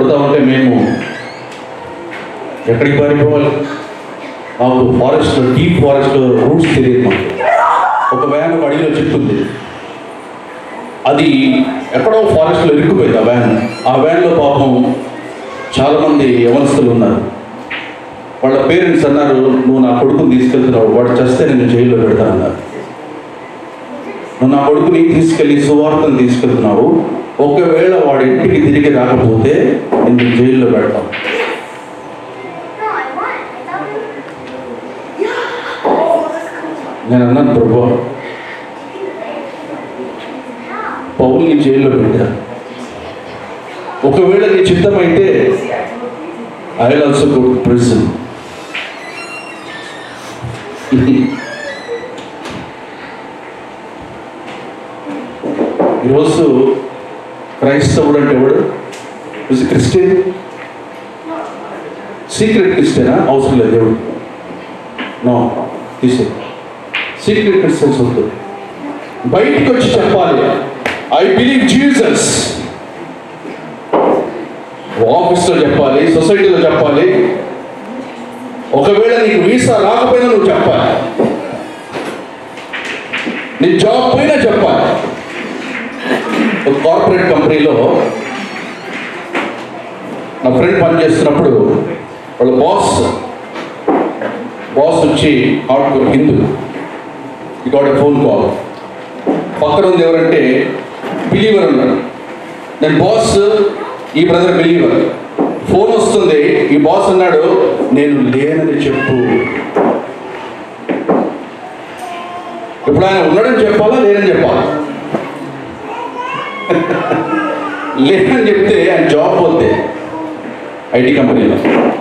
కొడతా ఉంటే మేము ఎక్కడికి పారిపోవాలి మాకు ఫారెస్ట్ డీప్ ఫారెస్ట్ రూట్స్ తెలియదు మాకు ఒక వ్యాన్ ఒక అడవిలో చిక్కుంది అది ఎక్కడో ఫారెస్ట్లో ఇరుక్కుపోయింది ఆ వ్యాన్ ఆ వ్యాన్లో పాపం చాలామంది యవనస్తులు ఉన్నారు వాళ్ళ పేరెంట్స్ అన్నారు నువ్వు నా కొడుకుని తీసుకెళ్తున్నావు వాడు చస్తే నేను జైల్లో పెడతానన్నారు నువ్వు నా కొడుకుని తీసుకెళ్ళి సువార్తను తీసుకెళ్తున్నావు ఒకవేళ వాడి ఇంటికి తిరిగి రాకపోతే నేను జైల్లో పెడతాం నేను అన్నాను ప్రభు పౌల్ని జైల్లో పెట్టాను ఒకవేళ నీ చిత్తమైతే I will also go to prison ఈరోజు క్రైస్తవుడు అంటే ఎవడు ఇస్ క్రిస్టియన్ సీక్రెట్ క్రిస్టియనా అవసరం లేదు దేవుడు నో తీసే సీక్రెట్ క్రిస్టియన్స్ వద్దు బయటికి వచ్చి చెప్పాలి ఐ బిలీవ్ జీసస్ ఆఫీస్లో చెప్పాలి సొసైటీలో చెప్పాలి ఒకవేళ నీకు వీసా రాకపోయినా నువ్వు చెప్పాలి నీ జాబ్ పోయినా చెప్పాలి ఒక కార్పొరేట్ కంపెనీలో నా ఫ్రెండ్ పనిచేస్తున్నప్పుడు వాళ్ళ బాస్ బాస్ వచ్చి హార్డ్ కోర్ హిందూ ఈ గాట్ ఫోన్ కాల్ పక్కన ఉంది ఎవరంటే బిలీవర్ ఉన్నాడు నేను బాస్ ఈ బ్రదర్ బిలీవర్ ఫోన్ వస్తుంది ఈ బాస్ అన్నాడు నేను లేనని చెప్పు ఇప్పుడు ఆయన ఉన్నాడని చెప్పాలా లేనని చెప్పాలా లేనని చెప్తే ఆయన జాబ్ పోతే ఐటీ కంపెనీలో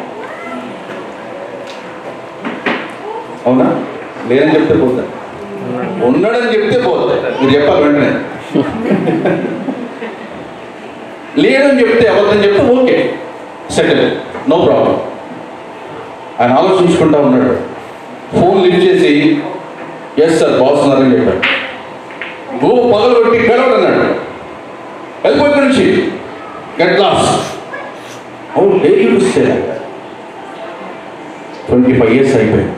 అవునా లేనని చెప్తే పోతా ఉన్నాడని చెప్తే పోతాయి మీరు చెప్పాలి వెంటనే లేడని చెప్తే అబద్ధం చెప్తే ఓకే సెటిల్ నో ప్రాబ్లం ఆయన ఆలోచించుకుంటా ఉన్నాడు ఫోన్ లిఫ్ట్ చేసి ఎస్ సార్ బాస్ ఉన్నారని చెప్పాడు ఓ పగలు కొట్టి గడవడు అన్నాడు వెళ్ళిపోయి ఇక్కడి నుంచి గెట్ లాస్ అవును డైలీ చూస్తే ట్వంటీ ఫైవ్ ఇయర్స్ అయిపోయింది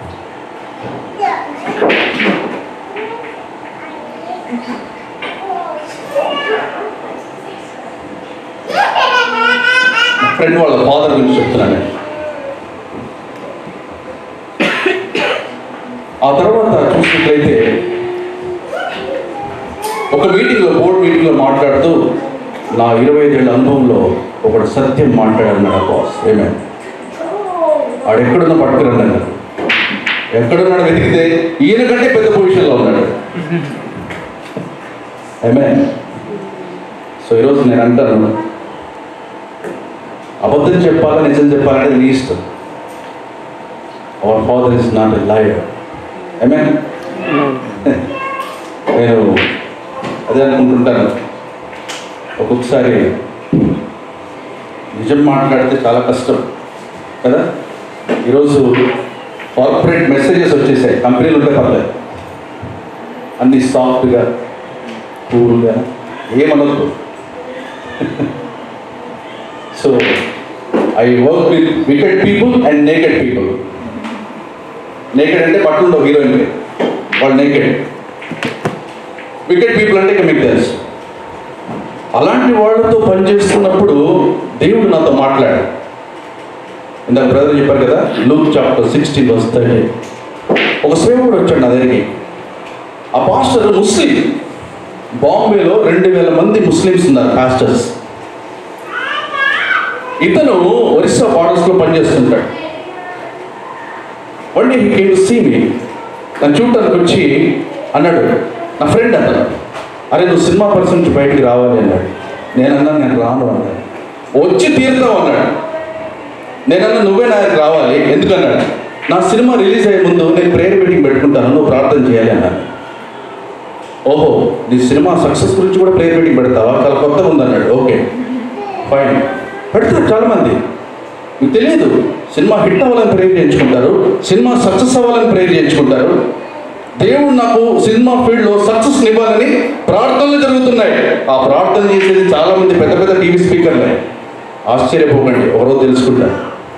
ఫ్రెండ్ వాళ్ళ ఫాదర్ గురించి చెప్తున్నాను ఆ తర్వాత చూసినట్లయితే ఒక మీటింగ్లో బోర్డు మీటింగ్లో మాట్లాడుతూ నా ఇరవై ఐదేళ్ళ అనుభవంలో ఒకడు సత్యం మాట్లాడన్నాడు బాస్ ఏమే ఆడు ఎక్కడున్నా పట్టుకురన్నాడు ఎక్కడున్నాడు వెతికితే ఈయన కంటే పెద్ద పొజిషన్లో ఉన్నాడు ఏమే సో ఈరోజు నేను అంటాను అబద్ధం చెప్పాలా నిజం చెప్పాలనేది నీ ఇష్టం our father is not a liar I నేను అదే అనుకుంటుంటాను ఒక్కొక్కసారి నిజం మాట్లాడితే చాలా కష్టం కదా ఈరోజు కార్పొరేట్ మెసేజెస్ వచ్చేసాయి కంపెనీలు ఉంటే పర్లేదు అన్ని సాఫ్ట్గా కూల్గా ఏమనొద్దు so I work with wicked people and naked people naked అంటే పట్టుండవు హీరోయిన్ వాళ్ళు నేకెడ్ వికెట్ పీపుల్ అంటే ఇక మీకు తెలుసు అలాంటి వాళ్ళతో పనిచేస్తున్నప్పుడు దేవుడు నాతో మాట్లాడాడు ఇందాక బ్రదర్ చెప్పారు కదా Luke chapter sixteen verse thirty ఒక సేవకుడు వచ్చాడు నా దగ్గరికి ఆ పాస్టర్ ముస్లిం బాంబేలో రెండు వేల మంది ముస్లిమ్స్ ఉన్నారు పాస్టర్స్ ఇతను ఒరిస్సా బార్డర్స్లో పనిచేస్తుంటాడు one day he came to see me నన్ను చూడటానికి వచ్చి అన్నాడు నా ఫ్రెండ్ అన్నాడు అరే నువ్వు సినిమా పర్సన్ నుంచి బయటికి రావాలి అన్నాడు నేను అన్నాను నేను రాను అన్నాడు వచ్చి తీరుతావు అన్నాడు నేనన్నా నువ్వే నా దగ్గరికి రావాలి ఎందుకన్నాడు నా సినిమా రిలీజ్ అయ్యే ముందు నేను ప్రేయర్ మీటింగ్ పెట్టుకుంటాను నువ్వు ప్రార్థన చేయాలి అన్నాడు ఓహో నీ సినిమా సక్సెస్ గురించి కూడా ప్రేయర్ మీటింగ్ పెడతావా చాలా కొత్తగా ఉందన్నాడు ఓకే ఫైన్ పెడతారు చాలామంది మీకు తెలియదు సినిమా హిట్ అవ్వాలని ప్రేర్ చేయించుకుంటారు సినిమా సక్సెస్ అవ్వాలని ప్రేర్ చేయించుకుంటారు దేవుడు నాకు సినిమా ఫీల్డ్లో సక్సెస్ ఇవ్వాలని ప్రార్థనలు జరుగుతున్నాయి ఆ ప్రార్థన చేసేది చాలా మంది పెద్ద పెద్ద టీవీ స్పీకర్లే ఆశ్చర్యపోకండి ఒకరోజు తెలుసుకుంటా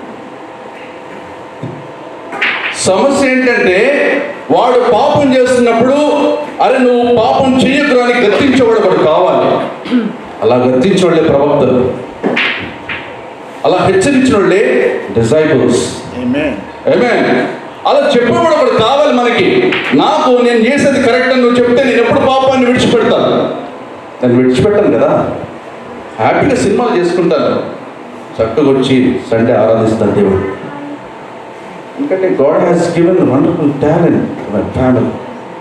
సమస్య ఏంటంటే వాడు పాపం చేస్తున్నప్పుడు అరే నువ్వు పాపం చెయ్యకురా అని గర్తించేవాడు వాడు కావాలి అలా గర్తించిన వాళ్ళే ప్రవక్తలు అలా హెచ్చరించిన వాళ్ళే డిసైబుల్స్ Amen. ఏమే అలా చెప్పేవాడు ఒకడు కావాలి మనకి నాకు నేను చేసేది కరెక్ట్ అని నువ్వు చెప్తే నేను ఎప్పుడు పాపాన్ని విడిచిపెడతాను నేను విడిచిపెట్టాను కదా హ్యాపీగా సినిమాలు చేసుకుంటాను చక్కగా వచ్చి సండే ఆరాధిస్తాను దేవుడు ఎందుకంటే God has given wonderful talent my family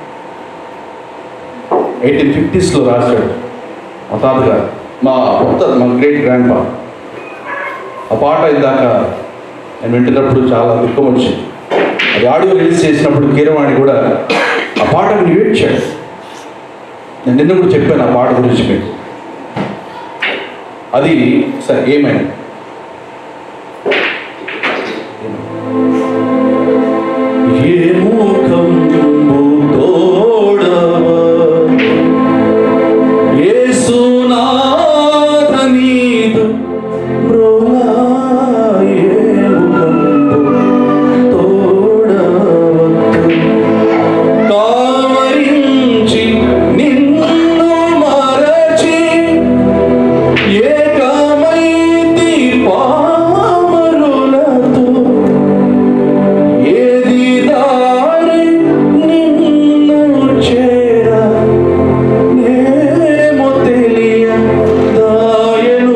eighteen ఫిఫ్టీస్లో రాశాడు మా తాతగారు మా కొత్త మా గ్రేట్ గ్రాండ్ పా ఆ పాట ఇందాక నేను వింటున్నప్పుడు చాలా దుఃఖం వచ్చింది అది ఆడియో రిలీజ్ చేసినప్పుడు కీరవాణి కూడా ఆ పాట విని ఏడ్చాడు నేను నిన్న కూడా చెప్పాను ఆ పాట గురించి మీకు అది సరే ఏమైంది ఏ ముఖంబు తోడవ యేసునాథ నీదు బ్రోలాయే ముఖంబు తోడవద్దు. కావరించి నిన్ను మరచి ఏకమైతి పామరులతో ఏది దారి నిన్ను చేర నేమో తెలియ దాయను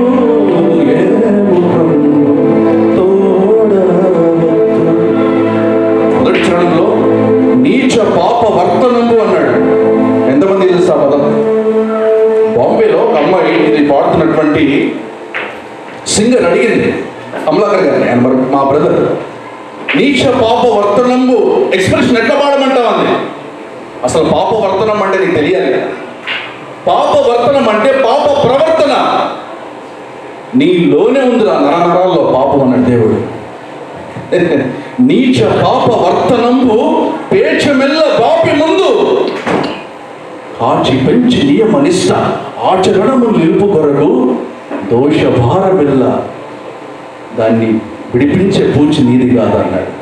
ఏముఖము తోడవద్దు. మొదటి చరణంలో నీచ పాప వర్తనము అన్నాడు ఎంతమంది తెలుసా పదం బాంబేలో ఒక అమ్మాయి ఇది పాడుతున్నటువంటి సింగర్ అడిగింది కమలాకర్ గారిని ఆయన మరి మా బ్రదర్ నీచ పాప వర్తనంబు ఎక్స్ప్రెషన్ ఎట్లా పాడమంటావు అంది అసలు పాప వర్తనం అంటే నీకు తెలియాలి కదా పాప వర్తనం అంటే పాప ప్రవర్తన నీలోనే ఉందిరా నరనరాల్లో పాపం అన్నాడు దేవుడు నీచ పాప వర్తనంబు పేచమెల్ల బాపి ముందు కాచి పెంచి నియమనిష్ట ఆచరణము నిలుపు కొరకు దోష భారమిల్ల దాన్ని విడిపించే పూచి నీది కాదన్నాడు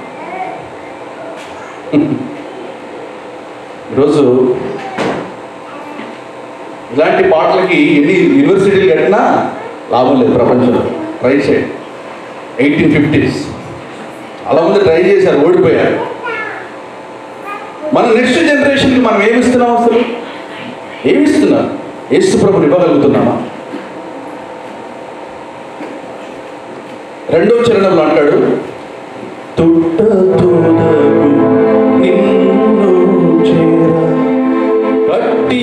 ఈరోజు ఇలాంటి పాటలకి ఎన్ని యూనివర్సిటీలు కట్టినా లాభం లేదు ప్రపంచంలో ట్రై చేయండి ఎయిటీన్ ఫిఫ్టీస్ అలా ముందు ట్రై చేశారు ఓడిపోయారు మన నెక్స్ట్ జనరేషన్కి మనం ఏమిస్తున్నాం అసలు ఏమిస్తున్నాం యేసు ప్రభుని ఇవ్వగలుగుతున్నామా రెండో చరణంలో అంటాడు తుట్ట తోడగు నిన్ను చేర కట్టి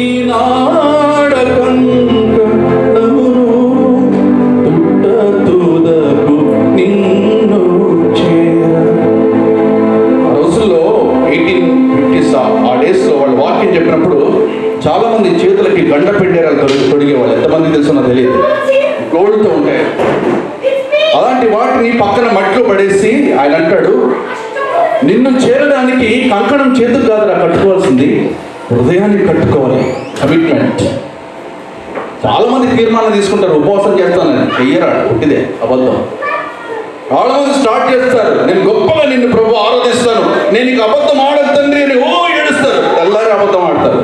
నాడకంకణమును తుట్ట తోడగు నిన్ను చేర ఆ రోజుల్లో ఎయిటీన్ ఫిఫ్టీస్ ఆ డేస్లో వాళ్ళు వాక్యం చెప్పినప్పుడు చాలా మంది చేతులకి గండ పిండేరాలు తొడిగి తొడిగేవాళ్ళు ఎంతమంది తెలుసో నాకు తెలియదు గోల్డ్తో ఉంటాయి అలాంటి వాటిని పక్కన మట్టిలో పడేసి ఆయన అంటాడు నిన్ను చేరడానికి కంకణం చేతులు కాదురా కట్టుకోవాల్సింది హృదయాన్ని కట్టుకోవాలి కమిట్మెంట్ చాలా మంది తీర్మానం తీసుకుంటారు ఉపవాసం చేస్తానని చెయ్యరా ఒకటిదే అబద్ధం చాలా మంది స్టార్ట్ చేస్తారు నేను గొప్పగా నిన్ను ప్రభు ఆరాధిస్తాను నేను నీకు అబద్ధం ఆడదు తండ్రి అని ఓ ఏడుస్తారు తెల్లారి అబద్ధం ఆడతారు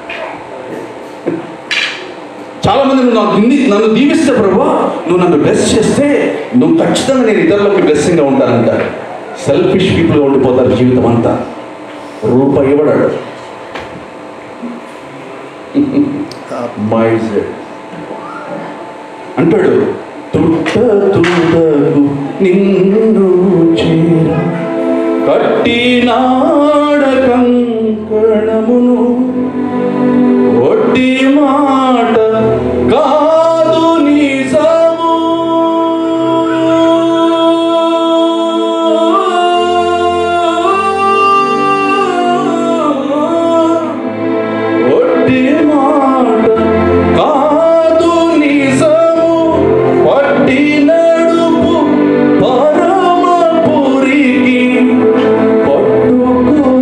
చాలా మంది నువ్వు నాకు దింది నన్ను దీవిస్తే ప్రభు నువ్వు నన్ను బ్లెస్ చేస్తే నువ్వు ఖచ్చితంగా నేను ఇతరులకు బ్లెస్సింగ్గా ఉంటానంటారు సెల్ఫిష్ పీపుల్గా ఉండిపోతారు జీవితం అంతా రూపాయి ఇవ్వడాడు మైజర్ అంటాడు తుట్ట తుడగు నిన్ను చేర కట్టి నాడకంకణమును ఒట్టి మాట కాదు నిజము ఒట్టి మాట కాదు నిజము పట్టి నడుపు పరమపురికి పట్టుకొని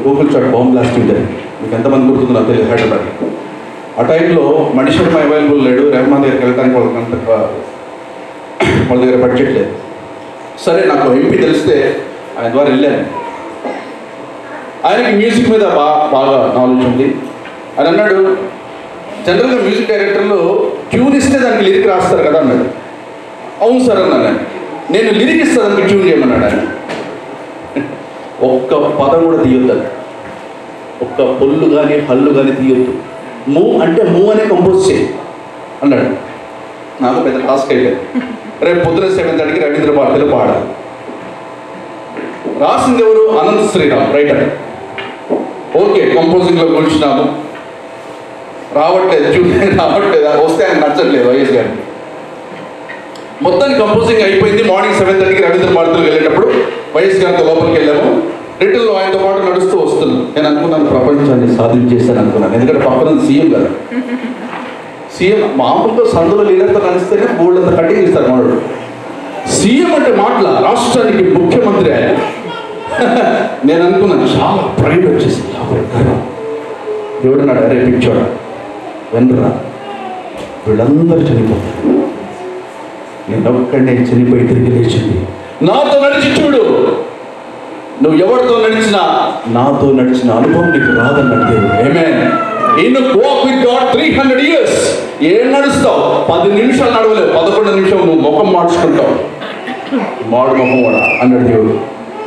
గూగుల్ చాట్ బాంబ్ బ్లాస్టింగ్ జరిగింది మీకు ఎంతమంది గుర్తుందో నాకు తెలియదు హైదరాబాద్ ఆ టైంలో మణి శర్మ అవైలబుల్ లేడు రెహమాన్ దగ్గరికి వెళ్ళడానికి వాళ్ళకి అంత వాళ్ళ దగ్గర బడ్జెట్ లేదు సరే నాకు ఎంపీ తెలిస్తే ఆయన ద్వారా వెళ్ళాను ఆయనకి మ్యూజిక్ మీద బాగా బాగా నాలెడ్జ్ ఉంది ఆయన అన్నాడు జనరల్గా మ్యూజిక్ డైరెక్టర్లు ట్యూన్ ఇస్తే దానికి లిరిక్ రాస్తారు కదా అన్నాడు అవును సార్ అన్నాను నేను. నేను లిరిక్ ఇస్తే దానికి ట్యూన్ చేయమన్నాడు ఆయన ఒక్క పదం కూడా తీయొద్దు అన్నాడు ఒక్క పొల్లు కానీ హల్లు కానీ తీయొద్దు మూ అంటే మూ అనే కంపోజ్ చేయి అన్నాడు నాకు పెద్ద టాస్క్ అయిపోయింది రేపు పొద్దున సెవెన్ థర్టీకి రవీంద్ర భారతిలో పాడాలి రాసింది ఎవరు అనంత శ్రీరామ్ రైటర్ ఓకే కంపోజింగ్లో కూర్చున్నాము రావట్లేదు చూడండి రావట్లేదు వస్తే ఆయన నచ్చట్లేదు వైఎస్ గారికి మొత్తానికి కంపోజింగ్ అయిపోయింది మార్నింగ్ సెవెన్ థర్టీకి రవీంద్ర భారతిలో వెళ్ళేటప్పుడు వైఎస్ గారితో లోపలికి వెళ్ళాము రిటర్న్లో ఆయనతో పాటు నడుస్తూ వస్తున్నాను నేను అనుకున్నాను ప్రపంచాన్ని సాధించేస్తాను అనుకున్నాను ఎందుకంటే పక్కన సీఎం కదా సీఎం మామూలుగా సందులో లీడర్తో నడిస్తేనే బోల్డ్ అంత కటింగ్ ఇస్తారు మనోడు సీఎం అంటే మాటల రాష్ట్రానికి ముఖ్యమంత్రి ఆయన నేను అనుకున్నాను చాలా ప్రైడ్ వచ్చేసింది గర్వం దేవుడు నాడు అరే పిచ్చోడా వెనరా వీళ్ళందరూ చనిపోతారు నేను ఒక్కడే చనిపోయి తిరిగి లేచింది నాతో నడిచి చూడు నువ్వు ఎవరితో నడిచినా నాతో నడిచిన అనుభవం నీకు రాదన్నట్టు దేవుడు ఏమే in walk with God three hundred years ఏం నడుస్తావు పది నిమిషాలు నడవలేవు పదకొండు నిమిషం నువ్వు ముఖం మార్చుకుంటావు మాడు ముఖం కూడా అన్నాడు దేవుడు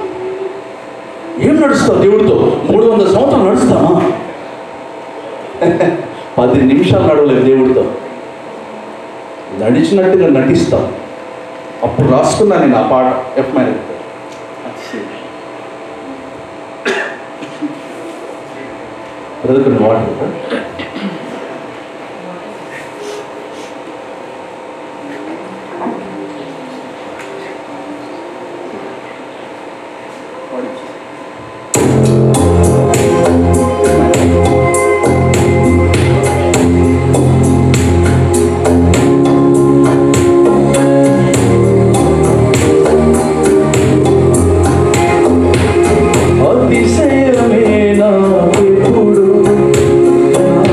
ఏం నడుస్తావు దేవుడితో మూడు వందల సంవత్సరాలు నడుస్తామా పది నిమిషాలు నడవలేదు దేవుడితో నడిచినట్టుగా నటిస్తాం అప్పుడు రాసుకున్నా నేను ఆ పాట ఎఫ్ మైనర్ బ్రదర్ వాటర్ అతిశయమే నాకెప్పుడు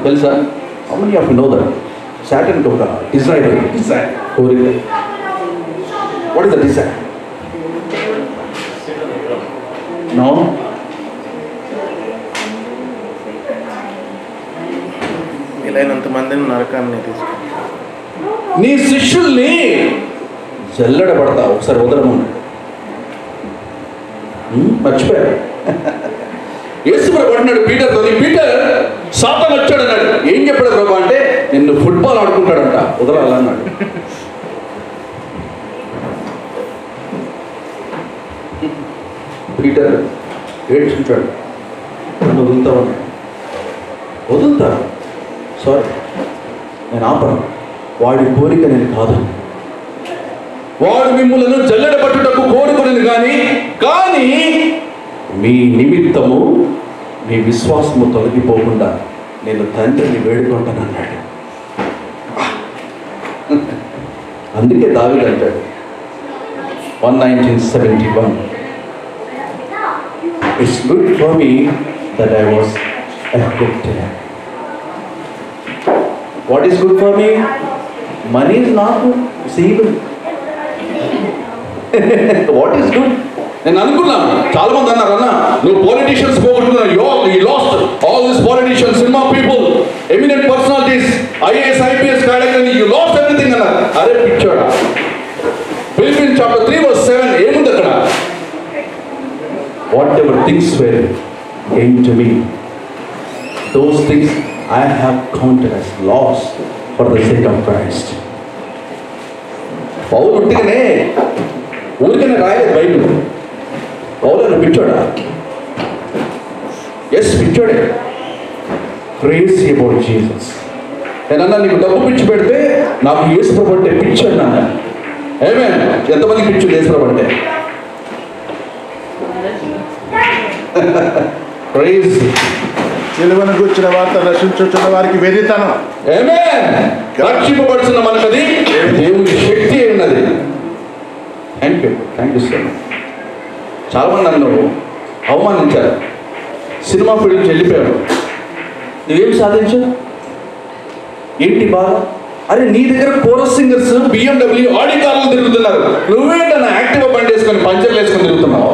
తెలుసా అమ్మని ఆఫ్ నో దట్ సాటన్కి ఒక డిజైర్ డిజైర్ కోరిక what is the desire no వీలైనంత మందిని నరకాన్ని తీసుకు నీ శిష్యుల్ని జల్లెడ పడతా ఒకసారి వదలమన్నాడు హ్మ్, మర్చిపోయాడు యేసుప్రభు అంటున్నాడు పీటర్తో పీటర్ సాతం వచ్చాడు అన్నాడు ఏం చెప్పాడు ప్రభు అంటే నిన్ను ఫుట్బాల్ ఆడుకుంటాడంట వదలాలన్నాడు పీటర్ ఏడ్చుంటాడు నన్ను వదులుతావు అన్నాడు. వదులుతా సారీ నేను ఆపను వాడి కోరిక నేను కాదు వాడు మిమ్ములను జల్లెడ పట్టుటకు కోరుకునేది కానీ కానీ మీ నిమిత్తము మీ విశ్వాసము తొలగిపోకుండా నేను తండ్రిని వేడుకుంటానన్నాడు అందుకే దావిది అంటాడు one nineteen seventy one it's good for me that I was affected what is good for me money is not it's evil what is good నేను అనుకున్నాను చాలా మంది అన్నారు అన్న నువ్వు పొలిటీషియన్స్ పోగొట్టుకున్నావు yo you lost all this politicians cinema people eminent personalities IAS IPS కాడని you lost everything అన్నారు అరే పిచ్చోడా Philippians chapter three verse seven ఏముంది అక్కడ whatever things were gain to me those things I have counted as loss for the sake of Christ Paul ఉట్టిగానే ఊరికనే రాయలేదు Bible పౌలను పిచ్చోడా ఎస్ పిచ్చోడే క్రేజీ అబౌట్ జీసస్ నేనన్నా నీకు డబ్బు పిచ్చి పెడితే నాకు యేసు ప్రభు అంటే పిచ్చి అన్నాను ఏమే ఎంతమంది పిచ్చు యేసు ప్రభు అంటే క్రేజీ సిలువను కూర్చున్న వార్త రక్షించుచున్న వారికి వెరితనం ఏమే రక్షింపబడుతున్న మనకది దేవుని శక్తి అయి ఉన్నది thank you thank you so much చాలామంది నన్ను అవమానించారు సినిమా ఫీల్డ్ నుంచి వెళ్ళిపోయాడు నువ్వేం సాధించావు ఏంటి బాధ అరే నీ దగ్గర కోరస్ సింగర్స్ బిఎండబ్ల్యూ ఆడి కార్లు తిరుగుతున్నారు నువ్వేంటన్నా యాక్టివ్ బండి వేసుకొని పంచర్లు వేసుకొని తిరుగుతున్నావు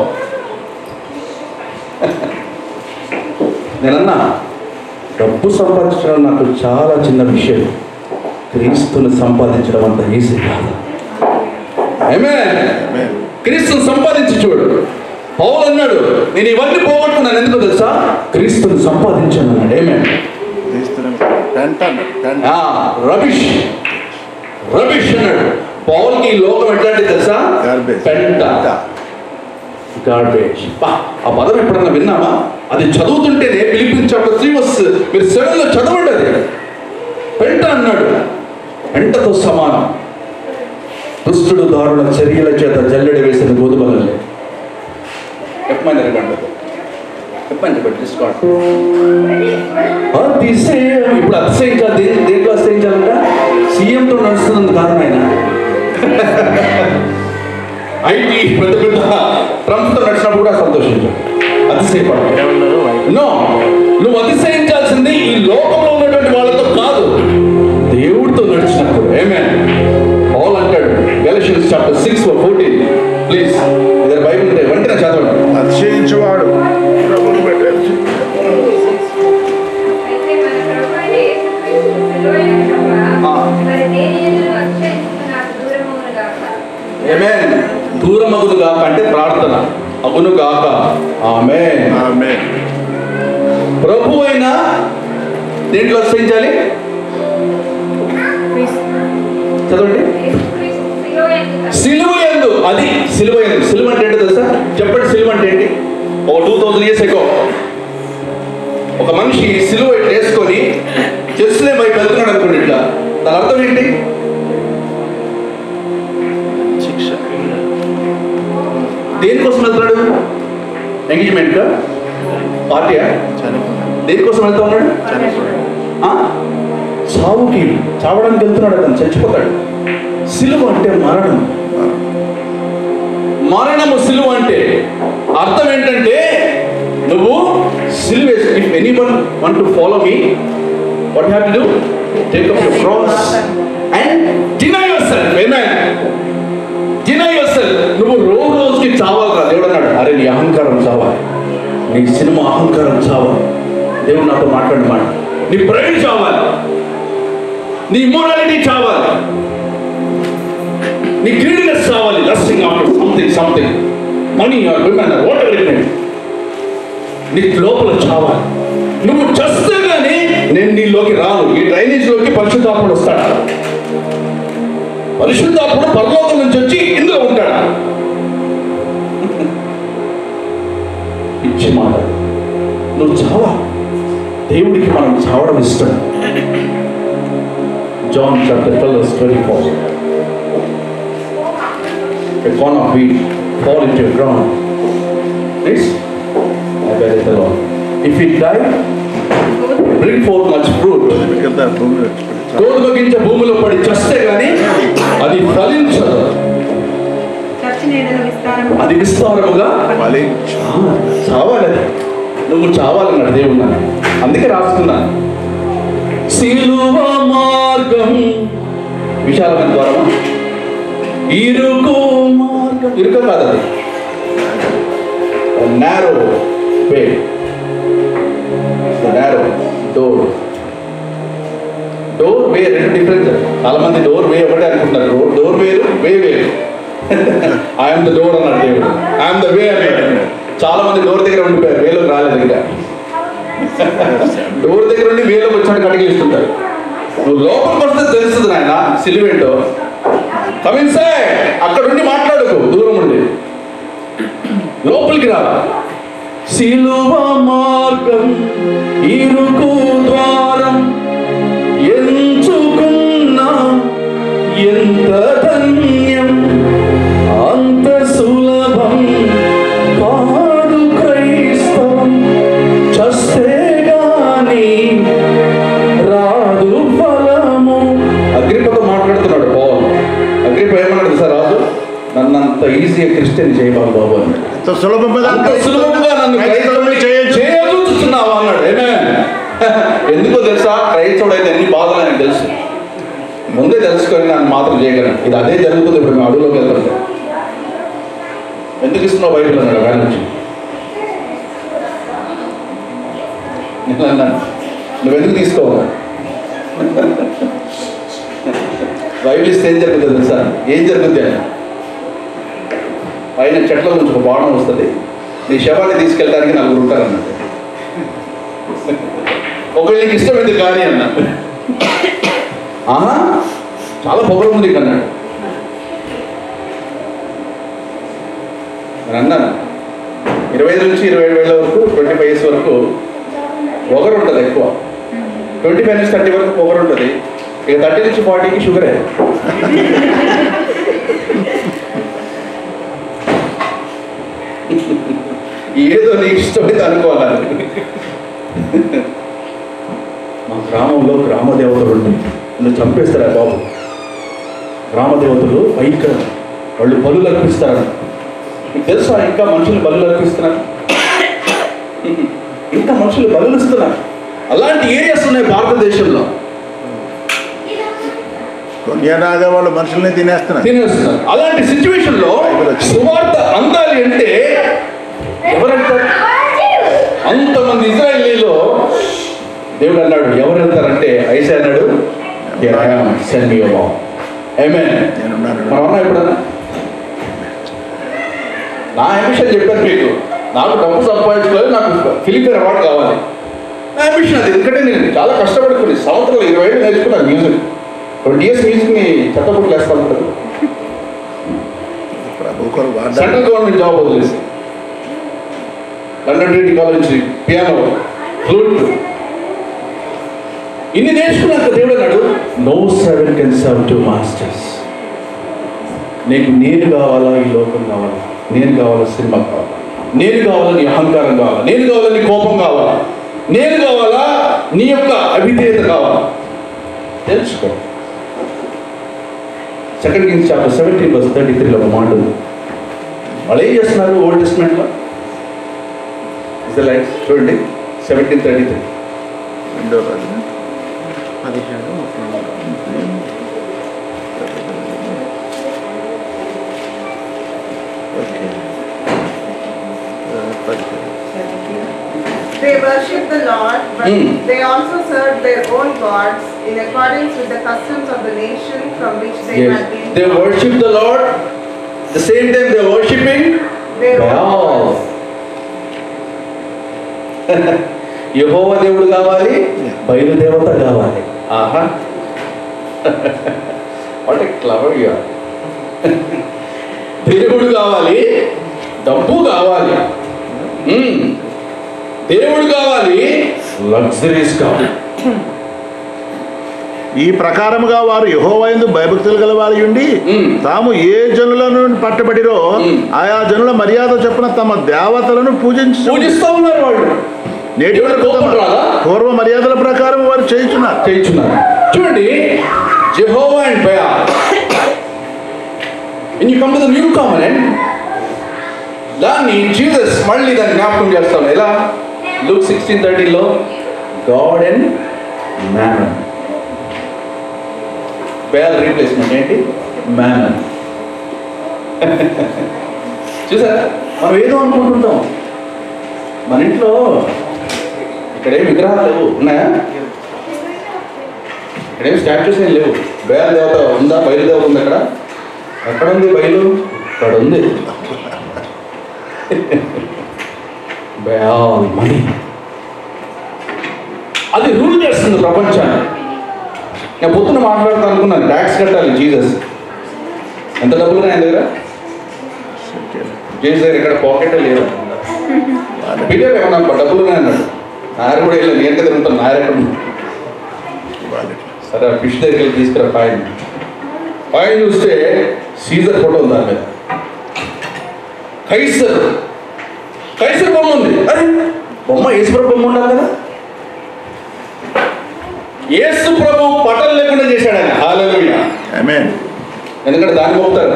నేనన్నా డబ్బు సంపాదించడం నాకు చాలా చిన్న విషయం క్రీస్తుని సంపాదించడం అంత ఈజీ కాదు ఏమే క్రీస్తుని సంపాదించి చూడు పౌలు అన్నాడు నేను ఇవన్నీ పోగొట్టుకున్నాను ఎందుకు తెలుసా క్రీస్తుని సంపాదించాను అన్నాడు ఏమే క్రీస్తుని పెంట అన్నాడు, పెంట. రబిష్ రబిష్ అన్నాడు పౌల్కి ఈ లోకం ఎట్లాంటిది తెలుసా Garbage. పెంట గార్బేజ్ బా ఆ పదం ఎప్పుడన్నా విన్నామా అది చదువుతుంటేనే పిలిపిన్ చాప్టర్ త్రీ వస్ మీరు సెవెన్లో చదవండి అది పెంట అన్నాడు పెంటతో సమానం దుష్టుడు దారుణ చర్యల చేత జల్లెడ వేసిన గోధుమలే చెప్పమని అడగండి చెప్పండి చెప్పండి తీసుకోండి అతిశయం ఇప్పుడు అతిశయించాలి దే దేంట్లో అతిశయించాలంట సీఎంతో నడుస్తున్నందుకు కారణం ఆయన ఐటీ పెద్ద పెద్ద ట్రంప్తో నడిచినప్పుడు కూడా సంతోషించు అతిశయపడ ఏమన్నారు? నో నువ్వు అతిశయించాల్సింది ఈ లోకంలో ఉన్నటువంటి వాళ్ళతో కాదు దేవుడితో నడిచినప్పుడు ఏమే పౌల్ అంటాడు Galatians chapter six fourteen please ఇద్దరు బైబిల్ ఉంటే వెంటనే చదవండి అతిశయించువాడు ప్రభువును పెట్టాడు. అయితే మన ప్రభువైన యేసుక్రీస్తు సిలువైన కృప, ఆ. మరి దేని యందు అతిశయించుట నాకు దూరమవును గాక. ఏమే దూరమగును గాక అంటే ప్రార్థన అగును గాక ఆమె ఆమేన్. ప్రభు అయినా దేంట్లో అతిశయించాలి చదవండి యేసుక్రీస్తు సిలువయందు తప్ప సిలువ ఎందు అది సిలువ ఎందు సిలువ అంటే ఏంటో తెలుసా చెప్పండి సిలువ అంటే ఏంటి ఒక టూ థౌజండ్ ఇయర్స్ ఎగో ఒక మనిషి సిలువ ఇట్లా వేసుకొని చెస్లే వైపు వెళ్తున్నాడు అనుకోండి ఇట్లా దాని అర్థం ఏంటి శిక్ష దేనికోసం వెళ్తున్నాడు ఎంగేజ్మెంట్ పార్టీయా చనిపోయాడు దేనికోసం వెళ్తా ఉన్నాడు చనిపోయాడు ఆ? చావుకి చావడానికి వెళ్తున్నాడు అతను చచ్చిపోతాడు సిలువ అంటే మరణం మరణము సిలువ అంటే అర్థం ఏంటంటే నువ్వు సిలువ if anyone want to follow me what have to do take up your cross and deny yourself amen deny yourself నువ్వు రోజు రోజుకి చావాలిరా దేవుడు అన్నాడు అరే నీ అహంకారం చావాలి నీ సినిమా అహంకారం చావాలి దేవుడు నాతో మాట్లాడి మాట నీ ప్రైడ్ చావాలి నీ మోరాలిటీ చావాలి నీ గ్రీడినెస్ చావాలి lusting after something something money or women whatever it may నీ లోపల చావాలి నువ్వు చస్తే గానీ నేను నీలోకి రాను ఈ డ్రైనేజ్ లోకి పరిశుద్ధాత్ముడు వస్తాడా పరిశుద్ధాత్ముడు పరలోకం నుంచి వచ్చి ఇందులో ఉంటాడా ఇచ్చి మాట నువ్వు చావా దేవుడికి మనం చావడం ఇష్టం John chapter twelve twenty four A corn of wheat fall into the ground. Please, I bear it alone. If it die, bring forth much fruit. కింద భూమిలో విడిచిపెట్టి గోధుమ గింజ భూమిలో పడి చస్తే గాని అది ఫలించదు చర్చి నీడల విస్తారం అది విస్తారముగా ఫలించు. ఆ, చావాలి అది. నువ్వు చావాలన్నాడు దేవుడు నన్ను అందుకే రాసుకున్నాను సిలువ మార్గం విశాలమైన ద్వారమా ఇరుకు మార్గం ఇరుక కాదు అది narrow way narrow door doorway రెండు డిఫరెన్స్ చాలా మంది డోర్ వే ఒకటే అనుకుంటున్నారు డోర్ వేరు వే వేరు ఐఎమ్ ద డోర్ అన్నాడు దేవుడు ఐఎమ్ ద వే అన్నాడు చాలా మంది డోర్ దగ్గర ఉండిపోయారు వేలోకి రాలేదు ఇంకా డోర్ దగ్గర ఉండి వేలోకి వచ్చినట్టు కడిగిస్తుంటారు నువ్వు లోపలికి వస్తే తెలుస్తుంది నాయన సిలివేంటో కమిన్ సైడ్ అక్కడ ఉండి మాట్లాడుకు దూరం ఉండి లోపలికి రా సిలువ మార్గం ఇరుకు ద్వారం ఎంచుకున్నా ఎంత ధన్యం అంత సులభం కాదు క్రైస్తవం చస్తే గాని రాదు ఫలము అగ్రిపతో మాట్లాడుతున్నాడు పౌల్ అగ్రిప ఏమన్నాడు సార్ రాజు నన్ను అంత ఈజీగా క్రిస్టియన్ చేయబాబు బాబు అన్నాడు అంత సులభంగా అంత సులభంగా నన్ను క్రైస్తవుని చేయొచ్చు. చేయదూచుతున్నావా అన్నాడు ఏమే ఎందుకో తెలుసా క్రైస్తవుడు అయితే ఎన్ని బాధలు ఆయనకు తెలుసు ముందే తెలుసుకొని నన్ను మాత్రం చేయగలను ఇది అదే జరుగుతుంది ఇప్పుడు మేము అడుగులోకి వెళ్తుంటే ఎందుకు ఇస్తున్నావు బైబిల్ అన్నాడు ఆయన నుంచి నేను అన్నాను నువ్వు ఎందుకు తీసుకోవాలి బైబిల్ ఇస్తే ఏం జరుగుతుంది తెలుసా ఏం జరుగుతుంది అని పైన చెట్ల నుంచి ఒక బాణం వస్తుంది నీ శవాన్ని తీసుకెళ్ళడానికి నలుగురు ఉంటారు అన్నట్టు ఒకవేళ నీకు ఇష్టమైంది కానీ అన్నా ఆహా చాలా పొగరు ఉంది నీకు అన్నాడు నేను అన్నాను ఇరవై ఐదు నుంచి ఇరవై ఏడు వేల వరకు ట్వంటీ ఫైవ్ ఇయర్స్ వరకు పొగరు ఉంటుంది ఎక్కువ ట్వంటీ ఫైవ్ నుంచి థర్టీ వరకు పొగరు ఉంటుంది ఇక థర్టీ నుంచి ఫార్టీకి షుగరే ఏదో నీకు ఇష్టమైతే అనుకోవాలి మా గ్రామంలో గ్రామ దేవతలు ఉండి నువ్వు చంపేస్తారా బాబు గ్రామ దేవతలు పైక వాళ్ళు బలులు అర్పిస్తారు మీకు తెలుసా ఇంకా మనుషులు బలులు అర్పిస్తున్నారు ఇంకా మనుషులు బలులు ఇస్తున్నారు అలాంటి ఏరియాస్ ఉన్నాయి భారతదేశంలో కొన్యానాగా వాళ్ళు మనుషుల్ని తినేస్తున్నారు తినేస్తున్నారు అలాంటి సిచ్యువేషన్ లో సువార్త అందాలి అంటే ఎవరంటారు అంతమంది ఇజ్రాయలీలో దేవుడు అన్నాడు ఎవరు వెళ్తారంటే ఐసా అన్నాడు సెండ్ మీ ఏమే నేనున్నాను మనం అన్నా ఎప్పుడన్నా నా అంబిషన్ చెప్పాను మీకు నాకు డబ్బు సంపాదించుకోవాలి నాకు ఫిలిపేర్ అవార్డు కావాలి నా అంబిషన్ అది ఎందుకంటే నేను చాలా కష్టపడి కొన్ని సంవత్సరాలు ఇరవై ఏళ్ళు నేర్చుకున్నాను మ్యూజిక్ ట్వంటీ ఇయర్స్ మ్యూజిక్ని చెత్తపుట్లు వేస్తా ఉంటారు ప్రభు కొరకు వాడాలి సెంట్రల్ గవర్నమెంట్ జాబ్ వదిలేసి London Trinity College piano flute ఇన్ని నేర్చుకున్నాక దేవుడు అన్నాడు no servant can serve two masters నీకు నేను కావాలా ఈ లోకం కావాలా నేను కావాలా సినిమా కావాలా నేను కావాలా నీ అహంకారం కావాలా నేను కావాలా నీ కోపం కావాలా నేను కావాలా నీ యొక్క అవిధేయత కావాలా తెలుసుకో second Kings chapter seventeen verse thirty త్రీలో ఒక మాట ఉంది వాళ్ళు ఏం చేస్తున్నారు ఓల్డ్ టెస్ట్మెంట్లో ఇస్ ద లైట్ చూడండి సెవెంటీన్ థర్టీ త్రీ రెండో రోజు పదిహేడు ఓకే పదిహేడు They worship the Lord, but Hmm. they also serve their own gods in accordance with the customs of the nation from which they had Yes. been. They worship the Lord. The same time they are worshiping Their own Baal. gods. యహోవ దేవుడు కావాలి బయలుదేవత కావాలి ఆహా what clever you దేవుడు కావాలి డబ్బు కావాలి మ్మ్. దేవుడు కావాలి లగ్జరీస్ కావాలి ఈ ప్రకారముగా వారు యహోవైందు భయభక్తులు గల వారి ఉండి మ్మ్. తాము ఏ జనుల నుండి పట్టబడిరో మ్మ్. ఆయా జనుల మర్యాద చొప్పున తమ దేవతలను పూజించు పూజిస్తూ ఉన్నారు వాళ్ళు నేటి దేవుని వరకు కోపం తమ రాదా? పూర్వ మర్యాదల ప్రకారం వారు చేయించున్నారు చేయించున్నారు చూడండి Jehovah and Baal in you come to the new covenant దాన్ని జీసస్ మళ్ళీ దాన్ని జ్ఞాపకం చేస్తాం ఎలా లుక్ సిక్స్టీన్ థర్టీలో God and man Baal replacement ఏంటి మ్యాన్ చూసారా మనం ఏదో అనుకుంటుంటాం మన ఇంట్లో ఇక్కడేం విగ్రహాలు లేవు ఉన్నాయా ఇక్కడేం స్టాచ్యూస్ ఏం లేవు బయలు దేవత ఉందా బయలు దేవత ఉంది అక్కడ ఎక్కడ ఉంది బయలు ఇక్కడ ఉంది బయాల్ మనీ అది రూల్ చేస్తుంది ప్రపంచాన్ని నేను పొద్దున మాట్లాడుతాను అనుకున్నాను ట్యాక్స్ కట్టాలి జీసస్ ఎంత డబ్బులు ఉన్నాయి ఆయన దగ్గర జీసస్ దగ్గర ఇక్కడ పాకెట్ లేదు పీటర్ ఏమన్నా డబ్బులు ఉన్నాయి అన్నాడు నాయర్ కూడా వెళ్ళాను నేను కదా ఉంటాను నాయర్ ఎక్కడ ఉంది? సరే ఆ ఫిష్ దగ్గరికి వెళ్ళి తీసుకురా పాయిన్ పాయిన్ చూస్తే సీజర్ ఫోటో ఉంది దాని మీద కైసర్ కైసర్ బొమ్మ ఉంది అరే బొమ్మ యేసుప్రభు బొమ్మ ఉండాలి కదా యేసు ప్రభు పటం లేకుండా చేశాడు ఆయన హాలూయా ఆమేన్ ఎందుకంటే దాన్ని మోపుతారు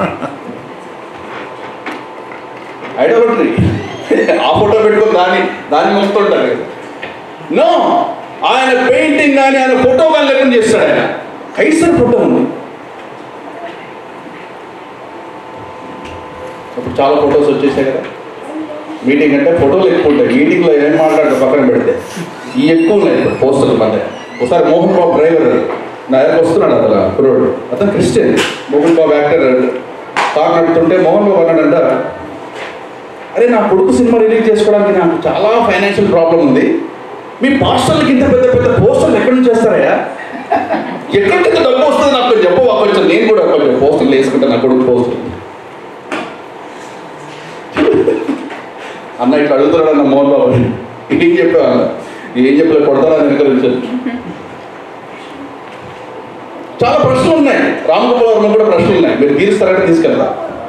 ఐడోలట్రీ ఆ ఫోటో పెట్టుకొని దాన్ని దాన్ని మోపుతుంటారు నో ఆయన పెయింటింగ్ కానీ ఆయన ఫోటో కానీ లేకుండా చేస్తాడు ఆయన కైసర్ ఫోటో ఉంది ఇప్పుడు చాలా ఫొటోస్ వచ్చేసాయి కదా మీటింగ్ అంటే ఫోటోలు ఎక్కువ ఉంటాయి మీటింగ్లో ఏం మాట్లాడతారు పక్కన పెడితే ఈ ఎక్కువ ఉన్నాయి ఇప్పుడు పోస్టర్ల మధ్య ఒకసారి మోహన్ బాబు డ్రైవర్ నా దగ్గరకు వస్తున్నాడు అతను కుర్రోడు అతను Christian Mohan Babu actor car నడుపుతుంటే మోహన్ బాబు అన్నాడంట అరే నా కొడుకు సినిమా రిలీజ్ చేసుకోవడానికి నాకు చాలా ఫైనాన్షియల్ ప్రాబ్లం ఉంది మీ పాస్టర్లకి ఇంత పెద్ద పెద్ద పోస్టర్లు ఎక్కడి నుంచి చేస్తారయ్యా ఎక్కడి నుంచి డబ్బు వస్తుంది నాకు కొంచెం చెప్పవా కొంచెం నేను కూడా కొంచెం పోస్టర్లు వేసుకుంటాను నా కొడుకు పోస్టర్ అన్న ఇట్లా అడుగుతున్నాడు అన్న మోహన్ బాబు ఏం చెప్పావు అన్న ఏం చెప్పలేదు కొడతాడా వెనక వచ్చాను చాలా ప్రశ్నలు ఉన్నాయి రామ్ గోపాల్ వర్మ కూడా ప్రశ్నలు ఉన్నాయి మీరు తీరుస్తారంటే తీసుకెళ్తా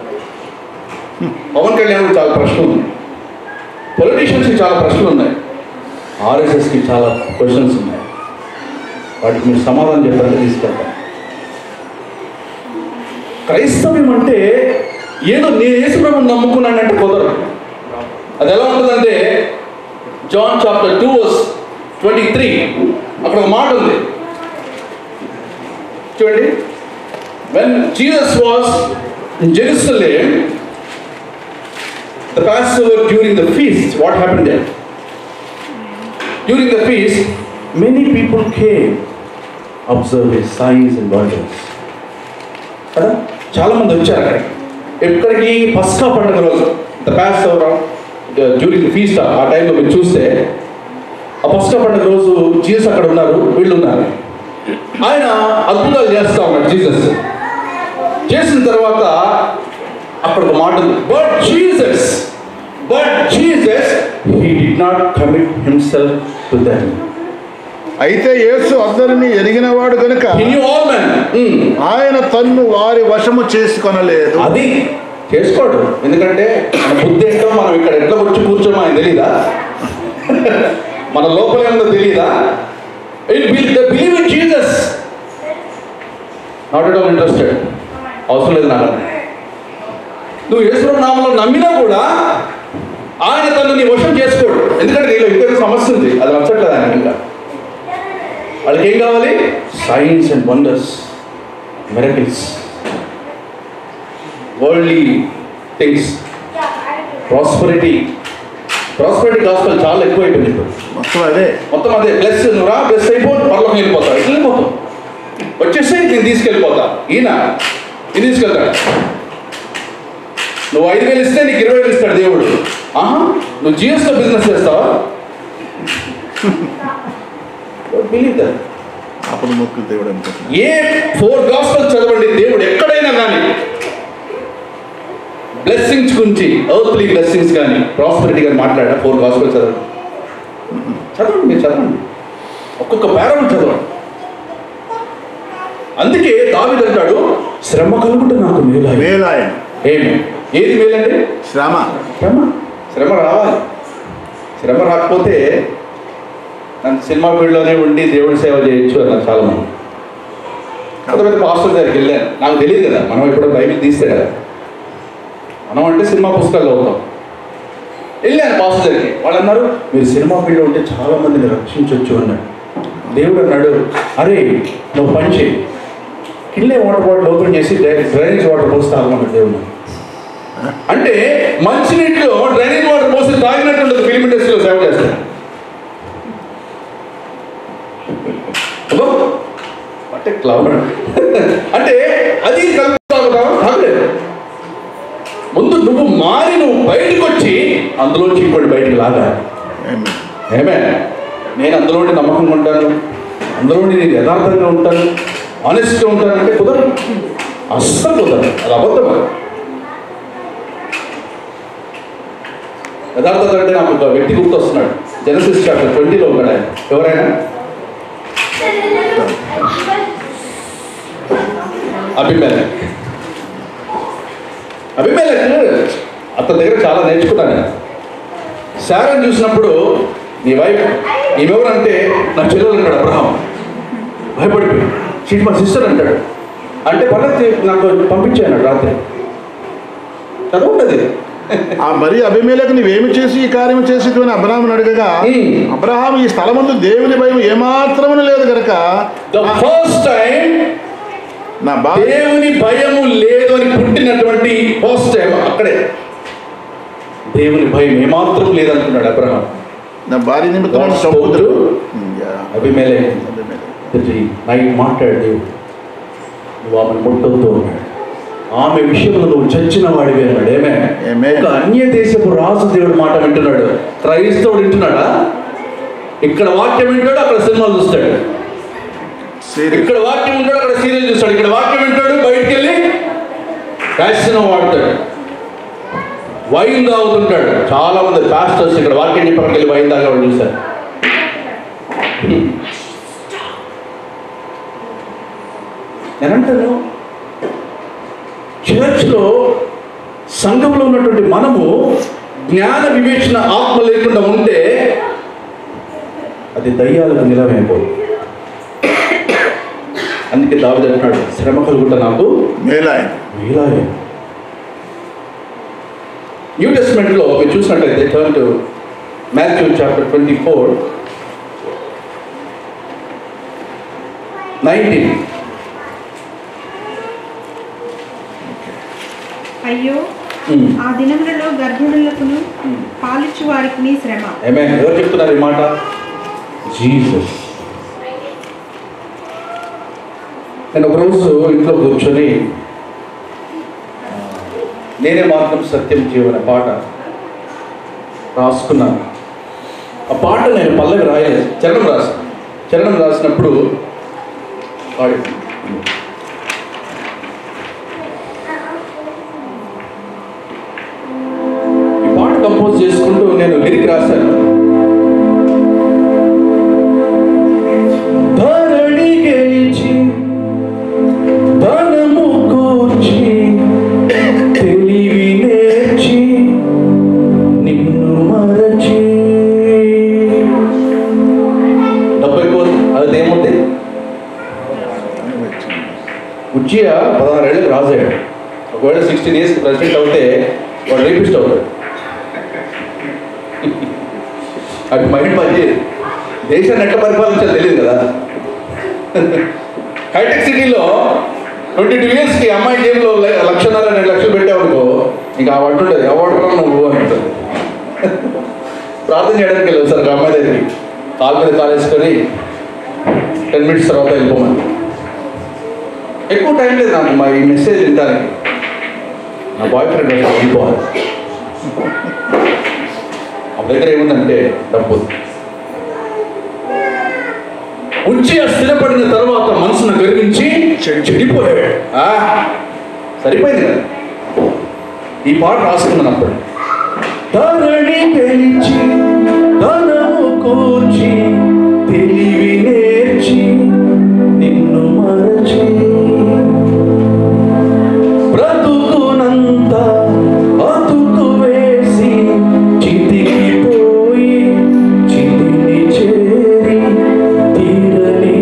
పవన్ కళ్యాణ్ చాలా ప్రశ్నలు ఉన్నాయి పొలిటీషియన్స్కి చాలా ప్రశ్నలు ఉన్నాయి ఆర్ఎస్ఎస్కి చాలా క్వశ్చన్స్ ఉన్నాయి వాటికి మీరు సమాధానం చెప్పాలంటే తీసుకెళ్తాం క్రైస్తవ్యం అంటే ఏదో నేను యేసుప్రభుని నమ్ముకున్నానంటే కుదరదు అది ఎలా ఉంటుందంటే John chapter two verse twenty three అక్కడ ఒక మాట ఉంది చూడండి when Jesus was in Jerusalem the Passover during the feast, what happened there? During the feast, many people came, observe his signs and wonders. కదా చాలా మంది వచ్చారు అక్కడికి ఎక్కడికి పస్కా పండుగ రోజు the pass during the feast ఆ టైంలో మీరు చూస్తే ఆ పస్కా పండుగ రోజు జీసస్ అక్కడ ఉన్నారు వీళ్ళు ఉన్నారు ఆయన అద్భుతాలు చేస్తా ఉన్నాడు జీసస్ చేసిన తర్వాత అక్కడ ఒక మాట ఉంది but Jesus but Jesus he did not commit himself to them అయితే యేసు అందరినీ ఎరిగినవాడు కనుక హీ న్యూ ఆల్ మెన్ ఆయన తన్ను వారి వశము చేసుకొనలేదు అది చేసుకోడు ఎందుకంటే మన బుద్ధి ఏంటో మనం ఇక్కడ ఎట్లా వచ్చి కూర్చోమో ఆయన తెలీదా మన లోపల ఏమో తెలీదా believe in Jesus not at all interested అవసరం లేదు నాకు నువ్వు యేసు నామంలో నమ్మినా కూడా ఆయన తను నీ వశం చేసుకోడు ఎందుకంటే నీలో ఇంకొక సమస్య ఉంది అది నచ్చట్లేదు ఆయన ఇంకా వాళ్ళకి ఏం కావాలి signs and wonders miracles worldly things prosperity prosperity gospel చాలా ఎక్కువైపోయింది ఇప్పుడు మొత్తం అదే మొత్తం అదే ప్లస్ నువ్వు రా ప్లస్ అయిపో పర్లోకి వెళ్ళిపోతావు ఇట్లా వెళ్ళిపోతావు వచ్చేసి నేను తీసుకెళ్ళిపోతా ఈయన ఇది తీసుకెళ్తాడు నువ్వు ఐదు వేలు ఇస్తే నీకు ఇరవై వేలు ఇస్తాడు దేవుడు ఆహా నువ్వు జిఎస్లో బిజినెస్ చేస్తావా బిలీవ్ దట్ అప్పుడు మొక్కులు దేవుడు అనుకుంటున్నాను ఏ ఫోర్ గాస్పల్ చదవండి దేవుడు ఎక్కడైనా కానీ బ్లెస్సింగ్స్ గురించి ఎర్త్లీ బ్లెస్సింగ్స్ కానీ ప్రాస్పరిటీ కానీ మాట్లాడా ఫోర్ గాస్పల్ చదవండి చదవండి మీరు చదవండి ఒక్కొక్క పేరం చదవండి అందుకే దావిది అంటాడు శ్రమ కలుగుట నాకు మేలు మేలాయన ఏమి ఏది మేలండి శ్రమ శ్రమ శ్రమ రావాలి శ్రమ రాకపోతే నన్ను సినిమా ఫీల్డ్లోనే ఉండి దేవుడి సేవ చేయొచ్చు అన్నారు చాలా మంది కొంతమంది పాస్టర్ దగ్గరికి వెళ్ళాను నాకు తెలియదు కదా మనం ఇప్పుడు బైబిల్ తీస్తే కదా మనం అంటే సినిమా పుస్తకాలు అవుతాం వెళ్ళాను పాస్టర్ దగ్గరికి వాళ్ళు అన్నారు మీరు సినిమా ఫీల్డ్లో ఉంటే చాలా మందిని రక్షించవచ్చు అన్నాడు దేవుడు అన్నాడు అరే నువ్వు పని చేయి కిల్లే వాటర్ బాటిల్ ఓపెన్ చేసి డ్రైనేజ్ వాటర్ పోసి తాగమన్నాడు దేవుడు అంటే మంచినీటిలో డ్రైనేజ్ వాటర్ పోసి తాగినట్టు ఉండదు ఫిలిం ఇండస్ట్రీలో సేవ చేస్తారు హలో అంటే క్లౌడ్ అంటే అది కలుగుతావు కాగలేదు ముందు నువ్వు మారి నువ్వు బయటకు వచ్చి అందులోంచి ఇంకోటి బయటికి లాగా Amen. ఏమే నేను అందులోని నమ్మకంగా ఉంటాను అందులోని నేను యథార్థంగా ఉంటాను ఆనెస్ట్గా ఉంటాను అంటే కుదరదు అస్సలు కుదరదు అది అబద్ధం అది. యథార్థత అంటే నాకు ఒక వ్యక్తి గుర్తొస్తున్నాడు జనసిస్ చాప్టర్ ట్వంటీలో ఉన్నాడు ఆయన ఎవరైనా అభిమేలక్ అభిమేలక్ అతని దగ్గర చాలా నేర్చుకున్నాను నేను శారని చూసినప్పుడు నీ వైఫ్ ఈమెవరంటే నా చెల్లెలు అంటాడు అబ్రహాం భయపడిపోయి షీట్ మా సిస్టర్ అంటాడు అంటే పర్లేదు నాకు పంపించాను రాత్రి చదవండి ఆ మరి అభిమేలకు నీవేమి చేసి ఈ కార్యం చేసి అని అబ్రహాముని అడగగా Hmm. అబ్రహాం ఈ స్థలమందు దేవుని భయం ఏమాత్రమును లేదు గనక ద ఫస్ట్ టైం నా భార్య దేవుని భయము లేదు అని పుట్టినటువంటి ఫస్ట్ టైం అక్కడే దేవుని భయం ఏమాత్రం లేదనుకున్నాడు అబ్రహాం నా భార్య నిమిత్తం God spoke సముద్రం to అభిమేలే నైట్ మాట్లాడు దేవుడు నువ్వు ఆమెను ముట్టొద్దు అన్నాడు ఆమె విషయంలో నువ్వు చచ్చిన వాడివి అన్నాడు ఏమే Amen. ఒక అన్య దేశపు రాజు దేవుడు మాట వింటున్నాడు క్రైస్తవుడు వింటున్నాడా ఇక్కడ వాక్యం వింటాడు అక్కడ సినిమాలు చూస్తాడు ఇక్కడ వాక్యం ఉంటాడు అక్కడ సీరియల్ చూస్తాడు ఇక్కడ వాక్యం వింటాడు బయటికి వెళ్ళి ఫ్యాషన్ వాడతాడు వైన్ తాగుతుంటాడు చాలా మంది పాస్టర్స్ ఇక్కడ వాక్యం చెప్పి అక్కడికి వెళ్ళి వైన్ తాగేవాడు చూశారు నేనంటాను చర్చ్లో సంఘంలో ఉన్నటువంటి మనము జ్ఞాన వివేచన ఆత్మ లేకుండా ఉంటే అది దయ్యాలకు నిలవైపోదు అందుకే దావిది అంటున్నాడు శ్రమ కలుగుట నాకు మేలాయన వీలాయే న్యూ టెస్ట్మెంట్లో మీరు చూసినట్లయితే turn to Matthew chapter twenty four nineteen అయ్యో ఆ దినములలో గర్భిణులకును పాలిచ్చు వారికి శ్రమ ఏమే ఎవరు చెప్తున్నారు ఈ మాట జీసస్ నేను ఒకరోజు ఇంట్లో కూర్చొని ఆ, నేనే మార్గం సత్యం జీవన పాట రాసుకున్నాను ఆ పాట నేను పల్లవి రాయలేదు చరణం రాసాను చరణం రాసినప్పుడు వాడి ఈ పాట కంపోజ్ చేసుకుంటూ నేను లిరిక్ రాశాను ధరణి గెలిచి ధనము కూర్చి తెలివి నేర్చి నిన్ను మరచి డబ్బు ఎక్కువ అదేముంది ఉజ్జియ పదహారేళ్ళకి రాజాడు ఒకవేళ సిక్స్టీన్ ఇయర్స్ ప్రెసిడెంట్ అవుతే వాడు రేపిస్ట్ అవుతాడు అది మైండ్ పనిచేయదు దేశాన్ని ఎట్లా పరిపాలించాలో తెలియదు కదా హైటెక్ సిటీలో ట్వంటీ టూ ఇయర్స్కి అమ్మాయి జేబులో ల- లక్షన్నర రెండు లక్షలు పెట్టావనుకో ఇంకా ఆ వంట ఉంటుంది ఎవడరా నువ్వు అని ఉంటుంది ప్రార్థన చేయడానికి వెళ్ళావు సార్ అమ్మాయి దగ్గరికి కాలు మీద కాలు వేసుకొని టెన్ మినిట్స్ తర్వాత వెళ్ళిపోమని ఎక్కువ టైం లేదు నాకు మా ఈ మెసేజ్ వినడానికి నా బాయ్ ఫ్రెండ్ వెళ్ళిపోవాలి ఆ దగ్గర ఏముందంటే డబ్బు ఉంచి ఆ స్థిరపడిన తర్వాత మనసును గర్వించి చెడిపోయాడు ఆ, సరిపోయింది కదా ఈ పాట రాసుకున్నాను అప్పుడు ధరణి పెంచి ధనము కూర్చి తెలివి నేర్చి నిన్ను మరచి బ్రతుకునంత అతుకు వేసి చితికి పోయి చితిని చేరి తీరని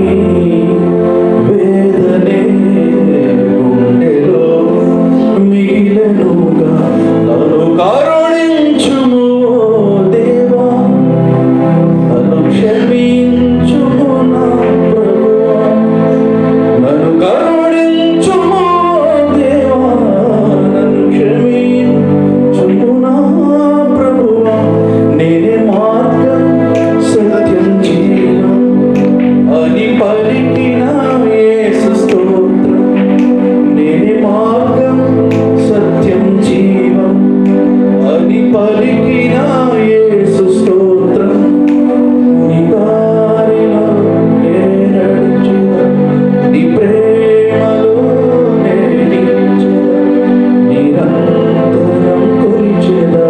వేదనే గుండెలో మిగిలనుగా నన్ను కరుణించుము దేవా నన్ను క్షమించుము నా ప్రభువా నన్ను కరుణించుము దేవా నన్ను క్షమించుము నా ప్రభువా నేనే మార్గం సత్యం జీవం అని పలికిన యేసు స్తోత్రం నేనే మార్గం సత్యం జీవం అని పలికిన యేసు స్తోత్రం నీ దారిలో నే నడిచెదా, నీ ప్రేమలో నే నిలిచెదా, నిరంతరం కొలిచెదా.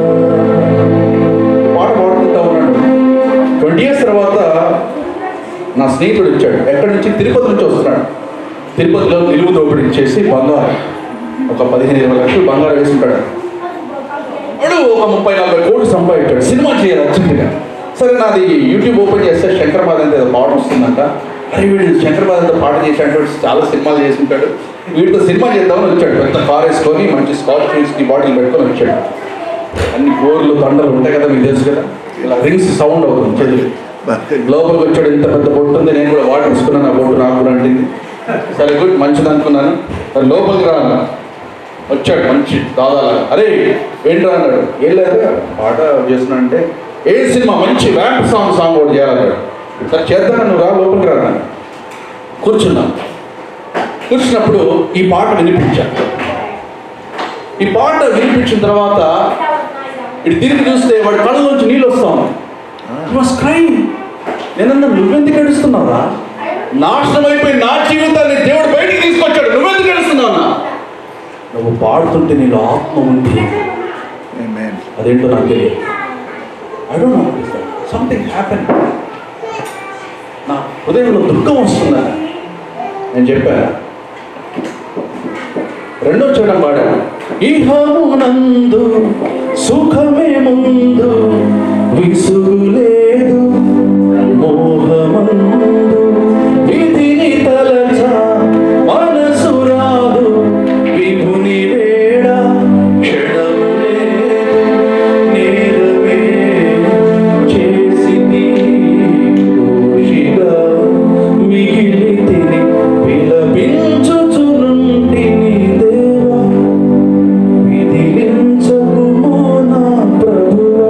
పాట పాడుకుంటా ఉన్నాడు ట్వంటీ ఇయర్స్ తర్వాత నా స్నేహితుడు వచ్చాడు ఎక్కడి నుంచి తిరుపతి నుంచి వస్తున్నాడు తిరుపతిలో నిలువు దోపిడీ చేసి బంగారం ఒక పదిహేను ఇరవై లక్షలు బంగారం వేసుకుంటాడు వాడు ఒక ముప్పై నలభై కోట్లు సంపాదించాడు సినిమా చేయాలి అర్జెంటుగా సరే నాది యూట్యూబ్ ఓపెన్ చేస్తే శంకర్మాద్ అంటే ఏదో పాట వస్తుందంట అరే వీడు శంకర్మాద్ అంతా పాట చేసినట్టు చాలా సినిమాలు చేసుకుంటాడు వీడితో సినిమా చేద్దామని వచ్చాడు పెద్ద కార్ వేసుకొని మంచి స్కాచ్ కి బాటిల్ పెట్టుకొని వచ్చాడు అన్ని గోర్లు తండలు ఉంటాయి కదా మీకు తెలుసు కదా ఇలా రింగ్స్ సౌండ్ అవుతుంది చెల్లి లోపలికి వచ్చాడు ఇంత పెద్ద బొట్టు ఉంది నేను కూడా వాటర్ తీసుకున్నాను ఆ బొట్టు నాకు కూడా అంటింది సరే గుడ్ మంచిది అనుకున్నాను సరే లోపలికి రా అన్నా. వచ్చాడు మంచి దాదాలా అరే ఏంట్రా అన్నాడు ఏం లేదు పాట చేస్తున్నా అంటే ఏ సినిమా మంచి ర్యాప్ సాంగ్ సాంగ్ ఒకటి చేయాలన్నాడు సరే చేద్దాం నువ్వు రా లోపలికి రా అన్నాడు. కూర్చున్నాను కూర్చున్నప్పుడు ఈ పాట వినిపించాను ఈ పాట వినిపించిన తర్వాత ఇటు తిరిగి చూస్తే వాడి కళ్ళలోంచి నీళ్ళు వస్తాం వాస్ క్రైమ్ నేనన్నా నువ్వెందుకు ఏడుస్తున్నావురా నాశనం అయిపోయి నా జీవితాన్ని దేవుడు బయటికి తీసుకొచ్చాడు నువ్వెందుకు ఏడుస్తున్నావు అన్నా? నువ్వు పాడుతుంటే నీలో ఆత్మ ఉంది అదేంటో నాకు తెలియదు I don't know something happen నా హృదయంలో దుఃఖం వస్తుందా నేను చెప్పాను రెండో చూడడం పాడాను ఇహమునందు సుఖమే ముందు విసుగు లేదు మోహమందు విధిని తలచ మనసు రాదు విభుని వేడ క్షణము లేదు నేరమే చేసింది దోషిగా మిగిలితిని విలపించుచునుంటిని దేవా విధిలించకుమో నా ప్రభువా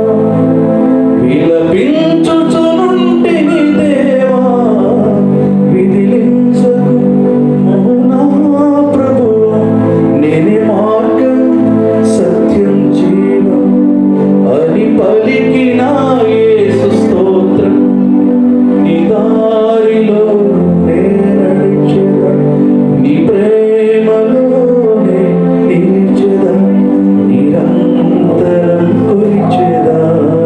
విలపించుచునుంటిని దేవా విధిలించకుమో నా ప్రభువా నేనే మార్గం సత్యం జీవం అని పలికిన యేసు స్తోత్రం నీ దారిలో నే నడిచెదా నీ ప్రేమలోనే నిలిచెదా నిరంతరం కొలిచెదా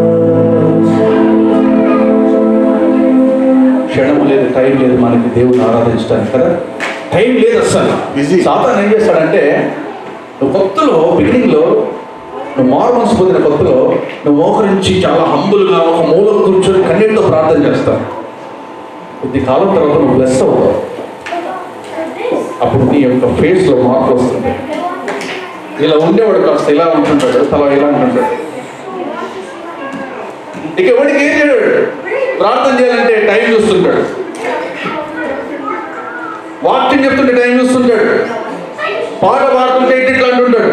క్షణం లేదు టైం లేదు మనకి దేవుని ఆరాధించడానికి కదా టైం లేదు అస్సలు Busy. సాతాన్ ఏం చేస్తాడంటే నువ్వు కొత్తలో బిగినింగ్లో నువ్వు మారు మనసు పొందిన కొత్తలో నువ్వు మోకరించి చాలా హంబుల్గా ఒక మూల కూర్చొని కన్నీటితో ప్రార్థన చేస్తావు కొద్ది కాలం తర్వాత నువ్వు బ్లెస్ అవుతావు అప్పుడు నీ యొక్క ఫేస్లో మార్పు వస్తుంది ఇలా ఉండేవాడు కాస్త ఇలా ఉంటుంటాడు తల ఇలా ఉంటుంటాడు ఇక ఎవడికి ఏం చేయడు ప్రార్థన చేయాలంటే టైం చూస్తుంటాడు వాక్యం చెప్తుంటే టైం చూస్తుంటాడు పాట పాడుతుంటే ఇటు ఇట్లా అంటుంటాడు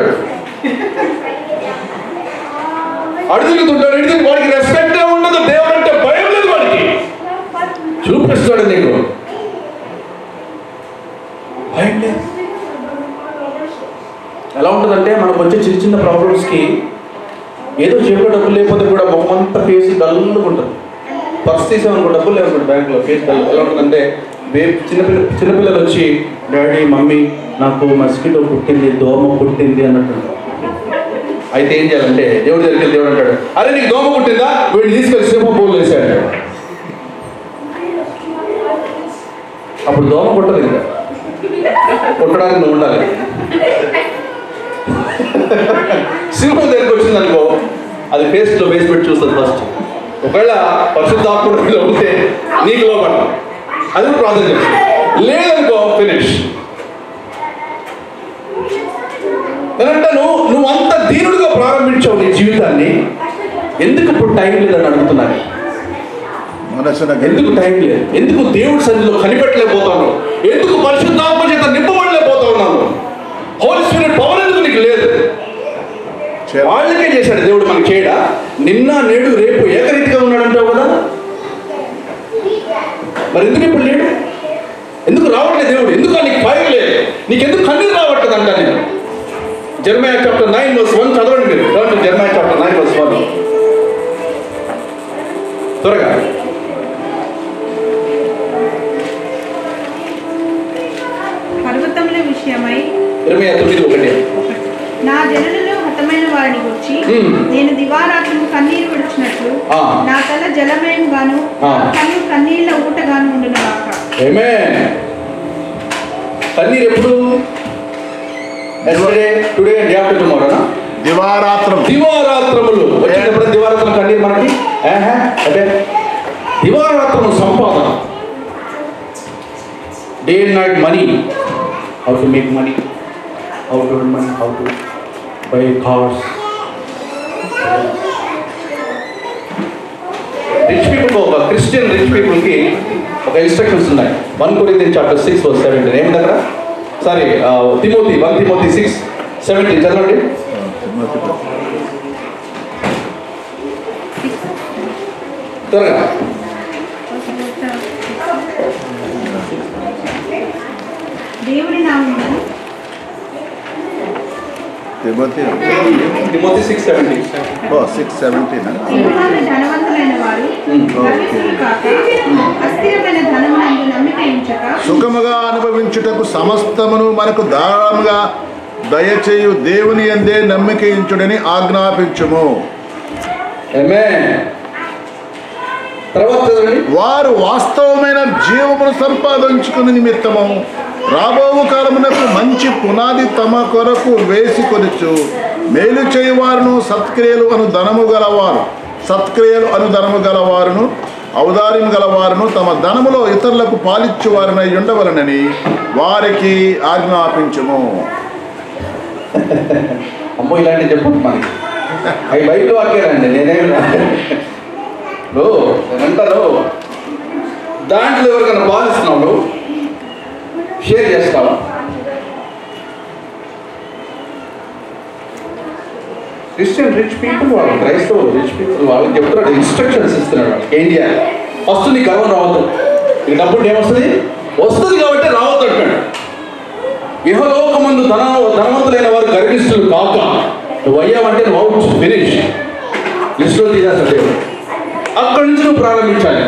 అడుగుతుంటాడు అడుగుతుంది వాడికి రెస్పెక్ట్ ఉండదు దేవుడు అంటే భయం లేదు వాడికి చూపిస్తాడు నీకు భయం లేదు ఎలా ఉంటుందంటే మనకు వచ్చే చిన్న చిన్న ప్రాబ్లమ్స్కి ఏదో జేబులో డబ్బులు లేకపోతే కూడా మొహమంతా ఫేస్ డల్గా ఉంటుంది పర్స్ తీసామనుకో డబ్బులు లేవనుకోండి బ్యాంక్లో ఫేస్ డల్ ఎలా ఉంటుందంటే బే చిన్నపిల్ల చిన్నపిల్లలు వచ్చి డాడీ మమ్మీ నాకు మస్కిటో పుట్టింది దోమ పుట్టింది అన్నట్టు అయితే ఏం చేయాలంటే దేవుడి దగ్గరికి వెళ్ళి దేవుడు అంటాడు అరే నీకు దోమ పుట్టిందా వీడిని తీసుకెళ్ళి సింహం పూలు వేసాడు అప్పుడు దోమ పుట్టదు ఇంకా పుట్టడానికి నువ్వు ఉండాలి సింహం దగ్గరికి వచ్చింది అనుకో అది పేస్ట్లో వేసి పెట్టి చూస్తుంది ఫస్ట్ ఒకవేళ పరిశుద్ధాత్మలో ఉంటే నీకు లోపల అది కూడా ప్రార్థన చేస్తుంది లేదనుకో ఫినిష్ నేనంటే నువ్వు నువ్వు అంత దీనుడిగా ప్రారంభించావు నీ జీవితాన్ని ఎందుకు ఇప్పుడు టైం లేదని అడుగుతున్నాను మనసున ఎందుకు టైం లేదు ఎందుకు దేవుడి సన్నిధిలో కనిపెట్టలేకపోతాను ఎందుకు పరిశుద్ధాత్మ చేత నింపబడలేకపోతా ఉన్నాను హోల్ స్పిరిట్ పవర్ ఎందుకు నీకు లేదు వాళ్ళకే చేశాడు దేవుడు మనకి చేయడా నిన్న నేడు రేపు ఏకరీతిగా ఉన్నాడంటావు కదా మరి ఎందుకు ఇప్పుడు లేడు ఎందుకు రావట్లేదు దేవుడు ఎందుకు నీకు ఫైర్ లేదు నీకు ఎందుకు కన్నీరు రావట్లేదు అంటా నేను Jeremiah chapter nine verse one చదవండి మీరు turn Jeremiah chapter nine verse one త్వరగా పర్వతముల విషయమై ఇరవై తొమ్మిది ఒకటి నా జనులలో హతమైన వారిని గురించి Hmm. నేను దివారాత్రము కన్నీరు విడిచినట్లు ఆ. నా తల జలమయం గాను ఆ. కన్ను కన్నీళ్ల ఊటగాను ఉండును గాక ఏమే కన్నీరు ఎప్పుడు ఎస్టర్డే టుడే డే ఆఫ్టర్ టుమారోనా దివారాత్రం దివారాత్రములు వచ్చినప్పుడు దివారాత్రం కన్నీరు మనకి ఏహే అదే దివారాత్రము సంపాదన day and night money how to make money how to money how to buy cars rich people ఒక క్రిస్టియన్ రిచ్ పీపుల్కి ఒక ఇన్స్ట్రక్షన్స్ ఉన్నాయి one Corinthian chapter six verse seventeen ఏమి దగ్గర sorry Timothy one Timothy six seventeen చదవండి త్వరగా దేవుడి నామమును తిమోతి తిమోతి సిక్స్ సెవెంటీన్ ఓ సిక్స్ సెవెంటీన్ సింహాలు ధనవంతులైన వారు Hmm. గర్విష్ఠులు కాక అస్థిరమైన ధనమునందు నమ్మిక ఉంచక సుఖముగా అనుభవించుటకు సమస్తమును మనకు ధారాళముగా దయచేయు దేవుని ఎందే నమ్మికయించుడని ఆజ్ఞాపించుము ఏమే తర్వాత చదవండి వారు వాస్తవమైన జీవమును సంపాదించుకుని నిమిత్తము రాబోవు కాలమునకు మంచి పునాది తమ కొరకు వేసి కొనుచు మేలు చేయువారును సత్క్రియలు అను ధనము గలవారు సత్క్రియలు అను ధనము గలవారును ఔదార్యం గలవారును తమ ధనములో ఇతరులకు పాలిచ్చువారినై ఉండవలనని వారికి ఆజ్ఞాపించుము అమ్మో ఇలాంటివి చెప్పండి మనకి అవి బయట వాక్యాలండి నేనేమి ఓ నేనంటాను దాంట్లో ఎవరికైనా బాధిస్తున్నావు షేర్ చేస్తావా క్రిస్టియన్ రిచ్ పీపుల్ వాళ్ళు క్రైస్తవులు రిచ్ పీపుల్ వాళ్ళకి చెప్తున్నాడు ఇన్స్ట్రక్షన్స్ ఇస్తున్నాడు వాళ్ళకి ఏం చేయాలి ఫస్ట్ నీ గర్వం రావద్దు నీకు డబ్బులు ఏమొస్తుంది వస్తుంది కాబట్టి రావద్దు అంటాడు ఇహలోకమందు ధన ధనవంతులైన వారు గర్విష్ఠులు కాక నువ్వు అయ్యావంటే నువ్వు అవుట్ ఫినిష్ లిస్టులో తీసేస్తాడు దేవుడు అక్కడి నుంచి నువ్వు ప్రారంభించాలి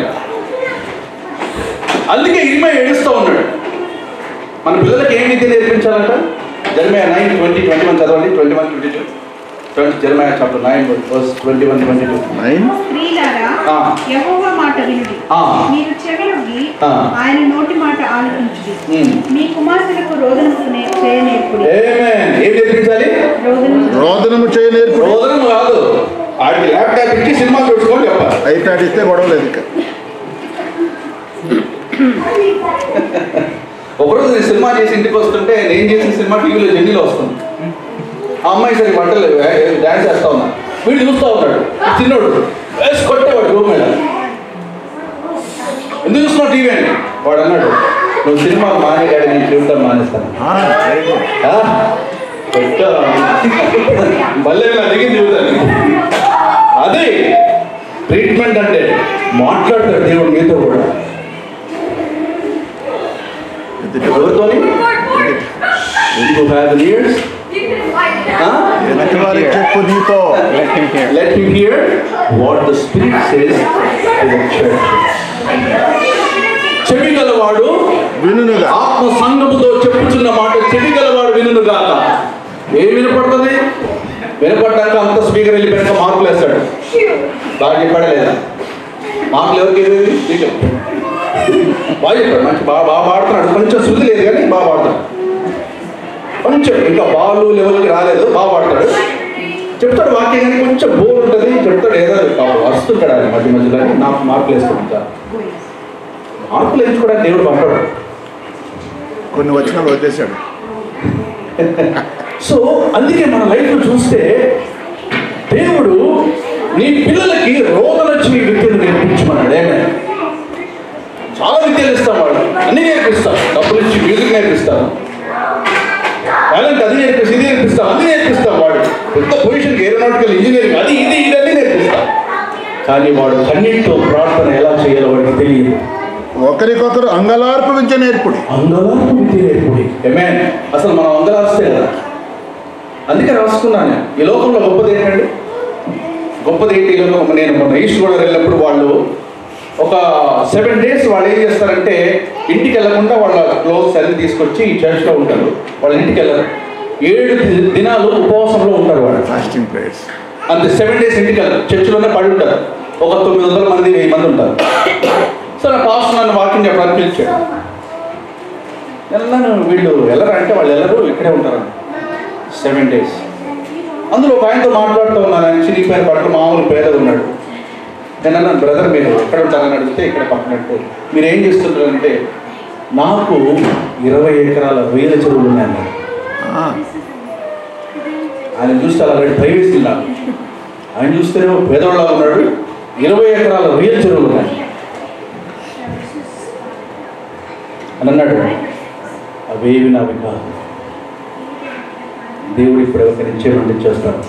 అందుకే ఇరిమే ఏడుస్తూ ఉన్నాడు మన పిల్లలకి ఏం విద్య నేర్పించాలంట Jeremiah nine twenty twenty one చదవండి twenty one twenty two twenty Jeremiah chapter nine verse twenty one twenty two nine స్త్రీలారా ఆ. యెహోవా మాట వినుడి ఆ. మీరు చెవిలొగ్గి ఆ. ఆయన నోటి మాట ఆలకించుడి ఉమ్. మీ కుమార్తెలకు రోదనము నే- చేయనేర్పుడి ఏమేన్ ఏం నేర్పించాలి రోదనము రోదనము చేయనేర్పు రోదనం కాదు ఆడికి ల్యాప్టాప్ ఇచ్చి సినిమా చూసుకోండి చెప్పాలి ఐప్యాడ్ ఇస్తే గొడవ లేదు ఇక ఒకరోజు నేను సినిమా చేసి ఇంటికి వస్తుంటే నేను చేసిన సినిమా టీవీలో జెన్నీలో వస్తుంది ఆ అమ్మాయి సరి బట్టలు డ్యాన్స్ చేస్తా ఉన్నా వీడు చూస్తూ ఉన్నాడు ఈ చిన్నోడు వేసి కొట్టేవాడు రూమ్ మీద ఎందుకు చూస్తున్నావు టీవీ అని వాడు అన్నాడు నువ్వు సినిమా మానేగాడి నేను చూడటం మానేస్తాను ఆ, very good. ఆ? పెట్టా. మళ్ళీ నా దగ్గర చూద్దాను అదే ట్రీట్మెంట్ అంటే మాట్లాడతాడు దేవుడు మీతో కూడా ఎవరితోని యూ హ్యావ్ ఇయర్స్ ఎదుటి వారికి చెప్పు నీతో let you hear what the spirit says to the church చెవి గలవాడు వినుగా ఆత్మ సంఘముతో చెప్పుచున్న మాట చెవి గలవాడు వినును గాక ఏం వినపడుతుంది వినపడ్డాక అంత స్పీకర్ వెళ్ళి వెనక మార్కులు వేస్తాడు బాగా చెప్పాడా లేదా మార్కులు ఎవరికి ఏది నీకు బాగా చెప్పాడు మంచి బాగా బాగా పాడుతున్నాడు కొంచెం శృతి లేదు కానీ బాగా పాడుతాడు కొంచెం ఇంకా బాలు లెవెల్కి రాలేదు బాగా పాడతాడు చెప్తాడు వాక్యం కానీ కొంచెం బోర్ ఉంటుంది చెప్తాడు ఏదో వస్తుంటాడు ఆయన మధ్య మధ్యలో అని నాకు మార్కులు వేసుకుంటా మార్కులు వేయించుకోవడానికి దేవుడు పంపాడు కొన్ని వచనాలు వదిలేశాడు సో అందుకే మన లైఫ్ చూస్తే దేవుడు నీ పిల్లలకి రోదన చేయి విద్యను నేర్పించమన్నాడు ఏమే చాలా విద్యలు ఇస్తాం వాడు అన్ని నేర్పిస్తాం డబ్బులు ఇచ్చి మ్యూజిక్ నేర్పిస్తాం టాలెంట్ అది నేర్పిస్తాం ఇది నేర్పిస్తాం అది నేర్పిస్తాం వాడు పెద్ద పొజిషన్కి ఏరోనాటికల్ ఇంజనీరింగ్ అది ఇది ఇదన్నీ నేర్పిస్తాం కానీ వాడు కన్నీటితో ప్రార్థన ఎలా చేయాలో వాడికి తెలియదు ఒకరికొకరు అంగలార్పు విద్య నేర్పుడు అంగలార్పు విద్య నేర్పుడి ఏమేన్ అసలు మనం అంగలాస్తే కదా అందుకే రాసుకున్నాను ఈ లోకంలో గొప్పది ఏంటండి గొప్పది ఏంటి ఈ లోకం నేను మొన్న ఈస్ట్ గోదావరి వెళ్ళినప్పుడు వాళ్ళు ఒక సెవెన్ డేస్ వాళ్ళు ఏం చేస్తారంటే ఇంటికి వెళ్ళకుండా వాళ్ళ క్లోత్స్ అన్ని తీసుకొచ్చి ఈ చర్చ్లో ఉంటారు వాళ్ళ ఇంటికి వెళ్ళరు ఏడు ది- దినాలు ఉపవాసంలో ఉంటారు వాళ్ళు ఫాస్టింగ్ ప్రేయర్స్ అంతే సెవెన్ డేస్ ఇంటికి వెళ్ళరు చర్చిలోనే పడి ఉంటారు ఒక తొమ్మిది వందల మంది వెయ్యి మంది ఉంటారు సో నా పాస్ నన్ను వాకింగ్ చెప్పడానికి పిలిచాడు వెళ్ళాను వీళ్ళు వెళ్ళరు అంటే వాళ్ళు వెళ్ళరు ఇక్కడే ఉంటారు సెవెన్ డేస్ అందులో ఒక ఆయనతో మాట్లాడుతూ ఉన్నాను ఆయన చిరిగిపోయిన పట్ల మామూలు పేద ఉన్నాడు నేను అన్నాను బ్రదర్ మీరు ఎక్కడ ఉంటారని అడిగితే ఇక్కడ పక్కనట్టు మీరు ఏం చేస్తుంటారంటే నాకు ఇరవై ఎకరాల వేల చెరువులు ఉన్నాయన్నారు ఆయన చూస్తే అలా రెడ్డి ప్రైవేట్ నాకు ఆయన చూస్తేనేమో పేదవాళ్ళ ఉన్నాడు ఇరవై ఎకరాల వేల చెరువులు ఉన్నాయి అని అన్నాడు అవేవి నావి కాదు దేవుడు ఇప్పుడు ఎవరికి ఇచ్చేటువంటి చేస్తాడు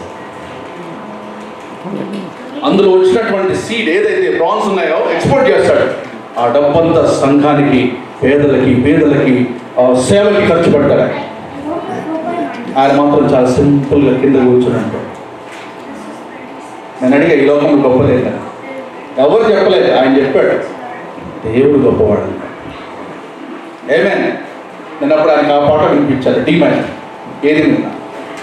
అందులో వచ్చినటువంటి సీడ్ ఏదైతే ప్రాన్స్ ఉన్నాయో ఎక్స్పోర్ట్ చేస్తాడు ఆ డబ్బంతా సంఘానికి పేదలకి పేదలకి ఆ సేవకి ఖర్చు పెడతాడు ఆయన. ఆయన మాత్రం చాలా సింపుల్గా కింద కూర్చున్నట్టు నేను అడిగా ఈ లోకంలో గొప్పలేదు ఎవరు చెప్పలేదు ఆయన చెప్పాడు దేవుడు గొప్పవాడు ఏమే నేను అప్పుడు ఆయనకు ఆ పాట వినిపించాను డీమైన్ ఏది విన్నా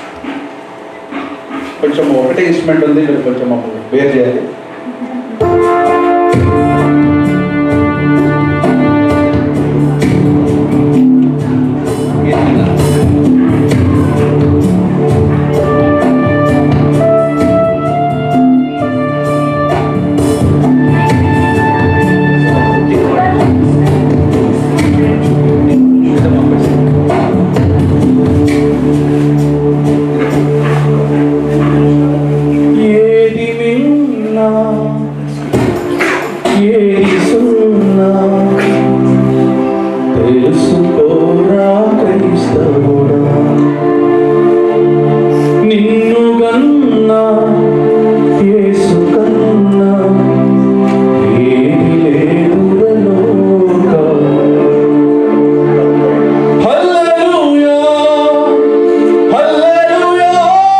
కొంచెం ఒకటే ఇన్స్ట్రుమెంట్ ఉంది మీరు కొంచెం మమ్మల్ని వేరు చేయాలి ఏది విన్నా? ఏది విన్నా ఏది సున్నా తెలుసుకోరా క్రైస్తవుడా నిన్ను గన్నా యేసు కన్నా ఏది లేదురలోక హల్లెలూయా హల్లెలూయా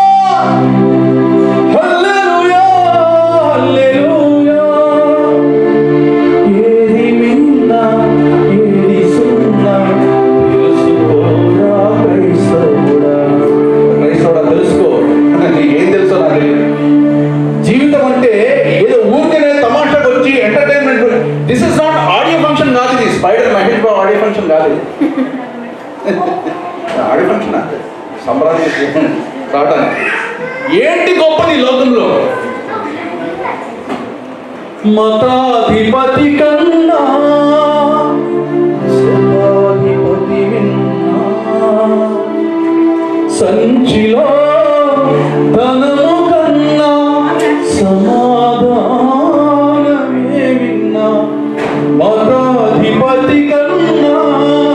హల్లెలూయా హల్లెలూయా ఏది విన్నా ఏది సున్నా తెలుసుకోరా క్రైస్తవుడా క్రైస్తవుడా తెలుసుకో నీకు ఏం తెలుసో నాకు తెలియదు జీవితం అంటే ఏదో ఊరికనే తమాషాకు వచ్చి entertainment this is not audio function కాదు ఇది Spider Mahesh Babu audio function కాదు ఇది ఆడియో ఫంక్షన్ సంబరానికి రావడానికి ఏంటి గొప్పది ఈ లోకంలో మతాధిపతి కన్నా శతాధిపతి విన్నా సంచిలో ధనము కన్నా సమాధానమే విన్నా మతాధిపతి కన్నా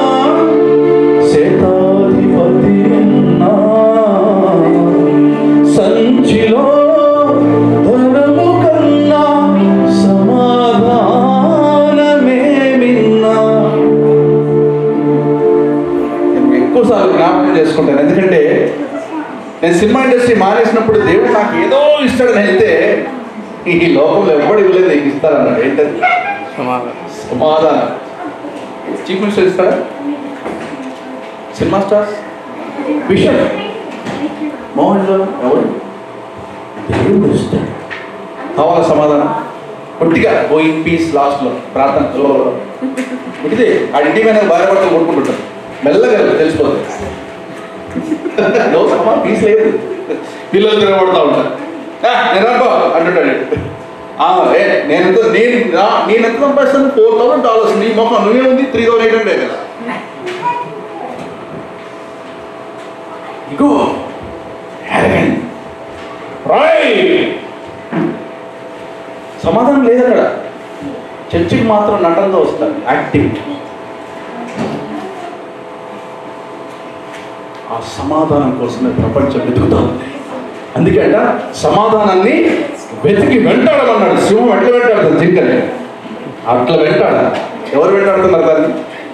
ఎక్కువసార్లు జ్ఞాపకం చేసుకుంటాను ఎందుకంటే నేను సినిమా ఇండస్ట్రీ మానేసినప్పుడు దేవుడు నాకు ఏదో ఇస్తాడని వెళ్తే ఈ లోకంలో ఎవ్వడు ఇవ్వలేదు నీకు ఇస్తారన్నాడు ఏంటది సమాధానం చీఫ్ మినిస్టర్ ఇస్తాడా సినిమా స్టార్స్ విషయం మోహన్ లో ఎవరు దేవుడు ఇస్తాడు కావాలా సమాధానం కొట్టిగా ఓ ఇన్ పీస్ లాస్ట్లో ప్రార్థన ఇదే ఆ ఇంటి మీద భార్య భర్తలు కొట్టుకుంటుంటారు మెల్లగా తెలిసిపోతుంది నో సమా పీస్ లేదు పిల్లలు తిరగబడతా ఉంటారు "ఆ, నేను రాబో అంటుంటాడు "ఆ, ఏ నేను ఎంత నేను నా- నేను ఎంత సంపాదిస్తాను ఫోర్ థౌసండ్ డాలర్స్ నీ మొక్క నువ్వేముంది త్రీ థౌసండ్ ఎయిట్ హండ్రెడ్ కదా ఇగో arrogant. Pride. సమాధానం లేదు అక్కడ చర్చికి మాత్రం నటనతో వస్తారు యాక్టింగ్ ఆ సమాధానం కోసమే ప్రపంచం వెతుకుతా ఉంది అందుకంట సమాధానాన్ని వెతికి వెంటాడమన్నాడు సింహం ఎట్లా వెంటాడుతుంది జింకని అట్లా వెంటాడ ఎవరు వెంటాడుతున్నారు దాన్ని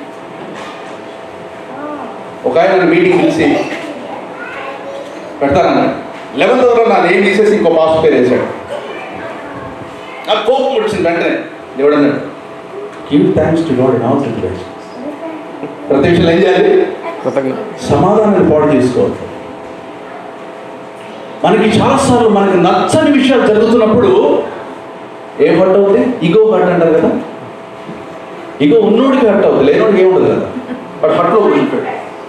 ఒక ఆయన మీటింగ్ పిలిచి పెడతానన్నాడు లెవెన్త్ వరకు నా నేమ్ తీసేసి ఇంకో పాస్ పేరు వేసాడు నాకు కోపం వచ్చింది వెంటనే దేవుడు అన్నాడు give thanks to God in all situations ప్రతి విషయంలో ఏం చేయాలి సమాధానాన్ని పాడు చేసుకోవద్దు మనకి చాలాసార్లు మనకి నచ్చని విషయాలు జరుగుతున్నప్పుడు ఏం హట్ అవుతుంది ఇగో హట్ అంటారు కదా ఇగో ఉన్నోడికి హట్ అవుతుంది లేనోడికి ఏముండదు కదా బట్ హట్లో కూర్చుంటాడు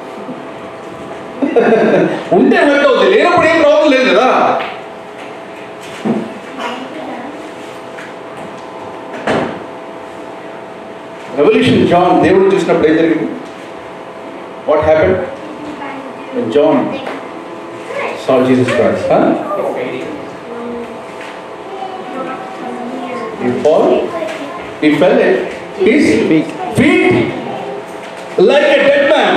ఉంటే హట్ అవుతుంది లేనప్పుడు ఏం ప్రాబ్లం లేదు కదా రెవల్యూషన్ జాన్ దేవుడు చూసినప్పుడు ఏం జరిగింది what happen John saw Jesus Christ. Huh? He fall. He fell at his feet. feet like a dead man.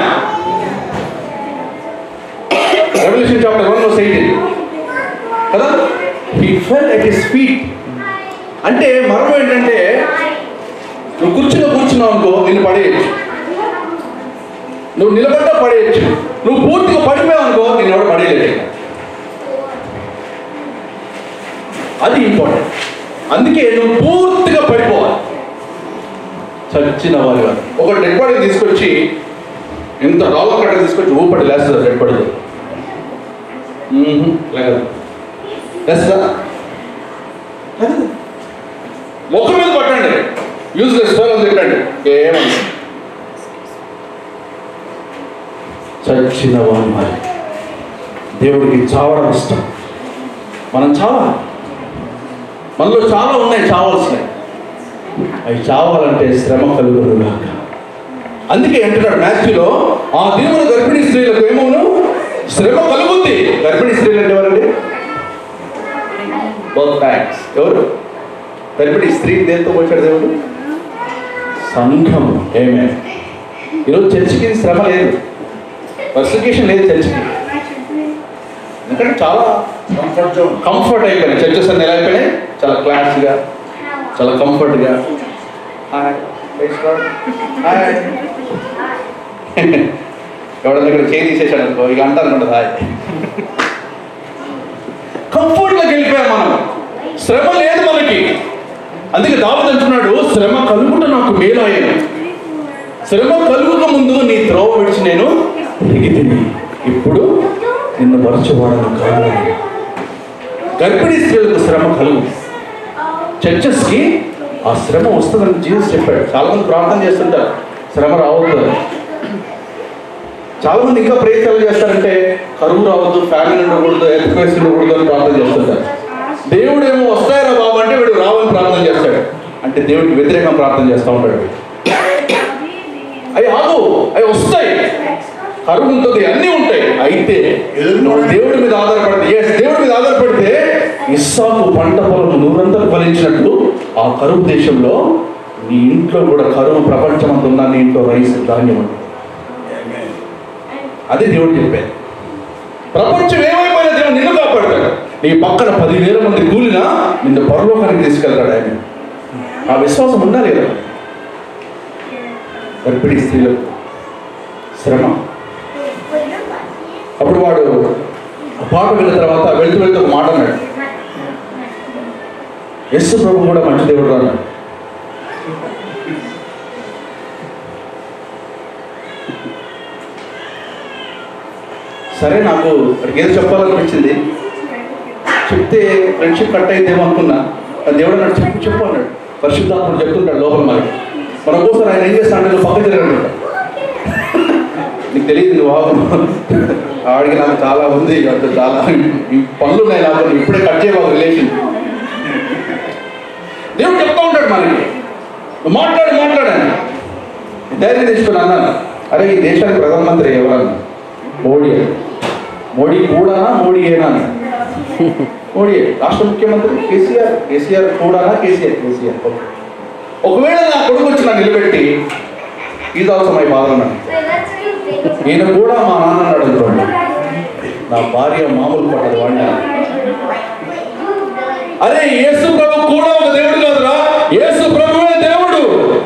Revelation chapter 1 verse 18. కదా he fell at his feet. అంటే మరణం ఏంటంటే నువ్వు కూర్చుని కూర్చున్నావు అనుకో నిన్ను పడేయచ్చు నువ్వు నిలబడ్డా పడేయచ్చు నువ్వు పూర్తిగా పడిపోయావు అనుకో నేను ఎవరు పడేయలేదు ఇక. అది ఇంపార్టెంట్ అందుకే నువ్వు పూర్తిగా పడిపోవాలి చచ్చిన వారి వారు ఒక డెడ్ బాడీ తీసుకొచ్చి ఇంత డాలర్ కట్ట తీసుకొచ్చి ఊపడి లేస్తుంది డెడ్ బాడీ లేదు లేస్తుందా లేదు. ముఖం మీద పట్టండి యూజ్లెస్ ఫోన్ తిట్టండి ఏమన్నా చచ్చిన వారి మరి దేవుడికి చావడం ఇష్టం మనం చావాలి మనలో చాలా ఉన్నాయి చావాల్సినవి అవి చావాలంటే శ్రమ కలుగును అందుకే అంటున్నాడు మాథ్యూలో ఆ దేవుడు గర్భిణీ స్త్రీలకు ఏమోను శ్రమ కలుగుద్ది గర్భిణీ స్త్రీలు అంటే ఎవరండి బోత్ టైమ్స్ ఎవరు గర్భిణీ స్త్రీ దేంతో పోచాడు దేవుడు సంఘం ఏమే ఈరోజు చర్చికి శ్రమ లేదు పర్సిక్యూషన్ లేదు చర్చికి ఎందుకంటే చాలా కంఫర్ట్ జోన్ కంఫర్ట్ అయిపోయినాయి చర్చెస్ అన్ని ఎలా అయిపోయినాయి చాలా క్లాస్గా చాలా కంఫర్ట్గా హాయ్ హాయ్ ఎవడన్నా ఇక్కడ చేయి తీసేసాడు అనుకో ఇక అంటారు అనుకుంటుంది హాయ్ కంఫర్ట్లోకి వెళ్ళిపోయాం మనం శ్రమ లేదు మనకి అందుకే దావత్ అంటున్నాడు శ్రమ కలుగుట నాకు మేలు అయ్యాను శ్రమ కలుగుక ముందు నీ త్రోవ విడిచి నేను తిరిగి ఇప్పుడు నిన్ను మరచువాడను కాదు గర్భిణీ స్త్రీలకు శ్రమ కలుగు చర్చెస్కి ఆ శ్రమ వస్తుందని జీసస్ చెప్పాడు చాలా మంది ప్రార్థన చేస్తుంటారు శ్రమ రావద్దు అని. చాలా మంది ఇంకా ప్రయత్నాలు చేస్తారంటే కరువు రావద్దు ఫ్యామిలీ ఉండకూడదు హెల్త్ కేసు ఉండకూడదు అని ప్రార్థన చేస్తుంటారు దేవుడు ఏమో వస్తాయరా బాబు అంటే వీడు రావని ప్రార్థన చేస్తాడు అంటే దేవుడికి వ్యతిరేకం ప్రార్థన చేస్తూ ఉంటాడు వీడు. అవి ఆగు అవి వస్తాయి కరువు ఉంటుంది అన్నీ ఉంటాయి అయితే నువ్వు దేవుడి మీద ఆధారపడితే yes, దేవుడి మీద ఆధారపడితే ఇస్సాకు పంట పొలం నూరంతలు ఫలించినట్లు ఆ కరువు దేశంలో నీ ఇంట్లో కూడా కరువు ప్రపంచమంతా ఉన్న నీ ఇంట్లో రైస్ ధాన్యం ఉంటుంది అది దేవుడు చెప్పేది ప్రపంచం ఏమైపోయినా దేవుడు నిన్ను కాపాడతాడు నీ పక్కన పదివేల మంది కూలినా నిన్ను పరలోకానికి తీసుకెళ్తాడు ఆయన ఆ విశ్వాసం ఉండాలి కదా గర్భిణీ స్త్రీలకు శ్రమ అప్పుడు వాడు ఆ పాట విన్న తర్వాత వెళ్తూ వెళ్తూ ఒక మాట అన్నాడు యస్సు ప్రభు కూడా మంచి దేవుడు అన్నాడు సరే నాకు వాడికి ఏదో చెప్పాలనిపించింది చెప్తే ఫ్రెండ్షిప్ కట్ అయిందేమో అనుకున్నా ఆ దేవుడు అన్నాడు చెప్పు చెప్పు అన్నాడు పరిశుద్ధాత్మ చెప్తుంటాడు లోపల మరి మన కోసం ఆయన ఏం చేస్తాడు నువ్వు పక్క తిరగండి నీకు తెలియదు నువ్వు ఆగు ఆడికి నాకు చాలా ఉంది అంటే చాలా ఈ పనులు ఉన్నాయి నాకు నువ్వు ఇప్పుడే కట్ చేయవు రిలేషన్ దేవుడు చెప్తా ఉంటాడు మనకి నువ్వు మాట్లాడు మాట్లాడని ధైర్యం తెచ్చుకుని అన్నాను అరే ఈ దేశానికి ప్రధానమంత్రి ఎవరన్నా మోడీ అని. మోడీ కూడానా మోడీ ఏనా అన్నాడు. మోడీ రాష్ట్ర ముఖ్యమంత్రి కేసీఆర్ కేసీఆర్ కూడానా కేసీఆర్ కేసీఆర్ ఓకే. ఒకవేళ నా కొడుకు వచ్చి నన్ను నిలబెట్టి ఈజ్ ఆల్సో మై ఫాదర్ అన్నాడు ఈయన కూడా మా నాన్న అన్నాడు అనుకోండి నా భార్య మామూలు పడ్డది వాడిని అరే యేసు ప్రభు కూడా ఒక దేవుడు కాదురా యేసు ప్రభువే దేవుడు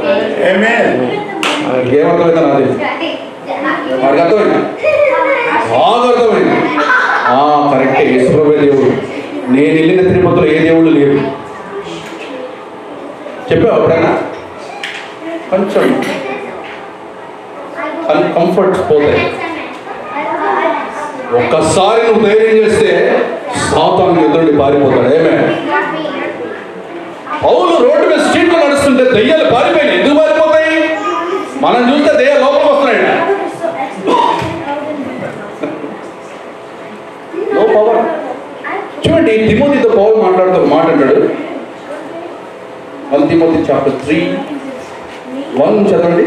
ఏమర్థమైందా నాది వాడికి అర్థమైంది బాగా అర్థమైంది ఆ కరెక్టే యేసు ప్రభువే దేవుడు నేను వెళ్ళిన తిరుపతిలో ఏ దేవుడు లేవు చెప్పావు ఎప్పుడైనా కొంచెం కంఫర్ట్స్ పోతాయి ఒక్కసారి నువ్వు ధైర్యం చేస్తే సాతాను ఎదురుడి పారిపోతాడు ఏమే పౌలు రోడ్డు మీద స్ట్రీట్లో నడుస్తుంటే దయ్యాలు పారిపోయినాయి ఎందుకు పారిపోతాయి మనం చూస్తే దయ్యాలు లోపలికి వస్తున్నాయి నో పవర్ చూడండి తిమోతితో పౌలు మాట్లాడుతూ ఒక మాట అంటాడు one Timothy chapter three one చదవండి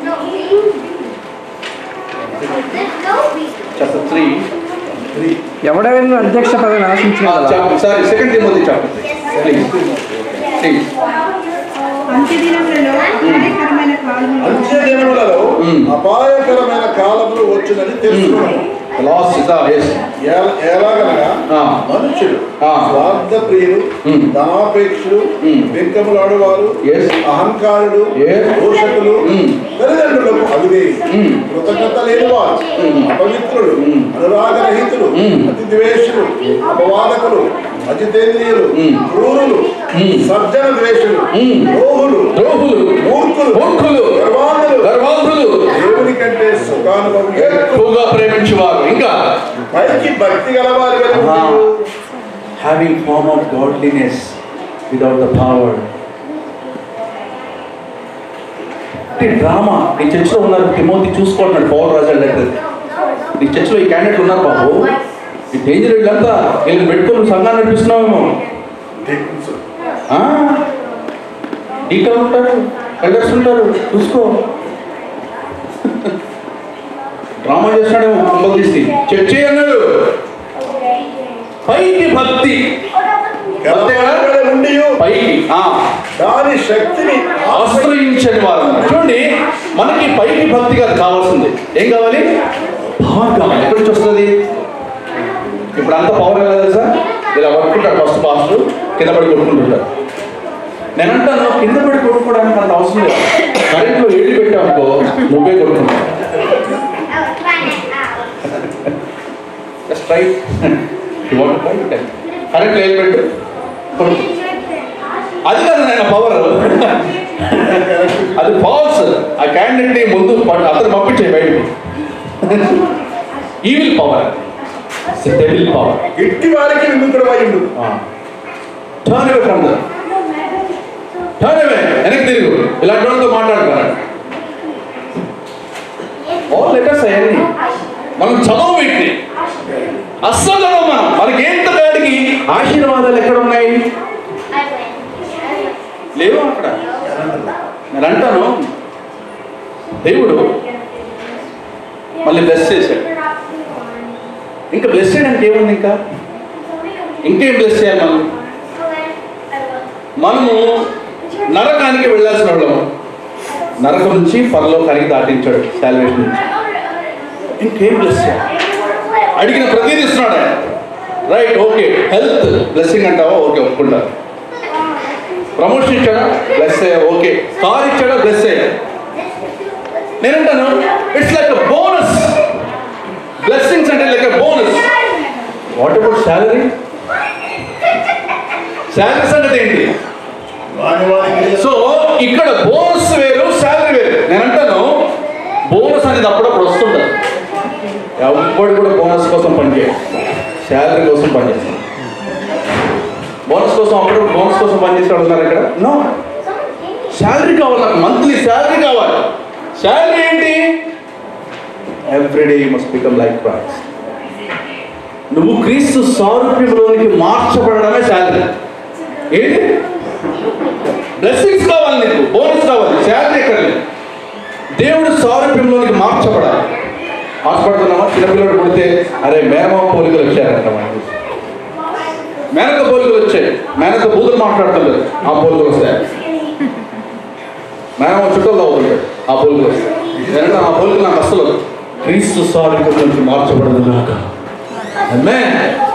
చాప్టర్ త్రీ ఎవడైనా అధ్యక్ష పదవిని ఆశించిన sorry second Timothy chapter please please అంత్య దినములలో హానికరమైన కాలములు అంత్య దినములలో మ్మ్. అపాయకరమైన కాలములు వచ్చునని తెలుసుకున్నాను లాస్ట్ ఇస్ ఎస్ ఎలా- ఎలాగనగా ఆ. మనుషులు ఆ. స్వార్థ ప్రియులు మ్మ్. ధనాపేక్షులు మ్మ్. వెంకములాడువారు Yes. అహంకారులు Yes. దోషకులు మ్మ్. తల్లిదండ్రులకు అవిధేయులు మ్మ్. కృతజ్ఞత లేనివారు మ్మ్. అపవిత్రులు మ్మ్. అనురాగరహితులు మ్మ్. అతి ద్వేషులు అపవాదకులు అజితేంద్రియులు మ్మ్. క్రూరులు మ్మ్. సజ్జన ద్వేషులు మ్మ్. ద్రోహులు ద్రోహులు మూర్ఖులు మూర్ఖులు గర్వాంధులు గర్వాంధులు దేవుని కంటే సుఖానుభవం ఎక్కువ ఎక్కువగా ప్రేమించేవారు ఇంకా పైకి భక్తి గలవారి వలె Ah. ఉండును. Having form of godliness without the power drama నీ చర్చిలో ఉన్నారు తిమోతి చూసుకుంటున్నాడు పవర్ రాజా లెటర్ నీ చర్చిలో ఈ క్యాండిడేట్ ఉన్నారు బాబు ఈ డేంజర్ వీళ్ళంతా వీళ్ళని పెట్టుకొని నువ్వు సంఘాన్ని నడిపిస్తున్నావేమో ఆ? డీకల్ ఉంటారు ఎల్డర్స్ ఉంటారు చూసుకో డ్రామా చేస్తున్నాడేమో కుంభలు తీసి చర్చి అన్నాడు పైకి భక్తి గలవారి వలె ఉండియు పైకి ఆ, దాని శక్తిని ఆశ్రయించని వారు ఉన్నారు. చూడండి మనకి పైకి భక్తి కాదు కావాల్సింది ఏం కావాలి పవర్ కావాలి ఎక్కడి నుంచి వస్తుంది ఇప్పుడు అంత పవర్ ఎలా తెలుసా ఇలా పట్టుకుంటాడు ఫస్ట్ పాస్టర్ కింద పడి కొట్టుకుంటుంటాడు నేను అంటాను కింద పడి కొట్టుకోవడానికి అంత అవసరం లేదు కరెంట్లో ఏళ్ళు పెట్టామనుకో నువ్వే కొట్టుకుంటావు just try you want try కరెంట్లో ఏళ్ళు పెట్టు కొడుకు అది కాదు నాయన పవర్ అది ఫాల్స్ ఆ క్యాండిడేట్ ని ముందు ప- అతను పంపించే బయటికి ఈవిల్ పవర్ డెవిల్ పవర్ ఇట్టి వారికి విముఖుడు అయిండు turn away from there turn away వెనక్కి తిరుగు ఇలాంటి వాళ్ళతో మాట్లాడుతున్నాడు ఆల్ లెటర్స్ అవన్నీ మనం చదవం వీటిని అస్సలు చదవం మనం మనకి ఎంత కాడికి ఆశీర్వాదాలు ఎక్కడ ఉన్నాయి లేవు అక్కడ నేను అంటాను దేవుడు మళ్ళీ బ్లెస్ చేశాడు ఇంకా బ్లెస్ చేయడానికి ఏముంది ఇంకా ఇంకేం బ్లెస్ చేయాలి మనం మనము నరకానికి వెళ్ళాల్సిన వాళ్ళము నరకం నుంచి పరలోకానికి దాటించాడు శాల్వేషన్ నుంచి ఇంకేం బ్లెస్ చేయాలి అడిగిన ప్రతిదీ ఇస్తున్నాడు ఆయన రైట్ ఓకే హెల్త్ బ్లెస్సింగ్ అంటావా ఓకే ఒప్పుకుంటారు ప్రమోషన్ ఇచ్చాడా బ్లెస్ అయ్యా ఓకే కార్ ఇచ్చాడా బ్లెస్ అయ్యా నేనంటాను ఇట్స్ లైక్ బోనస్ బ్లెస్సింగ్స్ అంటే లైక్ శాలరీ శాలరీ సంగతి ఏంటి వాని వానికి సో ఇక్కడ బోనస్ వేరు శాలరీ వేరు నేను అంటాను బోనస్ అనేది అప్పుడప్పుడు వస్తుంటుంది ఎవ్వడు కూడా బోనస్ కోసం పనిచేయడు శాలరీ కోసం పనిచేస్తాడు బోనస్ కోసం అప్పుడప్పుడు బోనస్ కోసం పనిచేసేవాడు ఉన్నారు ఇక్కడ నో శాలరీ కావాలి నాకు మంత్లీ శాలరీ కావాలి శాలరీ ఏంటి everyday you must become like Christ నువ్వు క్రీస్తు సారూప్యంలోనికి మార్చబడడమే శాలరీ ఏంటి బ్లెస్సింగ్స్ కావాలి నీకు బోనస్ కావాలి శాలరీ ఎక్కడ లేదు దేవుడు సారూప్యంలోనికి మార్చబడాలి హాస్పిటల్ చిన్నపిల్లడు పుడితే అరే మేనమామ పోలికలు వచ్చారంట మనకి మేనక పోలికలు వచ్చాయి మేనక బూతులు మాట్లాడటం ఆ పోలికలు వస్తాయి మేనమామ చుట్టూ అవుతుంటాడు ఆ పోలికలు వస్తాయి ఎందుకంటే ఆ పోలికలు నాకు అసలు క్రీస్తు సారూప్యంలోనికి మార్చబడదు కాక Amen.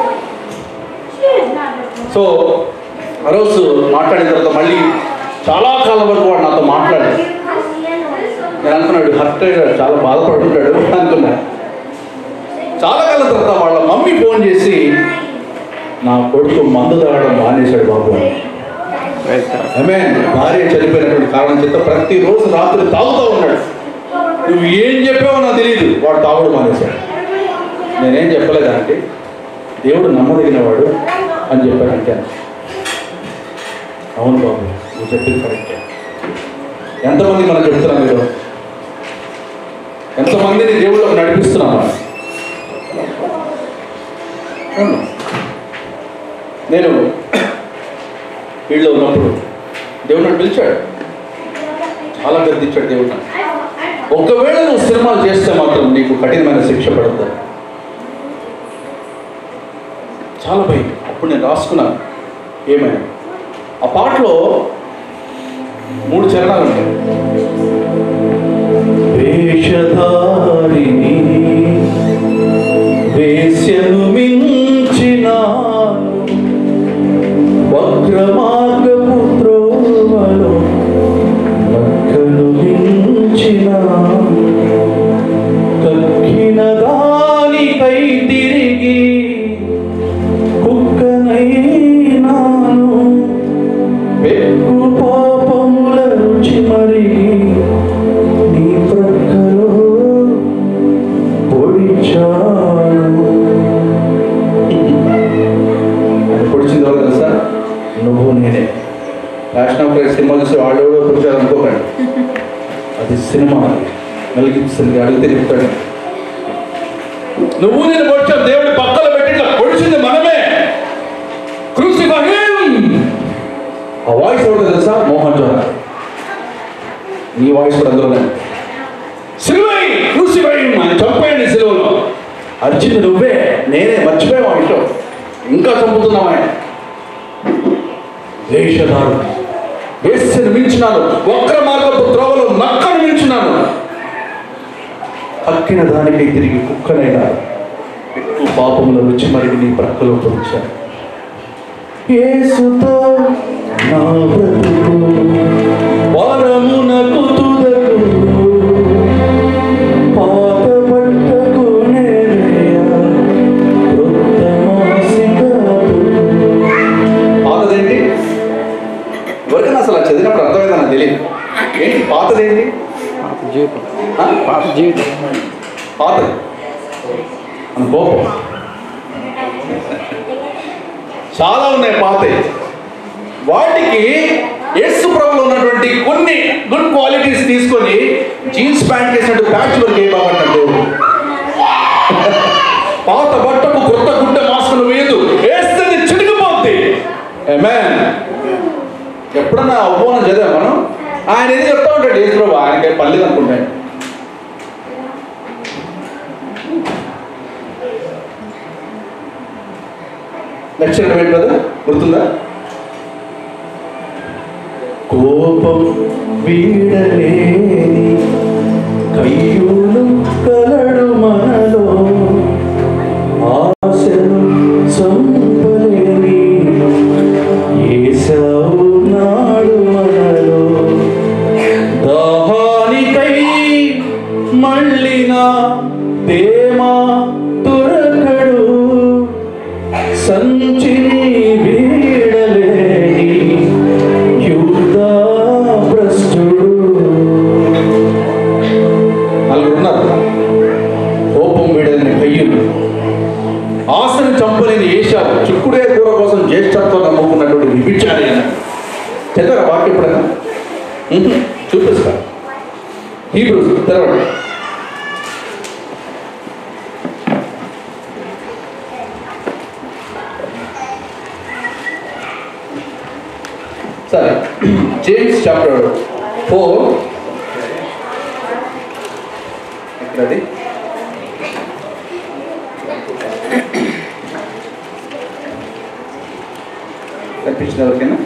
సో ఆ రోజు మాట్లాడిన తర్వాత మళ్ళీ చాలా కాలం వరకు వాడు నాతో మాట్లాడాడు నేను అనుకున్నాడు హర్ట్ అయ్యాడు చాలా బాధపడుతుంటాడు అనుకున్నా చాలా కాలం తర్వాత వాళ్ళ మమ్మీ ఫోన్ చేసి నా కొడుకు మందు తాగడం మానేశాడు బాబు అని. ఆమె భార్య చనిపోయినటువంటి కారణం చేత ప్రతిరోజు రాత్రి తాగుతూ ఉన్నాడు నువ్వు ఏం చెప్పావో నాకు తెలియదు వాడు తాగుడు మానేశాడు నేనేం చెప్పలేదు అంటే దేవుడు నమ్మదగినవాడు అని చెప్పానంటే అవును బాబు నువ్వు చెప్పింది కరెక్టే ఎంతమంది మనం చెప్తున్నాం మీరు ఎంతమందిని దేవుళ్ళు నడిపిస్తున్నాం మనం? అవును. నేను వీళ్ళు ఉన్నప్పుడు దేవుడు నన్ను పిలిచాడు చాలా గద్దించాడు దేవుడు నన్ను. ఒకవేళ నువ్వు సినిమాలు చేస్తే మాత్రం నీకు కఠినమైన శిక్ష పడుతుంది చాలా భయం అప్పుడు నేను రాసుకున్నాను ఏమైనా ఆ పాటలో మూడు చరణాలు ఉంటాయి వేషధారిని వేశ్యను మించినాను వక్రమార్గపు త్రోవలో నక్కను మించినాను కక్కిన దానికై తిరిగి కుక్కనైనాను పెక్కు పాపముల రుచి మరి నీ ప్రక్కలో పొడిచాను అది పొడిచింది ఎవరు తెలుసా నువ్వు నేనే ఫ్యాషన్ ఆఫ్ క్రైస్ట్ సినిమా చూసి వాళ్ళు ఎవరో పొడిచారు అనుకోకండి అది సినిమా మెలిగిస్తుంది అడిగితే చెప్తాడు నువ్వు నేను పొడిచావు దేవుడి పక్కన పెట్టి ఇట్లా పొడిచింది మనమే క్రూసిఫై ఆ వాయిస్ ఎవరు తెలుసా మోహన్ జోహర్ నీ వాయిస్ కూడా అందులోనే సిలువై క్రూసిఫై ఆయన చంపేయండి సిలువలో అర్జున్ నువ్వే నేనే మర్చిపోయావు ఆ విషయం ఇంకా చంపుతున్నావు ఆయన వేషధారు వేస్యను మించినాను వక్ర మార్గపు త్రోవలో నక్కను మించినాను అక్కిన దానికై తిరిగి కుక్కనైనా ఎక్కువ పాపముల రుచి మరి నీ ప్రక్కలో పొంచాను యేసుతో నా బ్రతుకు వరమునకు తుదకు పాత బట్టకు నేనయ్యా క్రొత్త మాసికాలు. పాతదేంటి ఎవరికైనా అసలు అది చదివినప్పుడు అర్థమైందా నాకు తెలియదు ఏంటి పాతదేంటి పాత జీవితం ఆ? పాత జీవితం పాతది మన కోపం చాలా ఉన్నాయి పాతవి వాటికి యేసు ప్రభులో ఉన్నటువంటి కొన్ని గుడ్ క్వాలిటీస్ తీసుకొని జీన్స్ ప్యాంట్ వేసినట్టు ప్యాచ్ వర్క్ వేయబాకంటాడు దేవుడు పాత బట్టకు కొత్త గుడ్డ మాస్కులు వేయదు వేస్తే చిరిగిపోద్ది Amen. ఎప్పుడన్నా అవ్వనం చదివా మనం ఆయన ఏది చెప్తా ఉంటాడు యేసు ప్రభు ఆయనకే పర్లేదు అనుకుంటాడు నెక్స్ట్ ఏంటి కదా గుర్తుందా కోపం వీడలేని కయ్యూలు కలడు మనలో ఆశలు సంపలేని ఏసావు నాడు మనలో దాహానికై మళ్ళిన దేమా దొరకడు ధన్యుడు ఆశను చంపలేని ఏషావు చిక్కుడే కూర కోసం జ్యేష్ఠత్వం నమ్ముకున్నటువంటి విభిచారి అన్నాడు చదివారా వాక్యం ఎప్పుడైనా ఉహు, చూపిస్తా హీబ్రూస్ తెరవండి సరే జేమ్స్ చాప్టర్ ఫోర్ ఎక్కడది కనిపించిన ఎవరికైనా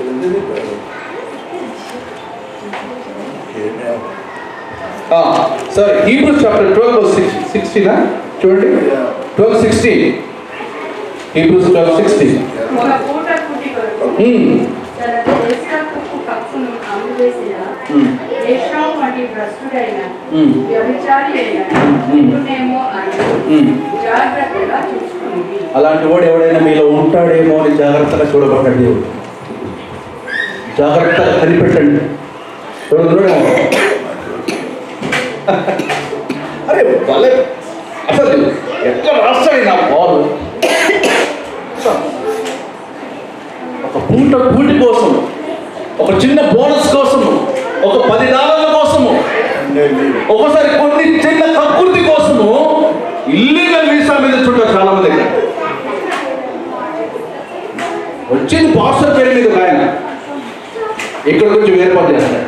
sir Hebrews chapter twelve six సిక్స్టీనా చూడండి twelve sixteen Hebrews twelve sixteen ఒక పూట పుట్టి కొరకు తన జ్యేష్ఠత్వపు కప్పును అమ్మివేసిన జ్యేష్ఠం వంటి భ్రష్టుడైన వ్యభిచారి అయిన ఇప్పుడేమో అని జాగ్రత్తగా చూసుకుంది అలాంటి వాడు ఎవడైనా మీలో ఉంటాడేమో అని జాగ్రత్తగా చూడబడ్డాడు దేవుడు జాగ్రత్తగా కనిపెట్టండి చూడండి చూడండి. అరే భలే అసలు ఎట్లా రాస్తాడు నా బాల్ ఒక పూట కూటి కోసం ఒక చిన్న బోనస్ కోసం ఒక పది డాలర్ల కోసము ఒకసారి కొన్ని చిన్న కక్కుర్తి కోసము ఇల్లీగల్ వీసా మీద చుట్టారు చాలా మంది దగ్గర వచ్చింది పాస్టర్ పేరు మీద ఒక ఆయన ఇక్కడ కొంచెం ఏర్పాటు చేస్తాడు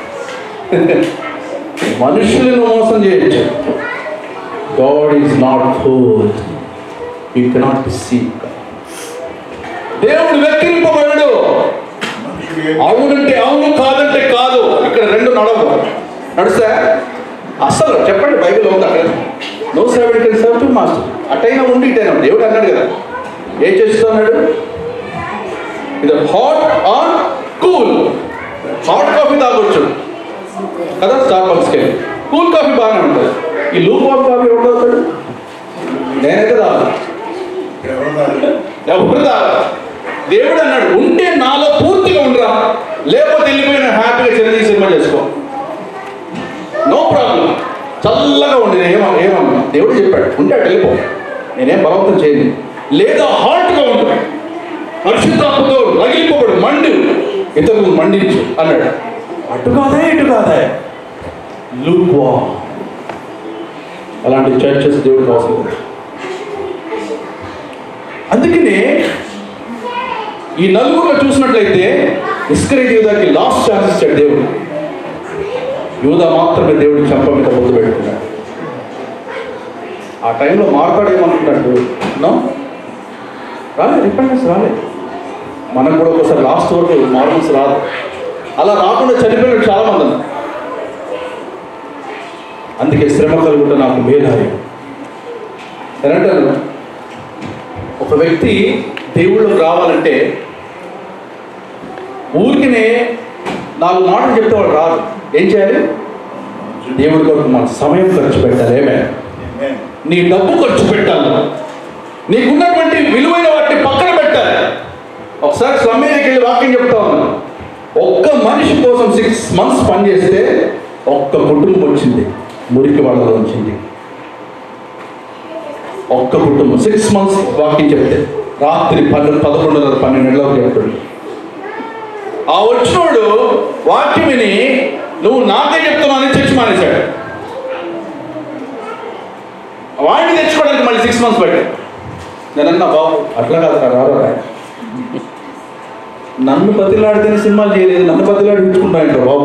మనుషులను మోసం చేయొచ్చు God is not for you cannot seek దేవుడు వెక్కిరింపబడడు అవునంటే అవును కాదంటే కాదు ఇక్కడ రెండు నడవు నడుస్తా అసలు చెప్పండి బైబిల్ ఉంది అక్కడ no servant can serve two master అటైనా ఉండి ఇటైనా ఉండి. దేవుడు అన్నాడు కదా ఏం చేస్తున్నాడు ఇది hot or cool hot coffee తాగొచ్చు కదా స్టార్ బక్స్కి కూల్ కాఫీ బాగానే ఉంటుంది ఈ లూప్ ఆఫ్ కాఫీ ఎవరు తాగుతాడు నేనైతే తాగు ఎవరు తాగ దేవుడు అన్నాడు ఉంటే నాలో పూర్తిగా ఉండరా లేకపోతే వెళ్ళిపోయిన హ్యాపీగా చిరంజీవి సినిమా చేసుకో నో ప్రాబ్లం చల్లగా ఉండి నేను ఏమ ఏమన్నా దేవుడు చెప్పాడు ఉంటే అటు వెళ్ళిపో నేనేం బలవంతం చేయను లేదా హాట్గా ఉండు పరిశుద్ధాత్మతో రగిలిపోబడు మండు ఇతరులు మండించు అన్నాడు అటు కాదా ఇటు కాదా లూక్ అలాంటి చర్చెస్ దేవుడికి అవసరం లేదు. అందుకనే ఈ నలుగురులో చూసినట్లయితే ఇస్కరేట్ యూదాకి లాస్ట్ ఛాన్స్ ఇచ్చాడు దేవుడు యూదా మాత్రమే దేవుడి చెంప మీద ముద్దు పెట్టుకున్నాడు ఆ టైంలో మాట్లాడేమనుకున్నాడు నో రాలేదు రిపెండెన్స్ రాలేదు మనకు కూడా ఒకసారి లాస్ట్ వరకు మార్మల్స్ రాదు అలా రాకుండా చనిపోయిన చాలా మంది ఉన్నారు అందుకే శ్రమ కలుగుట నాకు మేలాలి ఏనంటారు ఒక వ్యక్తి దేవుళ్ళకి రావాలంటే ఊరికినే నాలుగు మాటలు చెప్తే వాడు రాదు ఏం చేయాలి దేవుడి కొరకు మన సమయం ఖర్చు పెట్టాలి ఏమే నీ డబ్బు ఖర్చు పెట్టాలి నీకున్నటువంటి విలువైన వాటిని పక్కన పెట్టాలి ఒకసారి స్వామికి వెళ్ళి వాక్యం చెప్తా ఉన్నాను ఒక్క మనిషి కోసం సిక్స్ మంత్స్ పనిచేస్తే ఒక్క కుటుంబం వచ్చింది మురికి వాళ్ళలో వచ్చింది ఒక్క కుటుంబం సిక్స్ మంత్స్ వాక్యం చెప్తే రాత్రి పన్నెండు పదకొండున్నర పన్నెండు నెలలకు చెప్తాడు ఆ వచ్చినోడు వాక్యం విని నువ్వు నాకే చెప్తున్నావు అని చర్చి మానేశాడు వాడిని తెచ్చుకోవడానికి మళ్ళీ సిక్స్ మంత్స్ పట్టాడు నేనన్నా బాబు అట్లా కాదు రా, రారా రా. నన్ను బతిలాడితేనే సినిమాలు చేయలేదు నన్ను బతిలాడి ఉంచుకుంటాయంట బాబు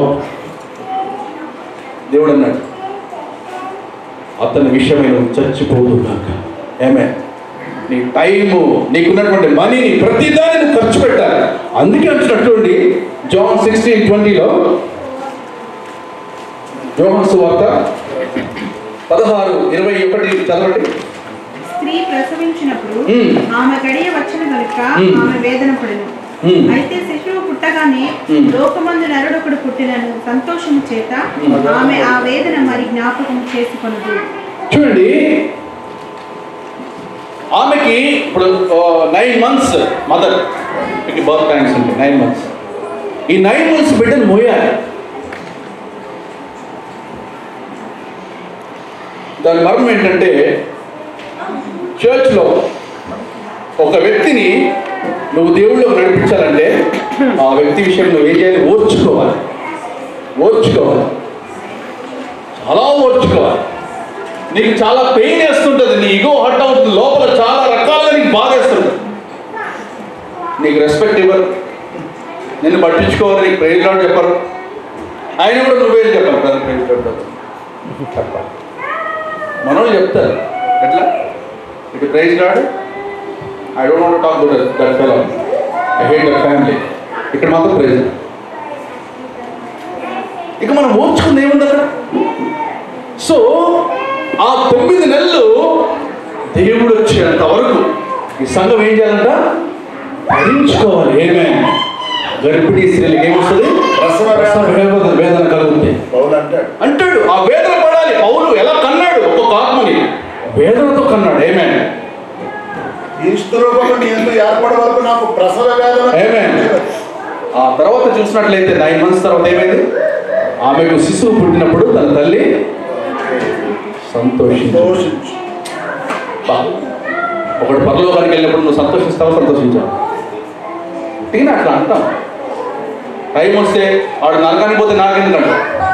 దేవుడు అన్నాడు అతని విషయమై నువ్వు చచ్చిపోదు కాక ఏమే నీ టైము నీకున్నటువంటి మనీని ప్రతిదాన్ని నువ్వు ఖర్చు పెట్టాలి అందుకే అంటున్నటువంటి జాన్ సిక్స్టీన్ ట్వంటీలో జోహన్ సువార్త పదహారు ఇరవై ఒకటి చదవండి స్త్రీ ప్రసవించినప్పుడు మ్మ్. ఆమె గడియ వచ్చిన కనుక మ్మ్. ఆమె వేదన పడను మ్మ్. అయితే శిశువు పుట్టగానే మ్మ్. లోకమందు నరుడొకడు పుట్టినను సంతోషము చేత మ్మ్. ఆమె ఆ వేదన మరి జ్ఞాపకం చేసుకొనదు చూడండి ఆమెకి ఇప్పుడు నైన్ మంత్స్ మదర్ మీకు బర్త్ టైమ్స్ ఉంది నైన్ మంత్స్ ఈ నైన్ మంత్స్ బిడ్డను మోయాలి దాని మర్మం ఏంటంటే చర్చ్లో ఒక వ్యక్తిని నువ్వు దేవుళ్ళో నడిపించాలంటే ఆ వ్యక్తి విషయం నువ్వు ఏం చేయాలి ఓర్చుకోవాలి ఓర్చుకోవాలి చాలా ఓర్చుకోవాలి నీకు చాలా పెయిన్ వేస్తుంటుంది నీ ఇగో హట్ అవుతుంది లోపల చాలా రకాలుగా నీకు బాధ వేస్తుంది నీకు రెస్పెక్ట్ ఇవ్వరు నిన్ను పట్టించుకోవాలి నీకు ప్రైజ్ లాడ్ చెప్పరు ఆయన కూడా నువ్వేం చెప్పాలి కదా ప్రైజ్ లాడ్ చెప్పాలి మనోళ్ళు చెప్తారు ఎట్లా ఇటు praise Lord I don't want talk to that fellow I hate that family ఇక్కడ మాత్రం ప్రైజ్ ఇక మనం ఓర్చుకుంది ఏముంది అక్కడ సో ఆ తొమ్మిది నెలలు దేవుడు వచ్చేంత వరకు ఈ సంఘం ఏం చేయాలంట భరించుకోవాలి ఏమే గర్భిణీ స్త్రీలకు ఏమొస్తుంది ప్రసవ వేదన. ప్రసవ వేదన వేదన కలుగుతుంది పౌలు అంటాడు అంటాడు ఆ వేదన పడాలి పౌలు ఎలా కన్నాడు ఒక్కొక్క ఆత్మని వేదనతో కన్నాడు ఏమే క్రీస్తు రూపంలో నీ ఎందుకు ఏర్పడే వరకు నాకు ప్రసవ వేదన Amen. ఆ తర్వాత చూసినట్లయితే నైన్ మంత్స్ తర్వాత ఏమైంది ఆమెకు శిశువు పుట్టినప్పుడు తన తల్లి సంతోషించు దోషించు బా. ఒకడు పరలోకానికి వెళ్ళినప్పుడు నువ్వు సంతోషిస్తావు సంతోషించావు టీన అట్లా అంటాం టైం వస్తే వాడు నరకానికి పోతే నాకెందుకంట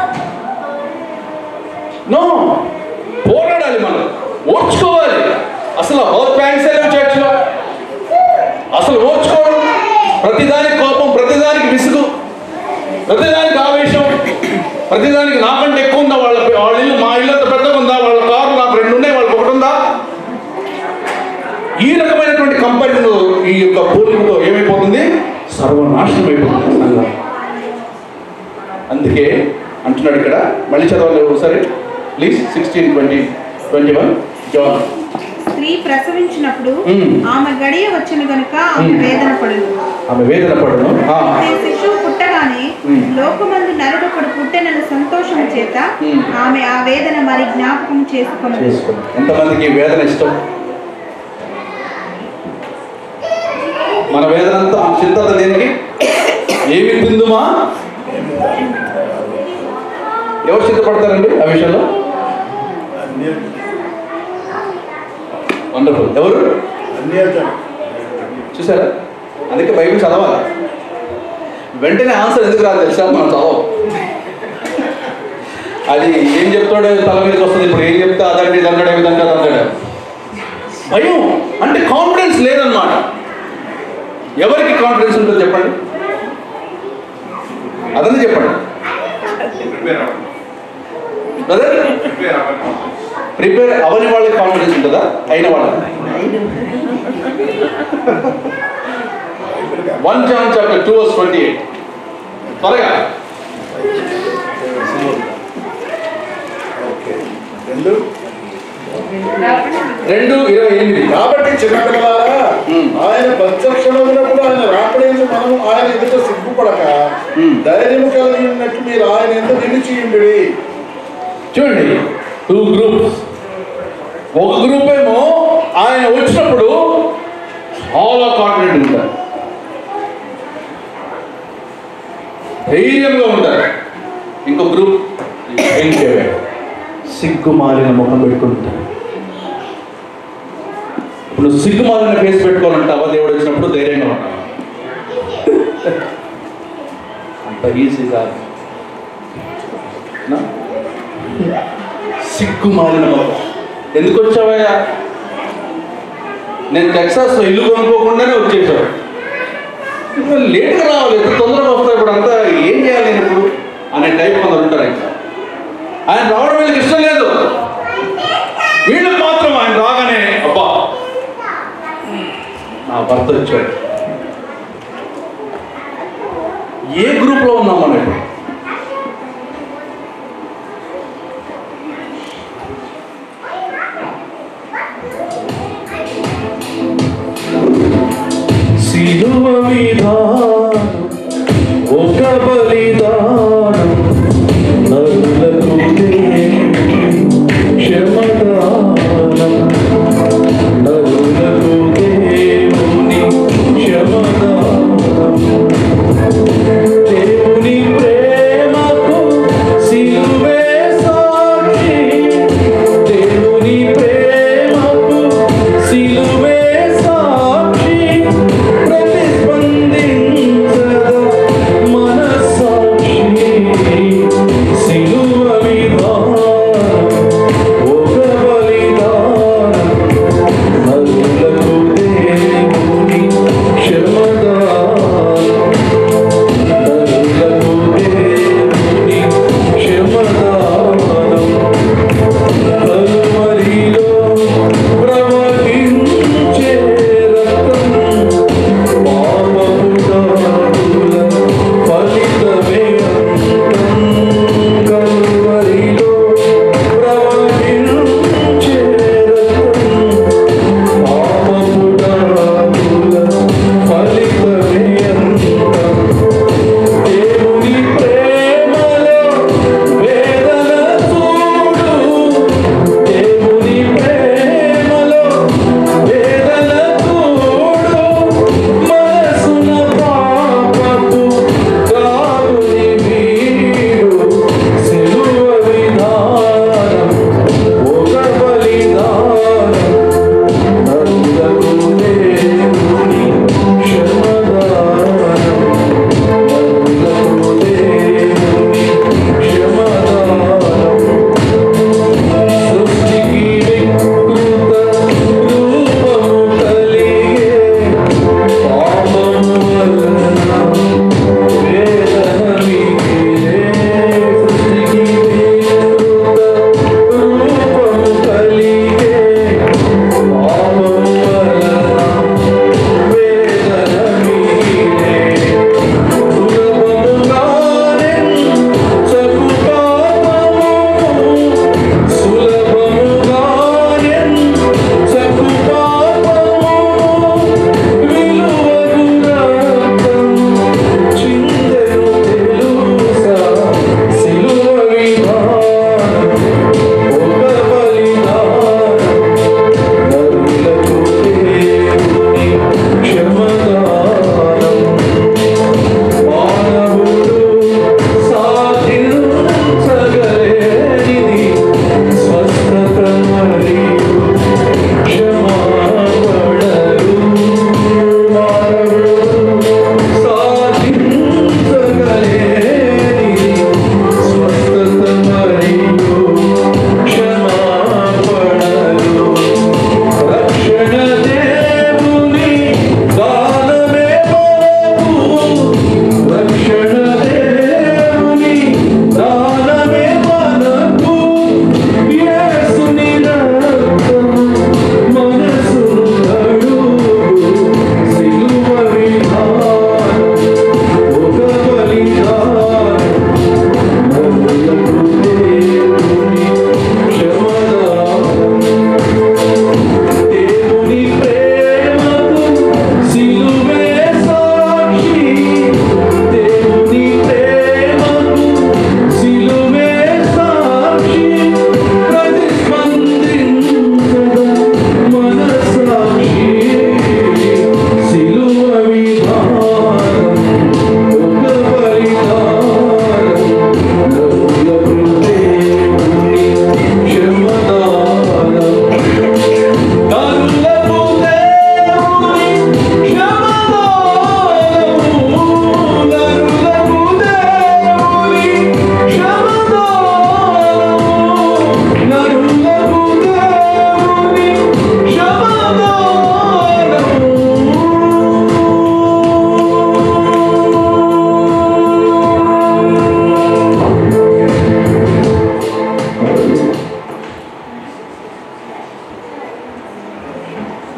నో పోరాడాలి మనం ఓర్చుకోవాలి అసలు హోల్ ప్యాంట్స్ లేవు చర్చ్లో అసలు ఓర్చుకోవడం ప్రతిదానికి కోపం ప్రతిదానికి విసుగు ప్రతిదానికి ఆవేశం ప్రతిదానికి నాకంటే ఎక్కువ ఉందా వాళ్ళ వాళ్ళ ఇల్లు మా ఇల్లు అంత పెద్దగా ఉందా వాళ్ళ కారు నాకు రెండు ఉన్నాయి వాళ్ళకి ఒకటి ఉందా ఈ రకమైనటువంటి కంపారిజన్ ఈ యొక్క పోలికతో ఏమైపోతుంది సర్వనాశనం అయిపోతుంది సంఘం. అందుకే అంటున్నాడు ఇక్కడ మళ్ళీ చదవాలి ఒకసారి please sixteen twenty twenty one John స్త్రీ ప్రసవించినప్పుడు మ్మ్. ఆమె గడియ వచ్చిన గనుక ఆమె మ్మ్. వేదన పడును ఆమె వేదన పడను ఆ, శిశువు పుట్టగానే మ్మ్. లోకమందు నరుడొకడు పుట్టెనన్న సంతోషం చేత మ్మ్. ఆమె ఆ వేదన మరి జ్ఞాపకం చేసుకున్నది చేసుకో ఎంతమందికి ఈ వేదన ఇష్టం మన వేదన అంతా మన చింత అంతా దేనికి ఏమి తిందుమా ఎవరు చింతపడతారండి ఆ విషయంలో అన్య వండర్ఫుల్ ఎవరు అన్యజనం చూసారా అందుకే బైబిల్ చదవాలి వెంటనే ఆన్సర్ ఎందుకు రాదు తెలుసా మనం చదవం అది ఏం చెప్తాడో తల మీదకి వస్తుంది ఇప్పుడు ఏం చెప్తే అదండి ఇదంటాడు విధంగా అంటాడు భయం అంటే కాన్ఫిడెన్స్ లేదన్నమాట ఎవరికి కాన్ఫిడెన్స్ ఉంటుందో చెప్పండి అదని చెప్పండి బ్రదర్ ప్రిపేర్ అవని వాళ్ళకి కాన్ఫిడెన్స్ ఉంటుందా అయిన వాళ్ళకి one John chapter two verse twenty eight త్వరగా ఓకే రెండు రెండు ఇరవై ఎనిమిది కాబట్టి చిన్నపిల్లలారా మ్మ్. ఆయన ప్రత్యక్షమైనప్పుడు ఆయన రాకడేసి మనం ఆయన ఎదుట సిగ్గుపడక మ్మ్. ధైర్యం కలిగి ఉన్నట్టు మీరు ఆయన ఎందుకు నిలిచియుండి చూడండి టూ గ్రూప్స్ ఒక గ్రూప్ ఏమో ఆయన వచ్చినప్పుడు చాలా కాన్ఫిడెంట్ ఉంటారు ధైర్యంగా ఉంటారు ఇంకో గ్రూప్ ఏంటేవే సిగ్గు మారిన ముఖం పెట్టుకుంటారు ఇప్పుడు నువ్వు సిగ్గు మారిన ఫేస్ పెట్టుకోవాలంటావా దేవుడు వచ్చినప్పుడు ధైర్యంగా ఉంటావా అంత ఈజీ కాదు నా? సిగ్గు మారిన బాబు ఎందుకు వచ్చావయ్యా నేను టెక్సాస్ ఇల్లు కొనుక్కోకుండానే వచ్చేసావు ఇప్పుడు లేట్గా రావాలి ఎంత తొందరగా వస్తాయి ఇప్పుడు అంతా ఏం చేయాలి నేను ఇప్పుడు అనే టైప్ కొందరు ఉంటారు ఇంకా ఆయన రావడం వీళ్ళకి ఇష్టం లేదు వీళ్ళకి మాత్రం ఆయన రాగానే అబ్బా నా భర్త వచ్చాడు ఏ గ్రూప్లో ఉన్నాం మనం ఇప్పుడు సిలువ విధానం ఒక బలిదానం నరులకు క్షమదానం నరులకు దేవుని క్షమదానం దేవుని ప్రేమకు సిలువే సాక్షి దేవుని ప్రేమకు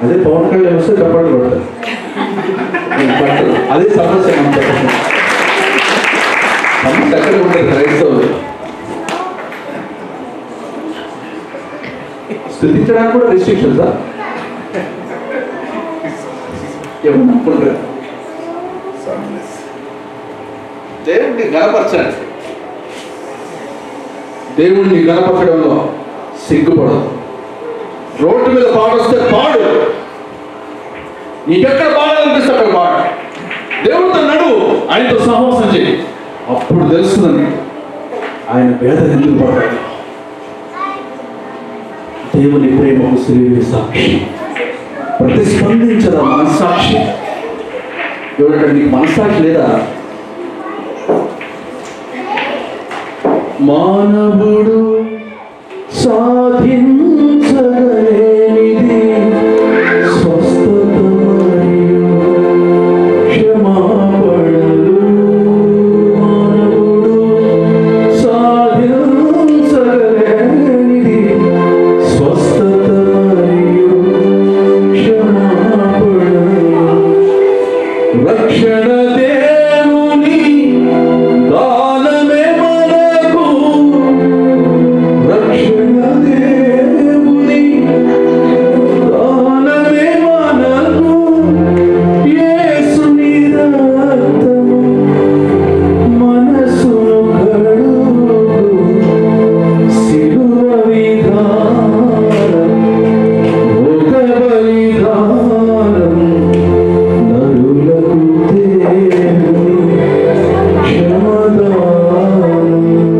అదే పవన్ కళ్యాణ్ వస్తే చప్పట్లు కొడతారు బట్ అదే సమస్య మనం చెప్పండి సమస్య ఎక్కడ ఉంటుంది క్రైస్తవులు స్థుతించడానికి కూడా రెస్ట్రిక్షన్సా ఏమన్నా అనుకుంటారు దేవుడిని గణపరచండి దేవుడిని గణపరచడంలో సిగ్గుపడదు రోడ్డు మీద పాడొస్తే పాడు నీకెక్కడ పాడాలనిపిస్తే అక్కడ పాడు దేవుడితో నడువు ఆయనతో సహవాసం చేయి అప్పుడు తెలుస్తుందని ఆయన వేదన ఎందుకు పడతాడు దేవుని ప్రేమకు సిరివి సాక్షి ప్రతిస్పందించదా మనస్సాక్షి ఎవరంటే నీకు మనస్సాక్షి లేదా మానవుడు సాధించలేనిది స్వస్థత మరియు క్షమాపణలు మానవుడు సాధించలేనిది స్వస్థత మరియు క్షమాపణలు రక్షణ దేవుని దానమే మనకు రక్షణ దేవుని దానమే మనకు యేసుని రక్తము మనసును కడుగు సిలువ విధానం ఒక బలిదానం నరులకు దేవుని క్షమదానం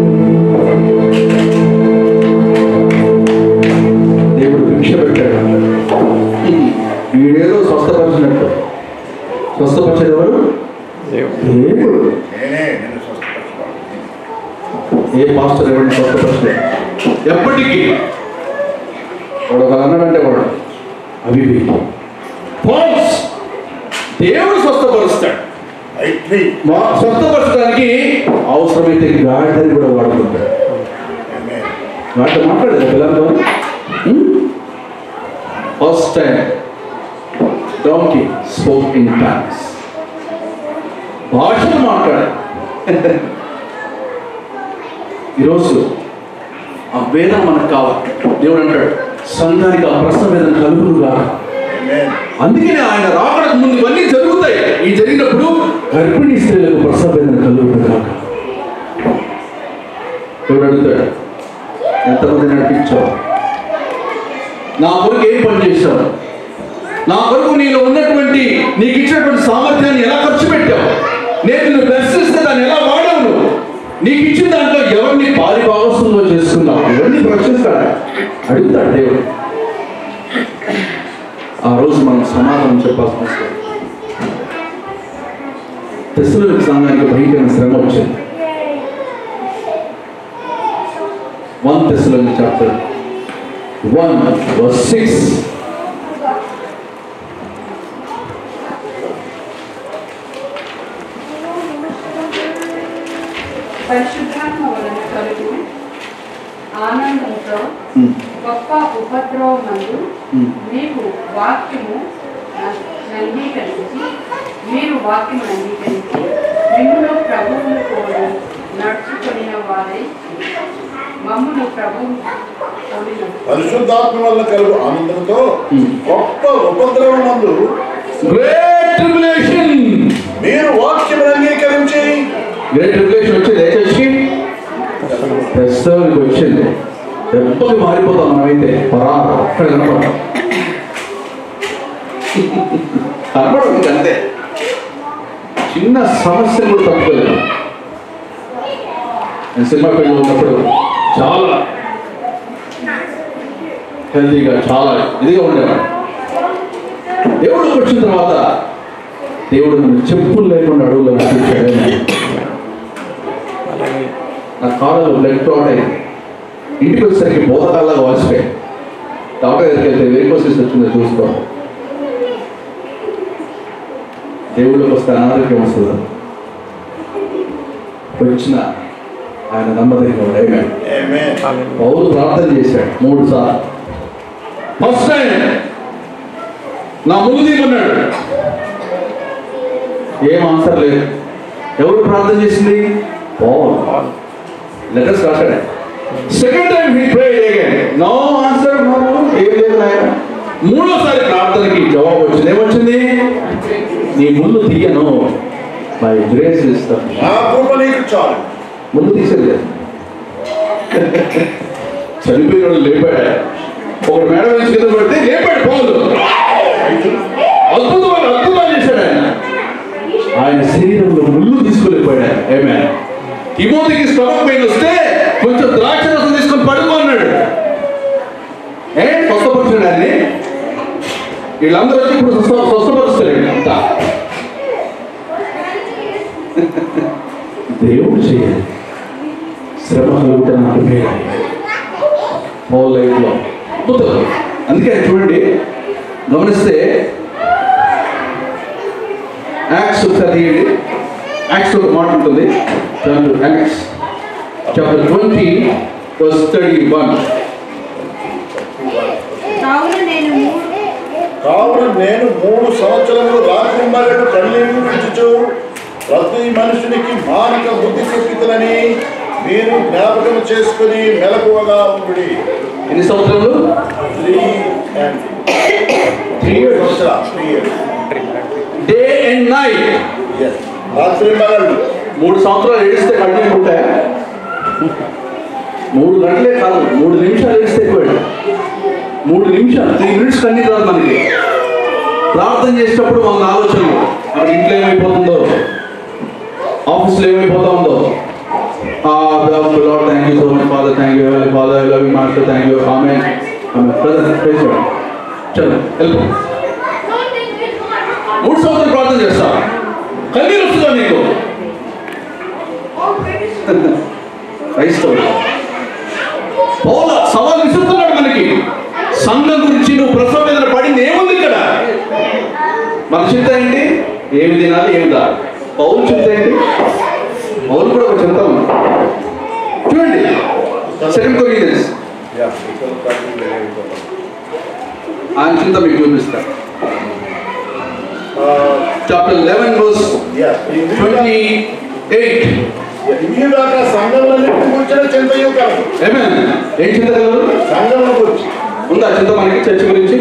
దేవుడు భిక్ష పెట్టాడు వీడేదో స్వస్థపరిచినట్టు స్వస్థపరిచేది ఎవరు దేవుడు దేవుడు నేనే నిన్ను స్వస్థపరచుకోవాలి ఏ పాస్టర్ ఎవరిని స్వస్థపరచలేదు ఎప్పటికీ వాడు ఒక అన్నాడంటే వాడు అవి ఫాల్స్ దేవుడు స్వస్థపరుస్తాడు ఐట్రీ మా స్వస్థపరచడానికి అవసరమైతే గాడిదని కూడా వాడుకుంటాడు ఆమేన్ గాడిద మాట్లాడేది పిల్లలతో first time donkey spoke in talks భాషలు మాట్లాడారు ఈరోజు ఆ వేదన మనకు కావాలి దేవుడు అంటాడు సంఘానికి ఆ ప్రశ్న వేదన కలుగునుగా ఆమేన్ అందుకనే ఆయన రాకడకు ముందు ఇవన్నీ జరుగుతాయి ఈ జరిగినప్పుడు గర్భిణీ స్త్రీలకు ప్రసవ వేదన కలుగునుగా దేవుడు అడుగుతాడు ఎంతమంది నడిపించావు నా కొరకు ఏం పని చేశావు నా కొరకు నీలో ఉన్నటువంటి నీకు ఇచ్చినటువంటి సామర్థ్యాన్ని ఎలా ఖర్చు పెట్టావు నేను నిన్ను దర్శిస్తే దాన్ని ఎలా వాడావు నువ్వు నీకు ఇచ్చిన దాంట్లో ఎవరిని పాలి భాగస్వంలో చేసుకున్నావు ఎవరిని ప్రశ్నిస్తాడు అడుగుతాడు దేవుడు ఆ రోజు మనం సమాధానం చెప్పాల్సిన అవసరం తెస్సులకు సంఘానికి భయంకరమైన శ్రమ వచ్చింది వన్ తెస్సులకు చాప్టర్ వన్ సిక్స్ పరిశుద్ధాత్మ వలన కలుగు ఆనందంతో గొప్ప ఉపద్రవమందు మీకు వాక్యము అంగీకరించి మీరు వాక్యము అంగీకరించి మిమ్మల్ని ప్రభువును కూడా నడుచుకుని వారై మమ్మల్ని ప్రభువు కోరిన పరిశుద్ధాత్మ వల్ల కలుగు ఆనందంతో గొప్ప ఉపద్రవం నందు గ్రేట్ ట్రిబులేషన్ మీరు వాక్యం అంగీకరించి గ్రేట్ ట్రిబులేషన్ వచ్చేది ఏ చర్చికి ప్రస్తుతానికి వచ్చింది దెబ్బకి మారిపోతాం మనమైతే పరా అక్కడ కనపడతాం కనపడం ఇంకా అంతే చిన్న సమస్యలు కూడా తప్పుకోలేదు నేను సినిమా ఫీల్డ్లో ఉన్నప్పుడు చాలా హెల్తీగా చాలా ఇదిగా ఉండేవాడు దేవుడికి వచ్చిన తర్వాత దేవుడు నన్ను చెప్పులు లేకుండా అడుగులో నడిపించాడు అలాగే నా కాలంలో బ్లడ్ క్లాట్ అయింది ఇంటికి వచ్చేసరికి బోధకాల్లాగా వాసిపోయాయి డాక్టర్ దగ్గరికి వెళ్తే వేకోసిస్ వచ్చిందో చూసుకో దేవుళ్ళకి వస్తే అనారోగ్యం వస్తుందా వచ్చిన ఆయన నమ్మదగిన ఆమేన్ పౌరు ప్రార్థన చేశాడు మూడు సార్లు ఫస్ట్ టైం నా ముందు తీయమన్నాడు ఏం ఆన్సర్ లేదు ఎవరు ప్రార్థన చేసింది పౌల్ లెటర్స్ రాశాడు second time he pray again no answer no ఏం లేదు నాయన మూడోసారి ప్రార్థనకి జవాబు వచ్చింది ఏమొచ్చింది నీ ముందు తీయను బై గ్రేస్ ఇస్తాను నా కృప నీకు చాలు ముందు తీసేది లేదు. చనిపోయిన వాడు లేపాడు ఒకడు మేడ వేసి కింద పడితే లేపాడు పౌలు అద్భుతమైన అద్భుతాలు చేశాడు ఆయన ఆయన శరీరంలో ముళ్ళు తీసుకోలేకపోయాడు ఏమే తిమోతికి స్టమక్ పెయిన్ వస్తే కొంచెం ద్రాక్ష రసం తీసుకొని పడుకో అన్నాడు ఏ స్వస్థపరచండి ఆయన్ని వీళ్ళందరూ వచ్చి ఇప్పుడు స్వస్థ స్వస్థపరుస్తారు అంతా దేవుడు చేయాలి శ్రమ కలుగుట నాకు మేలు పౌల్ లైఫ్లో అద్భుతం అందుకే చూడండి గమనిస్తే యాక్స్ ఒకసారి తీయండి యాక్స్ ఒక మాట ఉంటుంది Acts chapter twenty verse thirty one కావున నేను మూడు కావున నేను మూడు సంవత్సరములు రాత్రి మరణ కన్నీళ్లు విడుచుచు ప్రతి మనుషునికి మానక బుద్ధి చెప్పితనని మీరు జ్ఞాపకం చేసుకుని మెలకువగా ఉండి ఎన్ని సంవత్సరాలు త్రీ అండ్ త్రీ ఇయర్స్ సంవత్సరాలు three years day and night రాత్రి మరణ మూడు సంవత్సరాలు ఏడిస్తే కన్నీళ్ళు ఉంటాయా మూడు గంటలే కాదు మూడు నిమిషాలు ఏడిస్తే ఎక్కువ మూడు నిమిషాలు త్రీ మినిట్స్ కన్నీరు రాదు మనకి ప్రార్థన చేసేటప్పుడు మన ఆలోచనలు అక్కడ ఇంట్లో ఏమైపోతుందో ఆఫీస్లో ఏమైపోతా ఉందో Lord thank you so much father thank you father I love you master thank you ఆమె చలో వెళ్ళి మూడు సంవత్సరాలు ప్రార్థన చేస్తా కన్నీరు వస్తుందా నీకు క్రైస్తవుడు పౌల సవాల్ విసురుతున్నాడు మనకి సంఘం గురించి నువ్వు ప్రసవ మీద పడింది ఏముంది ఇక్కడ మన చింత ఏంటి ఏమి తినాలి ఏమి దా పౌలు చింత ఏంటి పౌలు కూడా ఒక చింత ఉంది చూడండి సెకండ్ కొరియన్స్ ఆయన చింత మీకు చూపిస్తా chapter eleven verse twenty eight ఇవి దాకా సంఘంలో కూర్చొని చింతయు కాదు ఏమే ఏం చింత కలరు సంఘంలో కూర్చి ఉందా చింత మనకి చర్చ గురించి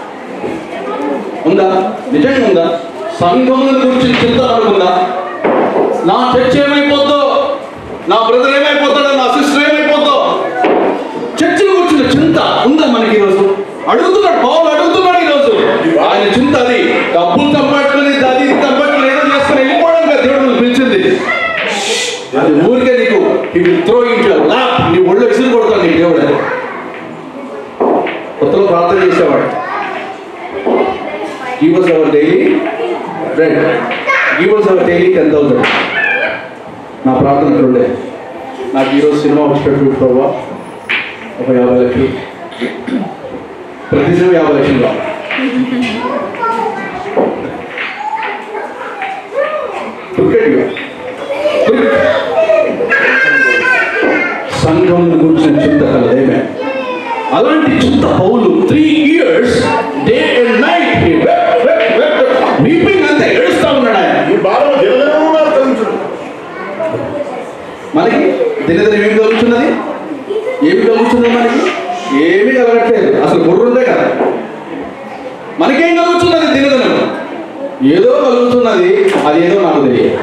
ఉందా నిజంగా ఉందా సంఘముల గురించి చింత మనకుందా నా చర్చ ఏమైపోద్దో నా బ్రదర్ ఏమైపోతాడో నా సిస్టర్ ఏమైపోద్దో చర్చలు కూర్చున్న చింత ఉందా మనకి ఈరోజు అడుగుతున్నాడు పౌలు అడుగుతున్నాడు ఈరోజు ఆయన చింత అది డబ్బులు తప్పట్లేదు అది ఇది తప్పట్లేదు ఏదో చేసుకుని వెళ్ళిపోవడం కదా దేవుడు నువ్వు పిలిచింది అది ఊరికే నీకు ఇవి త్రో ఇంట్లో నీ ఒళ్ళు విసిరి కొడతాడు నీకు దేవుడు అది కొత్తలో ప్రార్థన చేసేవాడు give us our daily bread give us our daily ten thousand నా ప్రార్థన అక్కడ ఉండే నాకు ఈరోజు సినిమా వచ్చేటట్టు ప్రభావ ఒక యాభై లక్షలు ప్రతి సినిమా యాభై లక్షలు కావాలి. Look at you. Look. సంఘం గురించిన చింత కలదేమే అలాంటి చింత పౌలు three years day and night weeping అంతే ఏడుస్తా ఉన్నాడు ఆయన ఈ భారం దినదినముగా తగ్గుతుంది మనకి దినదిన ఏమి కలుగుతున్నది ఏమి కలుగుతున్నది మనకి ఏమీ కలగట్లేదు అసలు బుర్రుందే కదా మనకేం కలుగుతున్నది దినదినం ఏదో కలుగుతున్నది అది ఏదో నాకు తెలియదు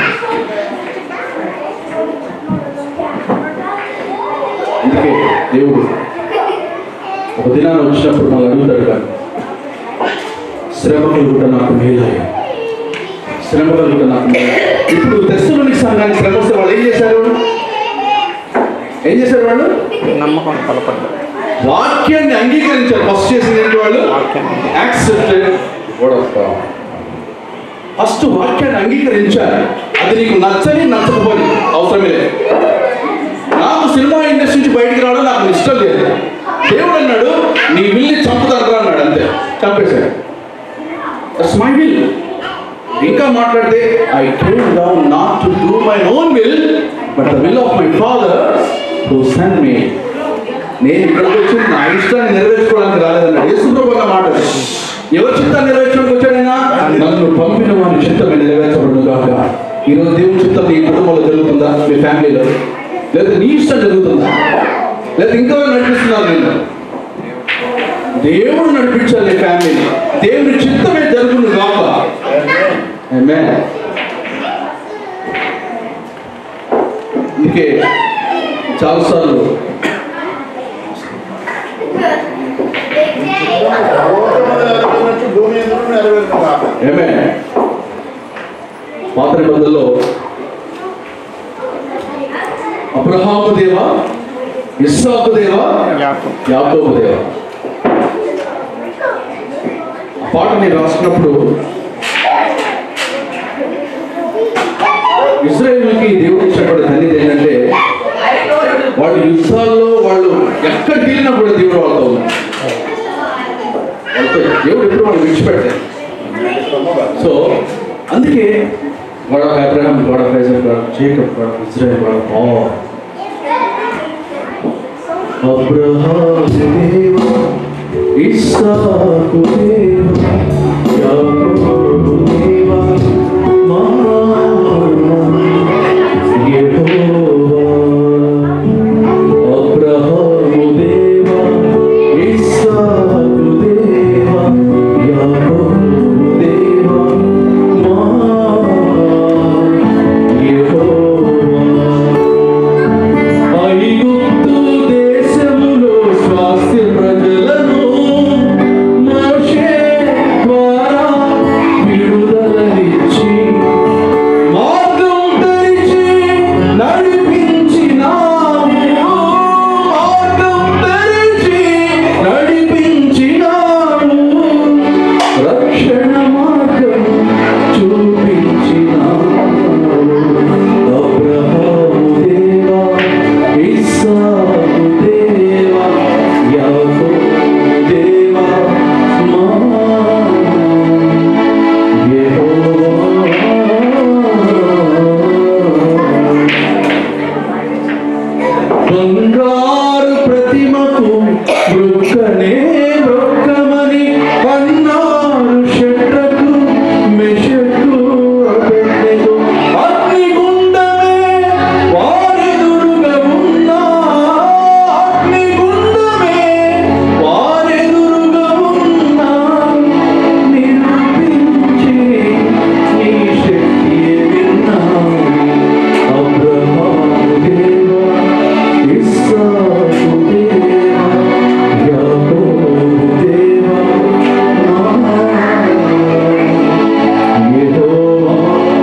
అందుకే దేవుడు ఒక దినాన్ని వచ్చినప్పుడు మనం అడుగుతాడు కానీ శ్రమ కలుగుట నాకు మేలాయ శ్రమ కలుగుట నాకు మేలాయ ఇప్పుడు తెస్తులోని సంఘానికి శ్రమ వస్తే వాళ్ళు ఏం చేశారు ఏం చేశారు వాళ్ళు నమ్మకం బలపడ్డారు వాక్యాన్ని అంగీకరించారు ఫస్ట్ చేసింది ఏంటి వాళ్ళు accepted word of God first వాక్యాన్ని అంగీకరించాలి అది నీకు నచ్చని నచ్చకపోని అవసరమే లేదు నాకు సినిమా ఇండస్ట్రీ నుంచి బయటికి రావడం నాకు ఇష్టం లేదు దేవుడు అన్నాడు నీ విల్ని చంపుతాను అన్నాడు అంతే చంపేశాడు దట్స్ మై విల్ ఇంకా మాట్లాడితే I came down not to do my own will but the will of my father who send me నేను ఇక్కడికి వచ్చి నా ఇష్టాన్ని నెరవేర్చుకోవడానికి రాలేదన్నాడు యేసుప్రభు అన్న మాట అది. ఎవరి చిత్తాన్ని నెరవేర్చడానికి వచ్చాడైనా నన్ను పంపిన వారి చిత్తం నెరవేర్చబడును కాక ఈరోజు దేవుని చిత్తం నీ కుటుంబంలో జరుగుతుందా మీ ఫ్యామిలీలో లేదా నీ ఇష్టం జరుగుతుందా లేదా ఇంకా నడిపిస్తున్నారు నేను దేవుడు నడిపించాలి నీ ఫ్యామిలీని దేవుని చిత్తమే జరుగును కాక Amen. అందుకే చాలాసార్లు పరలోకమందు నెరవేరినట్లు భూమి ఎందుకు నెరవేరును కాక ఏమే పాత నిబంధనలో అబ్రహాము దేవ ఇస్సాకు దేవ యాకోబు. యాకోబు దేవ ఆ పాట నేను రాసుకున్నప్పుడు ఇజ్రాయేల్కి దేవుడు ఇచ్చినటువంటి ధన్యత ఏంటంటే వాళ్ళు యుద్ధాల్లో వాళ్ళు ఎక్కడికి వెళ్ళినా కూడా దేవుడు వాళ్ళతో ఉన్నారు వాళ్ళతో దేవుడు ఎప్పుడు వాళ్ళు విడిచిపెడతారు సో అందుకే గొడవ అబ్రహాం గొడవ ఫైజర్ గొడవ జేకబ్ గొడవ ఇజ్రాయెల్ గొడవ పావ అబ్రహాం దేవా ఇస్సాకు దేవా యాకోబు దేవా మా యెహోవా అబ్రహాము దేవా ఇస్సాకు దేవా యాకోబు దేవా మా యెహోవా ఐగుప్తు దేశములో స్వాస్థ్య ప్రజలను మోషే ద్వారా విడుదలనిచ్చి మార్గం తెరిచి నడిపించినాము మార్గం తెరిచి నడిపించినాము రక్షణ మార్గం చూపించినాము అబ్రహాము దేవా ఇస్సాకు దేవా యాకోబు దేవా మా బంగారు ప్రతిమకు మృక్కనే మృక్కమని అన్నారు శట్రకు మెషకు అబెద్నెగో. అగ్నిగుండమే వారెదురుగా ఉన్నా అగ్నిగుండమే వారెదురుగా ఉన్నా నిరూపించి నీ శక్తియే విన్నాను అబ్రహాము దేవా ఇస్సాకు దేవా యాకోబు దేవా నా యెహోవా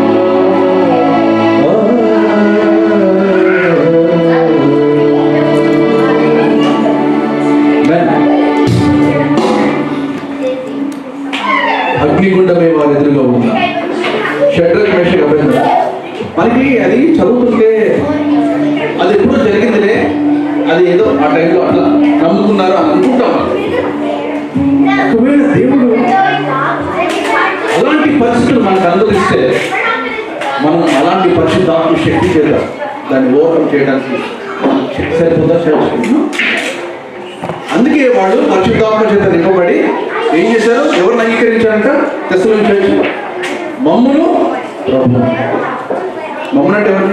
అగ్నిగుండమే వారి ఎదురుగా ఉన్నా షడ్రక్ మేషక్ అభ్యంతరం మనకి అది చదువుతుంటే అది ఎప్పుడో జరిగిందిలే అది ఏదో ఆ టైంలో అట్లా నమ్ముకున్నారు అని అనుకుంటాం ఒకవేళ దేవుడు అలాంటి పరిస్థితులు మనకు అనుభవిస్తే మనం అలాంటి పరిశుద్ధాత్మ శక్తి చేత దాన్ని ఓవర్కమ్ చేయడానికి శక్తి సరిపోతా చేసుకుంటున్నాం అందుకే వాళ్ళు పరిశుద్ధాత్మ చేత నింపబడి ఏం చేశారు ఎవరిని అంగీకరించారంట తెస్సలోని చర్చ్ మమ్మును ప్రభు మమ్మల్ని అంటే ఎవరిని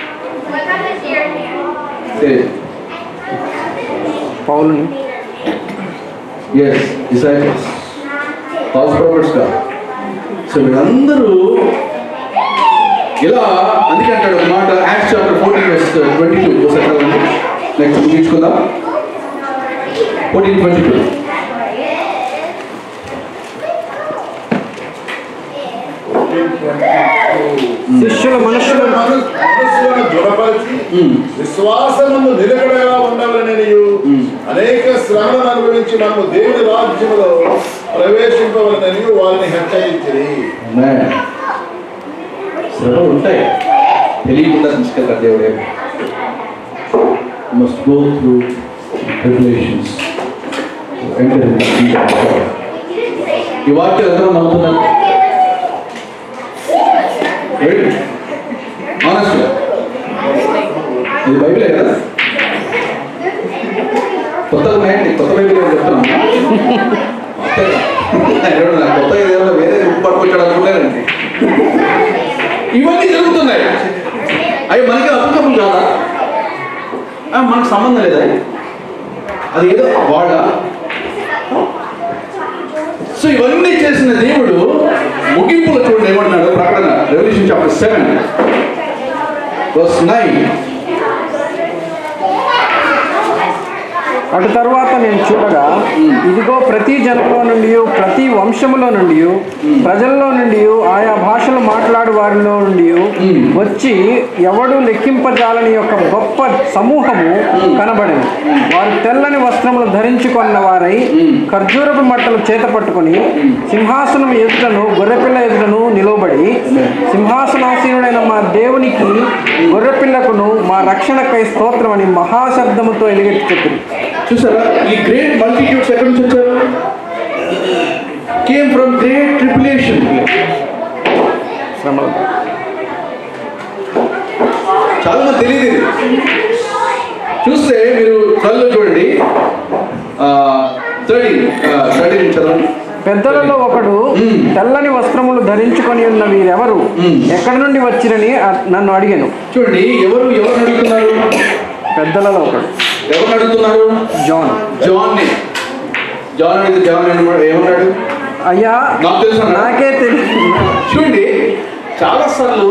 తెలియదు పౌలుని ఎస్ డిసైపుల్స్ ఫాల్స్ ప్రాఫిట్స్ గా సో వీళ్ళందరూ ఇలా అందుకే అంటాడు ఒక మాట act chapter fourteen verse twenty two ఒకసారి నెక్స్ట్ ముగించుకుందాం ఫోర్టీన్ ట్వంటీ టూ శిష్యుల మనుషులు మనస్సులను దృఢపరిచి విశ్వాసమును నిలకడగా ఉండాలని అనేక శ్రమలను అనుభవించి మనము దేవుని రాజ్యములో ప్రవేశింపవలనని వారిని హెచ్చరించింది శ్రమ ఉంటాయి తెలియకుండా తీసుకెళ్తాడు దేవుడే మస్ట్ గో త్రూ రెగ్యులేషన్స్ ఈ వాక్యం ఎంతో నమ్ముతున్నారు ఆనెస్ట్గా ఇది బైబిలే కదా కొత్తగా ఉన్నాయండి కొత్త బైబిల్ అని చెప్తున్నాను అంతేగా? ఎవరు నాకు కొత్త ఏదైనా వేరే గుర్తు పట్టుకొచ్చాడు అనుకున్నానండి ఇవన్నీ జరుగుతున్నాయి అవి మనకి అద్భుతం కాదా ఆ, మనకు సంబంధం లేదా అది ఏదో వాళ్ళ సో ఇవన్నీ చేసిన దేవుడు ముగింపులో చూడండి ఏమంటున్నాడు ప్రకటన revelation chapter seven verse nine అటు తర్వాత నేను చూడగా ఇదిగో ప్రతి జనంలో నుండి ప్రతి వంశములో నుండి ప్రజల్లో నుండి ఆయా భాషలు మాట్లాడు వారిలో నుండి వచ్చి ఎవడు లెక్కింపజాలని యొక్క గొప్ప సమూహము కనబడింది వారు తెల్లని వస్త్రములు ధరించుకున్న వారై ఖర్జూరపు మట్టలు చేత పట్టుకొని సింహాసనం ఎదుటను గొర్రెపిల్ల ఎదుటను నిలవబడి సింహాసనాసీనుడైన మా దేవునికి గొర్రెపిల్లకును మా రక్షణకై స్తోత్రం అని మహాశబ్దముతో ఎలుగెత్తి చెప్పింది చూసారా ఈ గ్రేట్ మల్టిట్యూడ్స్ ఎక్కడి నుంచి వచ్చారు కేమ్ ఫ్రమ్ గ్రేట్ ట్రిపులేషన్ శ్రమలు చాలా మంది తెలియదు ఇది. చూస్తే మీరు కళ్ళు చూడండి థర్టీ థర్టీ చదవండి పెద్దలలో ఒకడు మ్మ్. తెల్లని వస్త్రములు ధరించుకొని ఉన్న వీరెవరు మ్మ్. ఎక్కడి నుండి వచ్చిరని అ- నన్ను అడిగాను చూడండి ఎవరు ఎవరు అడుగుతున్నారు పెద్దలలో ఒకడు ఎవరు అడుగుతున్నారు జాన్ జాన్ని జాన్ అడిగితే జాన్ ఏమన్నాడు ఏమన్నాడు అయ్యా నాకు తెలుసు అన్నాడు. నాకే తెలియదు చూడండి చాలాసార్లు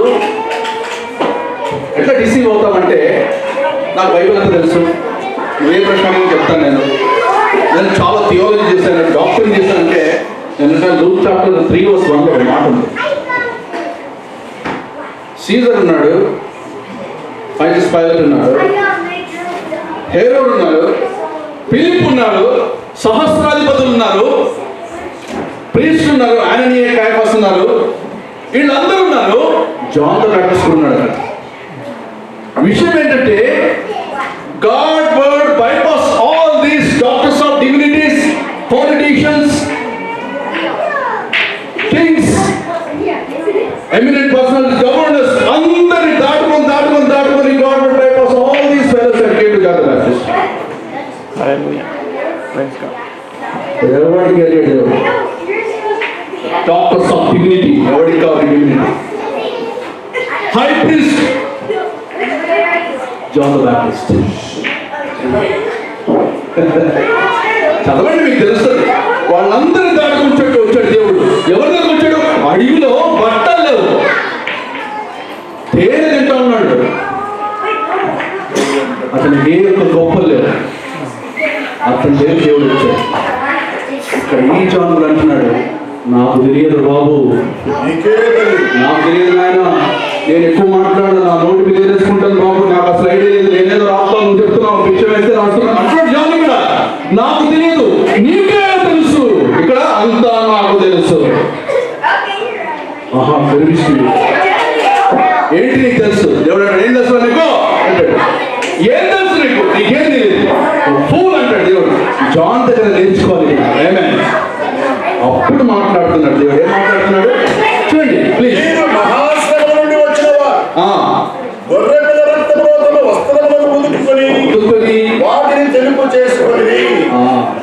ఎట్లా డిసీవ్ అవుతామంటే నాకు బైబిల్ అంతా తెలుసు నువ్వే ప్రశ్న అడిగినా చెప్తాను నేను నేను చాలా థియాలజీ చేశాను డాక్టర్ చేశానంటే నేను లూక్ చాప్టర్ త్రీ వర్స్ వన్లో ఒక మాట ఉంది సీజర్ ఉన్నాడు ఫైనస్ పైలట్ ఉన్నాడు హేరోడ్ ఉన్నాడు ఫిలిప్ ఉన్నాడు సహస్రాధిపతులు ఉన్నారు ప్రీస్ట్ ఉన్నారు ఆననీయ కాయపాస్ ఉన్నారు వీళ్ళందరూ ఉన్నారు జాన్ ద బ్యాప్టిస్ట్ కూడా ఉన్నాడు అక్కడ విషయం ఏంటంటే God word bypass all these doctors of divinities politicians kings eminent personal governors అందరిని దాటుకొని దాటుకొని దాటుకొని God word bypass all these fellows and came to John the Baptist ఎవరికి వెళ్ళాడు డాక్టర్స్ ఆఫ్ డిగ్నిటీ ఎవరికి కావాలి dignity high priest John the Baptist చదవండి మీకు తెలుస్తుంది వాళ్ళందరినీ దాటుకుంటాడు వచ్చాడు దేవుడు ఎవరి దగ్గర వచ్చాడు అడవిలో బట్టలు లేవు తేనె తింటా ఉన్నాడు అతనికి ఏ ఒక్క గొప్పలు లేవు అతని దేవుడు దేవుడు వచ్చాడు ఇక్కడ ఈ జానుడు అంటున్నాడు నాకు తెలియదు బాబు నీకే తెలియదు నాకు తెలియదు నాయన నేను ఎక్కువ మాట్లాడు నా నోటి మీద వేసుకుంటాను బాబు నాకు అసలు ఐడియా లేదు నేనేదో రాస్తాను నువ్వు చెప్తున్నావు పిచ్చ వేస్తే రాస్తున్నాను అంటున్నాడు జాను ఇక్కడ నాకు తెలియదు నీకే తెలుసు ఇక్కడ అంతా నాకు తెలుసు ఆహా గర్విస్తుంది ఏంటి నీకు తెలుసు దేవుడు అంటాడు ఏం తెలుసు నీకు అంటాడు ఏం తెలుసు నీకు నీకేం తెలియదు ఫూల్ అంటాడు దేవుడు జాన్ దగ్గర నేర్చుకోవాలి ఏమే అప్పుడు మాట్లాడుతున్నాడు దేవుడు ఏం మాట్లాడుతున్నాడు చూడండి ప్లీజ్ మీరు మహాశ్రమ నుండి వచ్చినవా గొర్రె పిల్ల రక్తములో తమ వస్త్రములను ఉదుకుకొని కూర్చొని వాటిని తెలుపు చేసుకొని ఆ.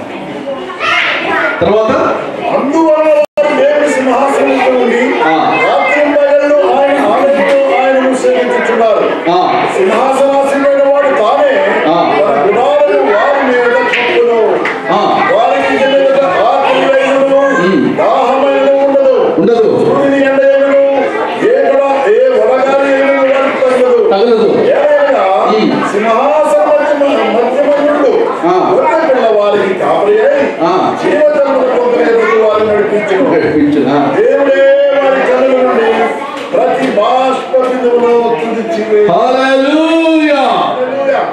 తర్వాత అందువలన వారు దేవుని సింహాసనంతో ఉండి ఆ. రాత్రి పగళ్ళు ఆయన ఆలయంలో ఆయనను సేవించుచున్నారు ఆ, సింహాసనాసీనుడైన వాడు తానే ఆ. తన గుణాలను వారి మీద కప్పును ఆ, వారికి ఇక మీదట ఆకలియైనను, ఉమ్. దాహమైనను ఉండదు ఉండదు సూర్యుని ఎండైనను, ఏ గడ- ఏ వడగాలి అయినను వారికి తగలదు. తగలదు ఏలయనగా ఉమ్. సింహాసన మధ్యమ- మధ్యమనుడు ఆ. గొర్రె పిల్ల వారికి కాపరి అయి ఆ. జీవజలముల పొందిన ఎదుటి వారిని నడిపించును. నడిపించు, ఆ. దేవుడే వారి కళ్ళ నుండి ప్రతి బాష్ప బిందువును తుడిచివేయును. హల్లెలూయా. హల్లెలూయా.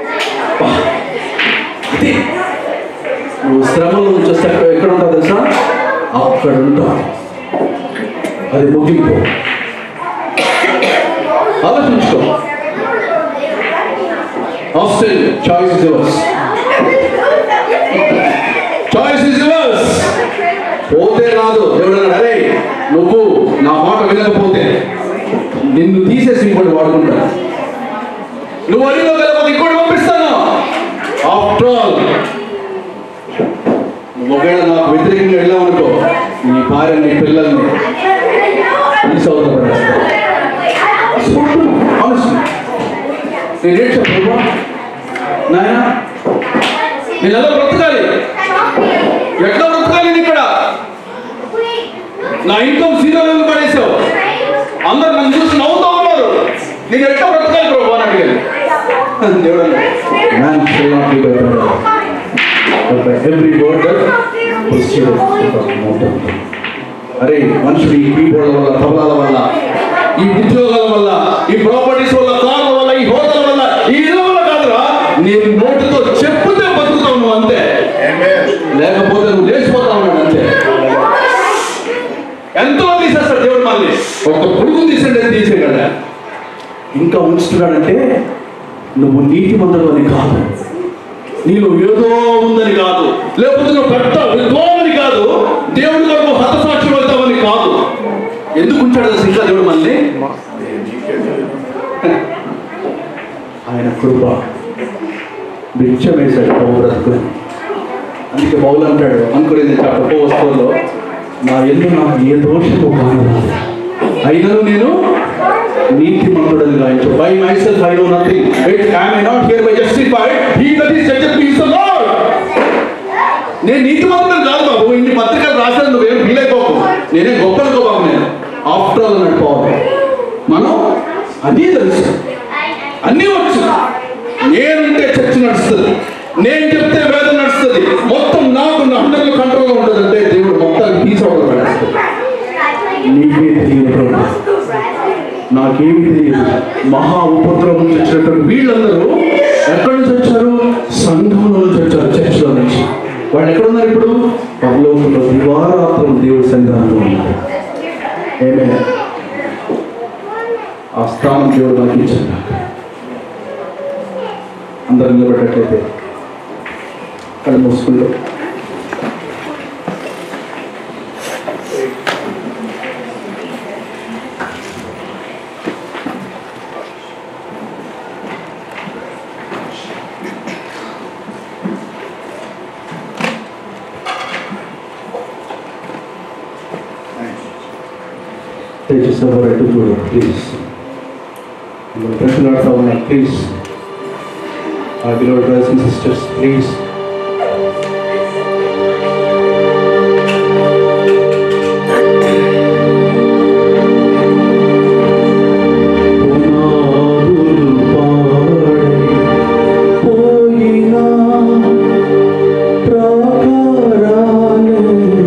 ఇది నువ్వు శ్రమల నుంచి వస్తే ఎక్కడ ఎక్కడ ఉంటావు తెలుసా అక్కడ ఉంటావు అది ముగింపు ఆలోచించుకో ఆస్టిన్ choice is yours choice is yours పోతే రాదు ఎవడన్నా అరే నువ్వు నా మాట వినకపోతే నిన్ను తీసేసి ఇంకోటి వాడుకుంటాను నువ్వు అడిగిన లేకపోతే ఇంకోటి పంపిస్తాను ఆఫ్టర్ ఆల్ నువ్వు ఒకవేళ నాకు వ్యతిరేకంగా వెళ్ళావనుకో భార్యని పిల్లల్ని మిస్ అవుతా నేను ఏడ్చా ప్రభా నాయన నేను ఎలా బ్రతకాలి ఎట్లా బ్రతకాలి నేను ఇక్కడ నా ఇన్కమ్ జీరో లెవెల్ పడేసావు అందరు నన్ను చూసి నవ్వుతూ ఉన్నారు నేను ఎట్లా బ్రతకాలి ప్రభు అని అడిగాను దేవుడు అన్నాడు, "Man shall not live by bread alone, but by every word that proceedeth from the mouth of God." అరే మనుషుడు ఈ కీబోర్డ్ల వల్ల తబలాల వల్ల ఈ ఉద్యోగాల వల్ల ఈ ప్రాపర్టీస్ వల్ల కార్ల వల్ల ఈ హోటల్ వల్ల ఈ ఇళ్ళ వల్ల కాదురా నేను నోటితో చెప్పుతే బతుకుతావు నువ్వు అంతే లేకపోతే నువ్వు లేచిపోతావు అన్నాడు అంతే ఎంతో తీసేస్తాడు దేవుడు మళ్ళీ ఒక పురుగు తీసేటట్టు తీసేయగలడా ఇంకా ఉంచుతున్నాడంటే నువ్వు నీతి మందుడు అని కాదు నీలో ఏదో ఉందని కాదు లేకపోతే నువ్వు పెద్ద విద్వామని కాదు దేవుడి కొరకు హతసాక్షి అవుతావని కాదు ఎందుకు ఉంచాడు అసలు ఇంకా దేవుడు మళ్ళీ ఆయన కృప భిక్ష వేశాడు బాబు బ్రతుకుని అందుకే బౌలు అంటాడు అనుకునేది చెప్పో వస్తువుల్లో నా ఎందు నాకు ఏ దోషము కాదు అయినను నేను నీతి మంతుడని గాయించు by myself I know nothing it I may not hereby justified he that is judged me is the Lord నేను నీతి మంతుడని కాదు బాబు ఇన్ని పత్రికలు రాశాను నువ్వేం ఫీల్ అయిపోకు నేనే గొప్ప అనుకోబాబు నేను ఆఫ్టర్ ఆల్ అన్నట్టు పోవాలి మనం అన్నీ తెలుసు అన్నీ వచ్చు నేనుంటే చర్చ నడుస్తుంది నేను చెప్తే వేదం నడుస్తుంది మొత్తం నాకు నా అందరిలో కంట్రోల్ ఉంటుందంటే దేవుడు మొత్తాన్ని తీసుకోవడం పడేస్తుంది నీకే తెలియదు ప్రభు నాకేమి తెలియదు మహా ఉపద్రవం నుంచి వచ్చినటువంటి వీళ్ళందరూ ఎక్కడి నుంచి వచ్చారు సంఘంలో నుంచి వచ్చారు చర్చిలో నుంచి వాళ్ళు ఎక్కడున్నారు ఇప్పుడు పరలోకంలో దివారాత్రం దేవుడి సంఘంలో ఉన్నారు ఏమే ఆ స్థానం దేవుడు నాకు ఇచ్చాడు అందరు నిలబెట్టట్లయితే కళ్ళు మూసుకుంటూ దయచేసి ఎవరు ఎటు చూడండి ప్లీజ్ మిమ్మల్ని ప్రశ్నలాడుతూ ఉన్నారు please My beloved brothers and sisters, please. పునాదులు పాడై పోయినా ప్రాకారాలే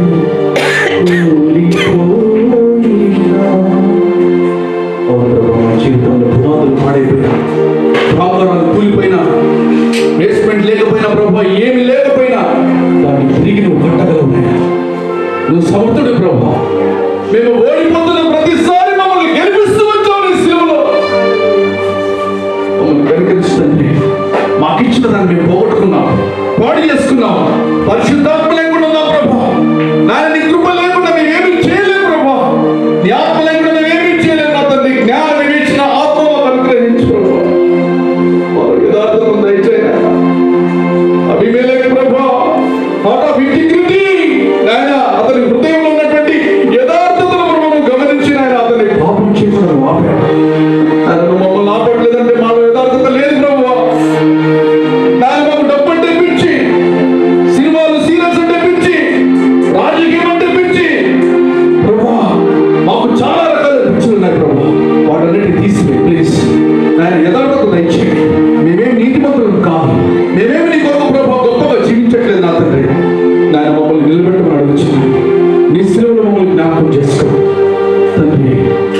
కూలిపోయినా అవును ప్రభు, మా జీవితంలో పునాదులు పాడైపోయినా ప్రాకారాలు కూలిపోయినా బేస్మెంట్ లేకపోయినా ప్రభు ఏమి లేకపోయినా దాన్ని తిరిగి నువ్వు కట్టగలవు నాయనా. నువ్వు సమర్థుడు ప్రభు మేము ఓడిపోతున్న ప్రతిసారి మమ్మల్ని గెలిపిస్తూ వచ్చావు నీ శిలువలో మమ్మల్ని కనికరిస్తుంది మాకు ఇచ్చిన దాన్ని మేము పోగొట్టుకున్నాం పాడు చేసుకున్నాం పరిశుద్ధాత్మ లేకుండా ఉన్నాం ప్రభు నాయన నీ కృప లేకుండా మేము ఏమీ చేయలేము ప్రభు నీ ఆత్మ లేకుండా మేము ఏమీ చేయలేము నా తండ్రి జ్ఞానం ఇచ్చిన ఆత్మలో అనుగ్రహించు ప్రభు వారు యథార్థం దయచేయన అభిమేలకు ప్రభా హార్ట్ ఆఫ్ ఇంటిగ్రిటీ నాయన అతని హృదయంలో ఉన్నటువంటి యథార్థతను మనం గమనించి నాయన అతని పాపం చేయకుండా ఆపాడు ఆయన నువ్వు మమ్మల్ని ఆపట్లేదంటే మాలో యథార్థత లేదు ప్రభు నాయన మాకు డబ్బు అంటే పిచ్చి సినిమాలు సీరియల్స్ అంటే పిచ్చి రాజకీయం అంటే పిచ్చి ప్రభా మాకు చాలా రకాల పిచ్చులు ఉన్నాయి ప్రభా వాటన్నిటిని తీసివేయి ప్లీజ్ నాయన యథార్థత దయచేయండి మేమేం నీతిమంతులు కాదు మేమేమి నీ కొరకు ప్రభా గొప్పగా జీవించట్లేదు నా తండ్రి నాయన మమ్మల్ని నిలబెట్టమని అడుగుతున్నాను నీ శిలువలో మమ్మల్ని జ్ఞాపకం చేసుకో తండ్రి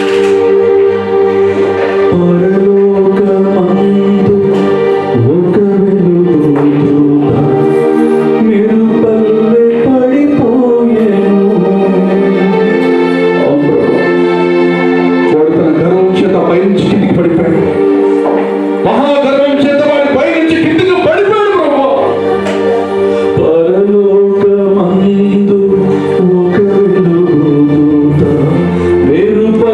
పరలోకమందు ఒక వెలుగుదూత మెరుపల్లె పడిపోయెను. అవును ప్రభు. వాడు తన గర్వం చేత పైనుంచి కిందికి పడిపోయాడు మహాగర్వం చేత వాడి పైనుంచి కిందికి పడిపోయాడు ప్రభు పరలోకమందు ఒక వెలుగుదూత వెలుపల్లె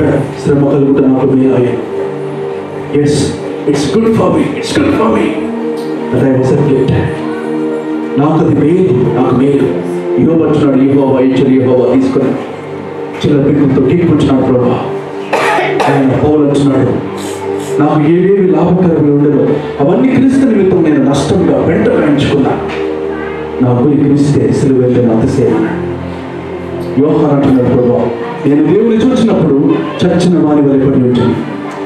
మాట్లాడాడు శ్రమ కలుగుట నాకు మేలాయే yes it's good for me it's good for me that I was afflicted నాకు అది మేలు నాకు మేలు ఇవ్వబడుచున్నాడు ఇవ్వవా ఇచ్చారు ఇవ్వవా తీసుకొని చిన్న పిల్లలతో టీపుంటున్నాడు ప్రభా ఆయన పౌలంటున్నాడు నాకు ఏవేవి లాభకరమైన ఉండదు అవన్నీ క్రీస్తు నిమిత్తం నేను నష్టంగా వెంట వేయించుకున్నాను నా గురి క్రీస్తే సిలువ వెళ్ళిన అతిశయం యోహాన్ అంటున్నాడు ప్రభా నేను దేవుని చూసినప్పుడు చచ్చిన వారి వల్ల పడి ఉంటుంది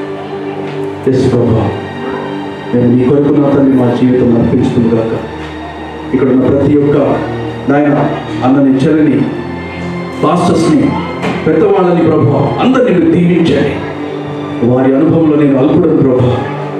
ఎస్ ప్రభా నేను నీ కొరకు నా తండ్రి మా జీవితం అర్పించుతుంది కాక ఇక్కడ ఉన్న ప్రతి ఒక్క నాయన అన్నని చెల్లిని పాస్టర్స్ని పెద్దవాళ్ళని ప్రభా అందరిని మీరు దీవించండి వారి అనుభవంలో నేను అల్పుడను ప్రభా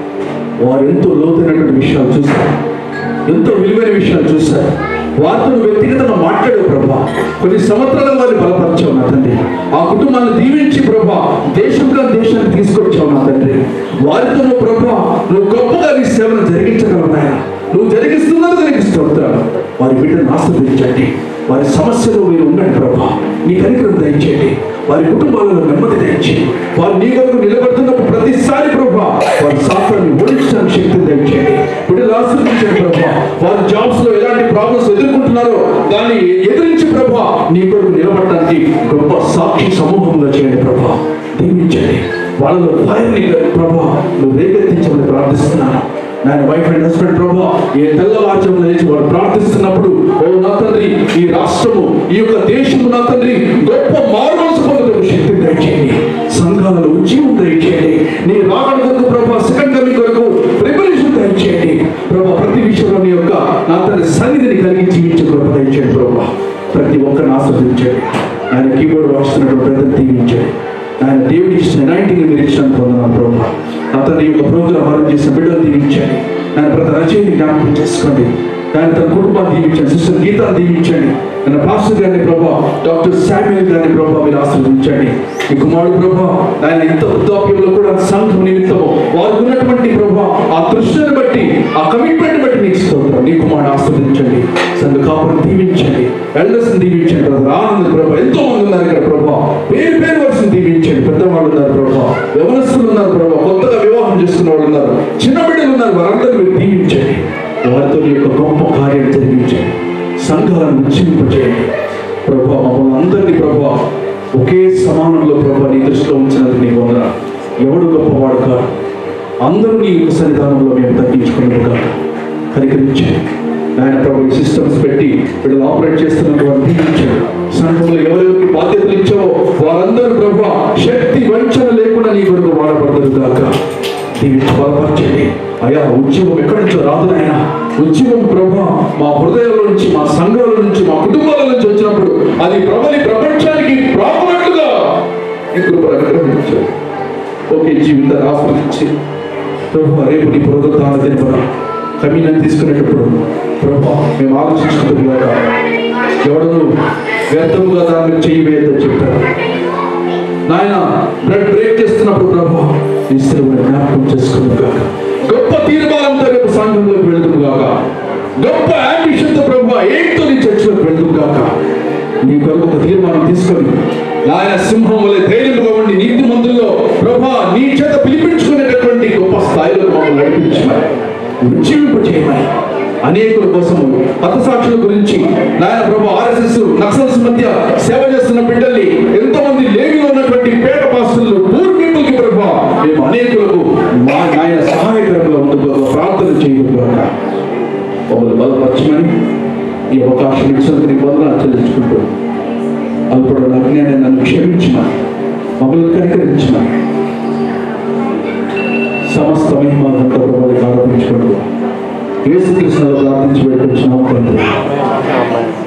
వారు ఎంతో లోతైనటువంటి విషయాలు చూశారు ఎంతో విలువైన విషయాలు చూశారు వారితో నువ్వు వ్యక్తిగతంగా మాట్లాడే ప్రభా కొన్ని సంవత్సరాల వారిని బలపరిచావు నా తండ్రి ఆ కుటుంబాన్ని దీవించి ప్రభా దేశంగా దేశాన్ని తీసుకొచ్చావు నా తండ్రి వారితో నువ్వు ప్రభా నువ్వు గొప్పగా నీ సేవను జరిగించగలవు నాయన నువ్వు జరిగిస్తున్నది జరిగిస్తున్నావు వారి బిడ్డను ఆస్వాదించండి వారి సమస్యలు మీరు ఉండండి ప్రభా నీ కనికరం దయచేయండి వారి కుటుంబాలలో నెమ్మది దయచేయండి వారు నీ కొరకు నిలబడుతున్నప్పుడు ప్రతిసారి ప్రభా వారి సాత్వాన్ని ఓడించడానికి శక్తి దయచేయండి బిడ్డలు ఆశ్రయించండి ప్రభా వారి జాబ్స్ లో ఎలాంటి ప్రాబ్లమ్స్ ఎదుర్కొంటున్నారో దాన్ని ఎదిరించి ప్రభా నీ కొరకు నిలబడడానికి గొప్ప సాక్షి సమూహంగా చేయండి ప్రభా దీవించండి వాళ్ళలో ఫైర్ని ప్రభా నువ్వు రేకెత్తించమని ప్రార్థిస్తున్నాను నాయన వైఫ్ అండ్ హస్బెండ్ ప్రభా ఏ తెల్లవారుజామున లేచి వారు ప్రార్థిస్తున్నప్పుడు ఓ నా తండ్రి ఈ రాష్ట్రము ఈ యొక్క దేశము నా తండ్రి గొప్ప మార్మల్స్ పొందడం శక్తి దయచేయండి సంఘాలలో ఉద్యమం దయచేయండి నీ రాకడ కొరకు ప్రభా సెకండ్ కమింగ్ కొరకు ప్రిపరేషన్ దయచేయండి ప్రభా ప్రతి విషయంలో నీ యొక్క నా తండ్రి సన్నిధిని కలిగి జీవించే కృప దయచేయండి ప్రభా ప్రతి ఒక్కరిని ఆస్వాదించండి ఆయన కీబోర్డ్ వాస్తున్నటువంటి ప్రజలు దీవించండి ఆయన దేవుడి ఇచ్చిన నైన్టీన్ మీరు ఇచ్చిన పొందడం ప్రభా అతని యొక్క ప్రోగ్రాం ఆరం చేసిన బిడ్డలు దీవించండి ఆయన ప్రతి రచయిని జ్ఞాపకం చేసుకోండి ఆయన తన కుటుంబాన్ని దీవించండి సిస్టర్ గీతాన్ని దీవించండి ఆయన పాస్టర్ గారిని ప్రభా డాక్టర్ శామ్యుల్ గారిని ప్రభా మీరు ఆశీర్వదించండి ఈ కుమారుడు ప్రభా ఆయన ఇంత వృద్ధాప్యంలో కూడా సంఘం నిమిత్తము వారికి ఉన్నటువంటి ప్రభా ఆ దృష్టిని బట్టి ఆ కమిట్మెంట్ బట్టి నీకు స్తోత్రం నీ కుమారుడు ఆస్వాదించండి సంఘ కాపురం దీవించండి ఎల్డర్స్ దీవించండి బ్రదర్ ఆనంద్ ప్రభా ఎంతో మంది ఉన్నారు ఇక్కడ ప్రభా పేరు పేరు వరుసను దీవించండి పెద్దవాళ్ళు ఉన్నారు ప్రభా యవనస్తులు ఉన్నారు ప్రభా కొత్తగా వివాహం చేసుకున్న వాళ్ళు ఉన్నారు చిన్న బిడ్డలు ఉన్నారు వారందరూ మీరు దీవించండి వారితో నీ యొక్క గొప్ప కార్యం జరిగించండి సంఘాలను ఉజ్జీవింపజేయండి ప్రభా మమ్మల్ని అందరినీ ప్రభా ఒకే సమానంలో ప్రభా నీ దృష్టిలో ఉంచినందుకు నీ వందన ఎవడు గొప్పవాడు కాదు అందరూ నీ యొక్క సన్నిధానంలో మేము తగ్గించుకున్నట్టుగా కనికరించండి ఆయన ప్రభు ఈ సిస్టమ్స్ పెట్టి వీళ్ళు ఆపరేట్ చేస్తున్నందుకు వారు దీవించండి సంఘంలో ఎవరెవరికి బాధ్యతలు ఇచ్చావో వారందరూ ప్రభు శక్తి వంచన లేకుండా నీ కొరకు వాడబడతారు కాక దీవించి బలపరచండి అయా ఉద్యమం ఎక్కడి నుంచో రాదు నాయన ఉద్యమం ప్రభా మా హృదయాల నుంచి మా సంఘాల నుంచి మా కుటుంబాల నుంచి వచ్చినప్పుడు అది ప్రబలి ప్రపంచానికి ప్రాపనట్లుగా ఈ కృపను అనుగ్రహించారు ఒకే జీవితాన్ని ఆస్వాదించి ప్రభు రేపు నీ పునరుద్ధాన దినమున కమీనని తీసుకునేటప్పుడు ప్రభు మేము ఆలోచించుకుంటున్నాక ఎవడను వ్యర్థముగా దాన్ని చెయ్యి వేయద్దని చెప్పారు నాయన బ్లడ్ బ్రేక్ చేస్తున్నప్పుడు ప్రభు ఈ శ్రమను జ్ఞాపకం చేసుకుని కాక గొప్ప తీర్మానంతో రేపు సంఘంలోకి వెళుతుంది కాక గొప్ప అంబిషన్తో ప్రభు ఏంటో నీ చర్చలోకి వెళుతుంది కాక నీ కొరకు ఒక తీర్మానం తీసుకొని నాయన సింహం వల్ల ధైర్యంగా ఉండి నీతి మందుల్లో ప్రభా నీ చేత పిలిపించుకునేటటువంటి గొప్ప స్థాయిలో మమ్మల్ని నడిపించమని ఉజ్జీవింపజేయమని అనేకుల కోసము హతసాక్షుల గురించి నాయన ప్రభు ఆర్ఎస్ఎస్ నక్సల్స్ మధ్య సేవ చేస్తున్న బిడ్డల్ని ఎంతో మంది లేవిలో ఉన్నటువంటి పేట పాస్తులు పూర్ పీపుల్కి ప్రభు మేము అనేకులకు మా నాయన సహాయకరంగా ఉండుకో ప్రార్థన చేయకుండా మమ్మల్ని బలపరచమని ఈ అవకాశం ఇచ్చినందుకు నీకు వందనాలు చెల్లించుకుంటూ అల్పడు అజ్ఞాన్ని నన్ను క్షమించిన మమ్మల్ని కనికరించిన సమస్త మహిమంతా ప్రభువులకు ఆరోపించుకుంటూ యేసుకృష్ణలో ప్రార్థించి పెట్టుకుంటున్నాం తండ్రి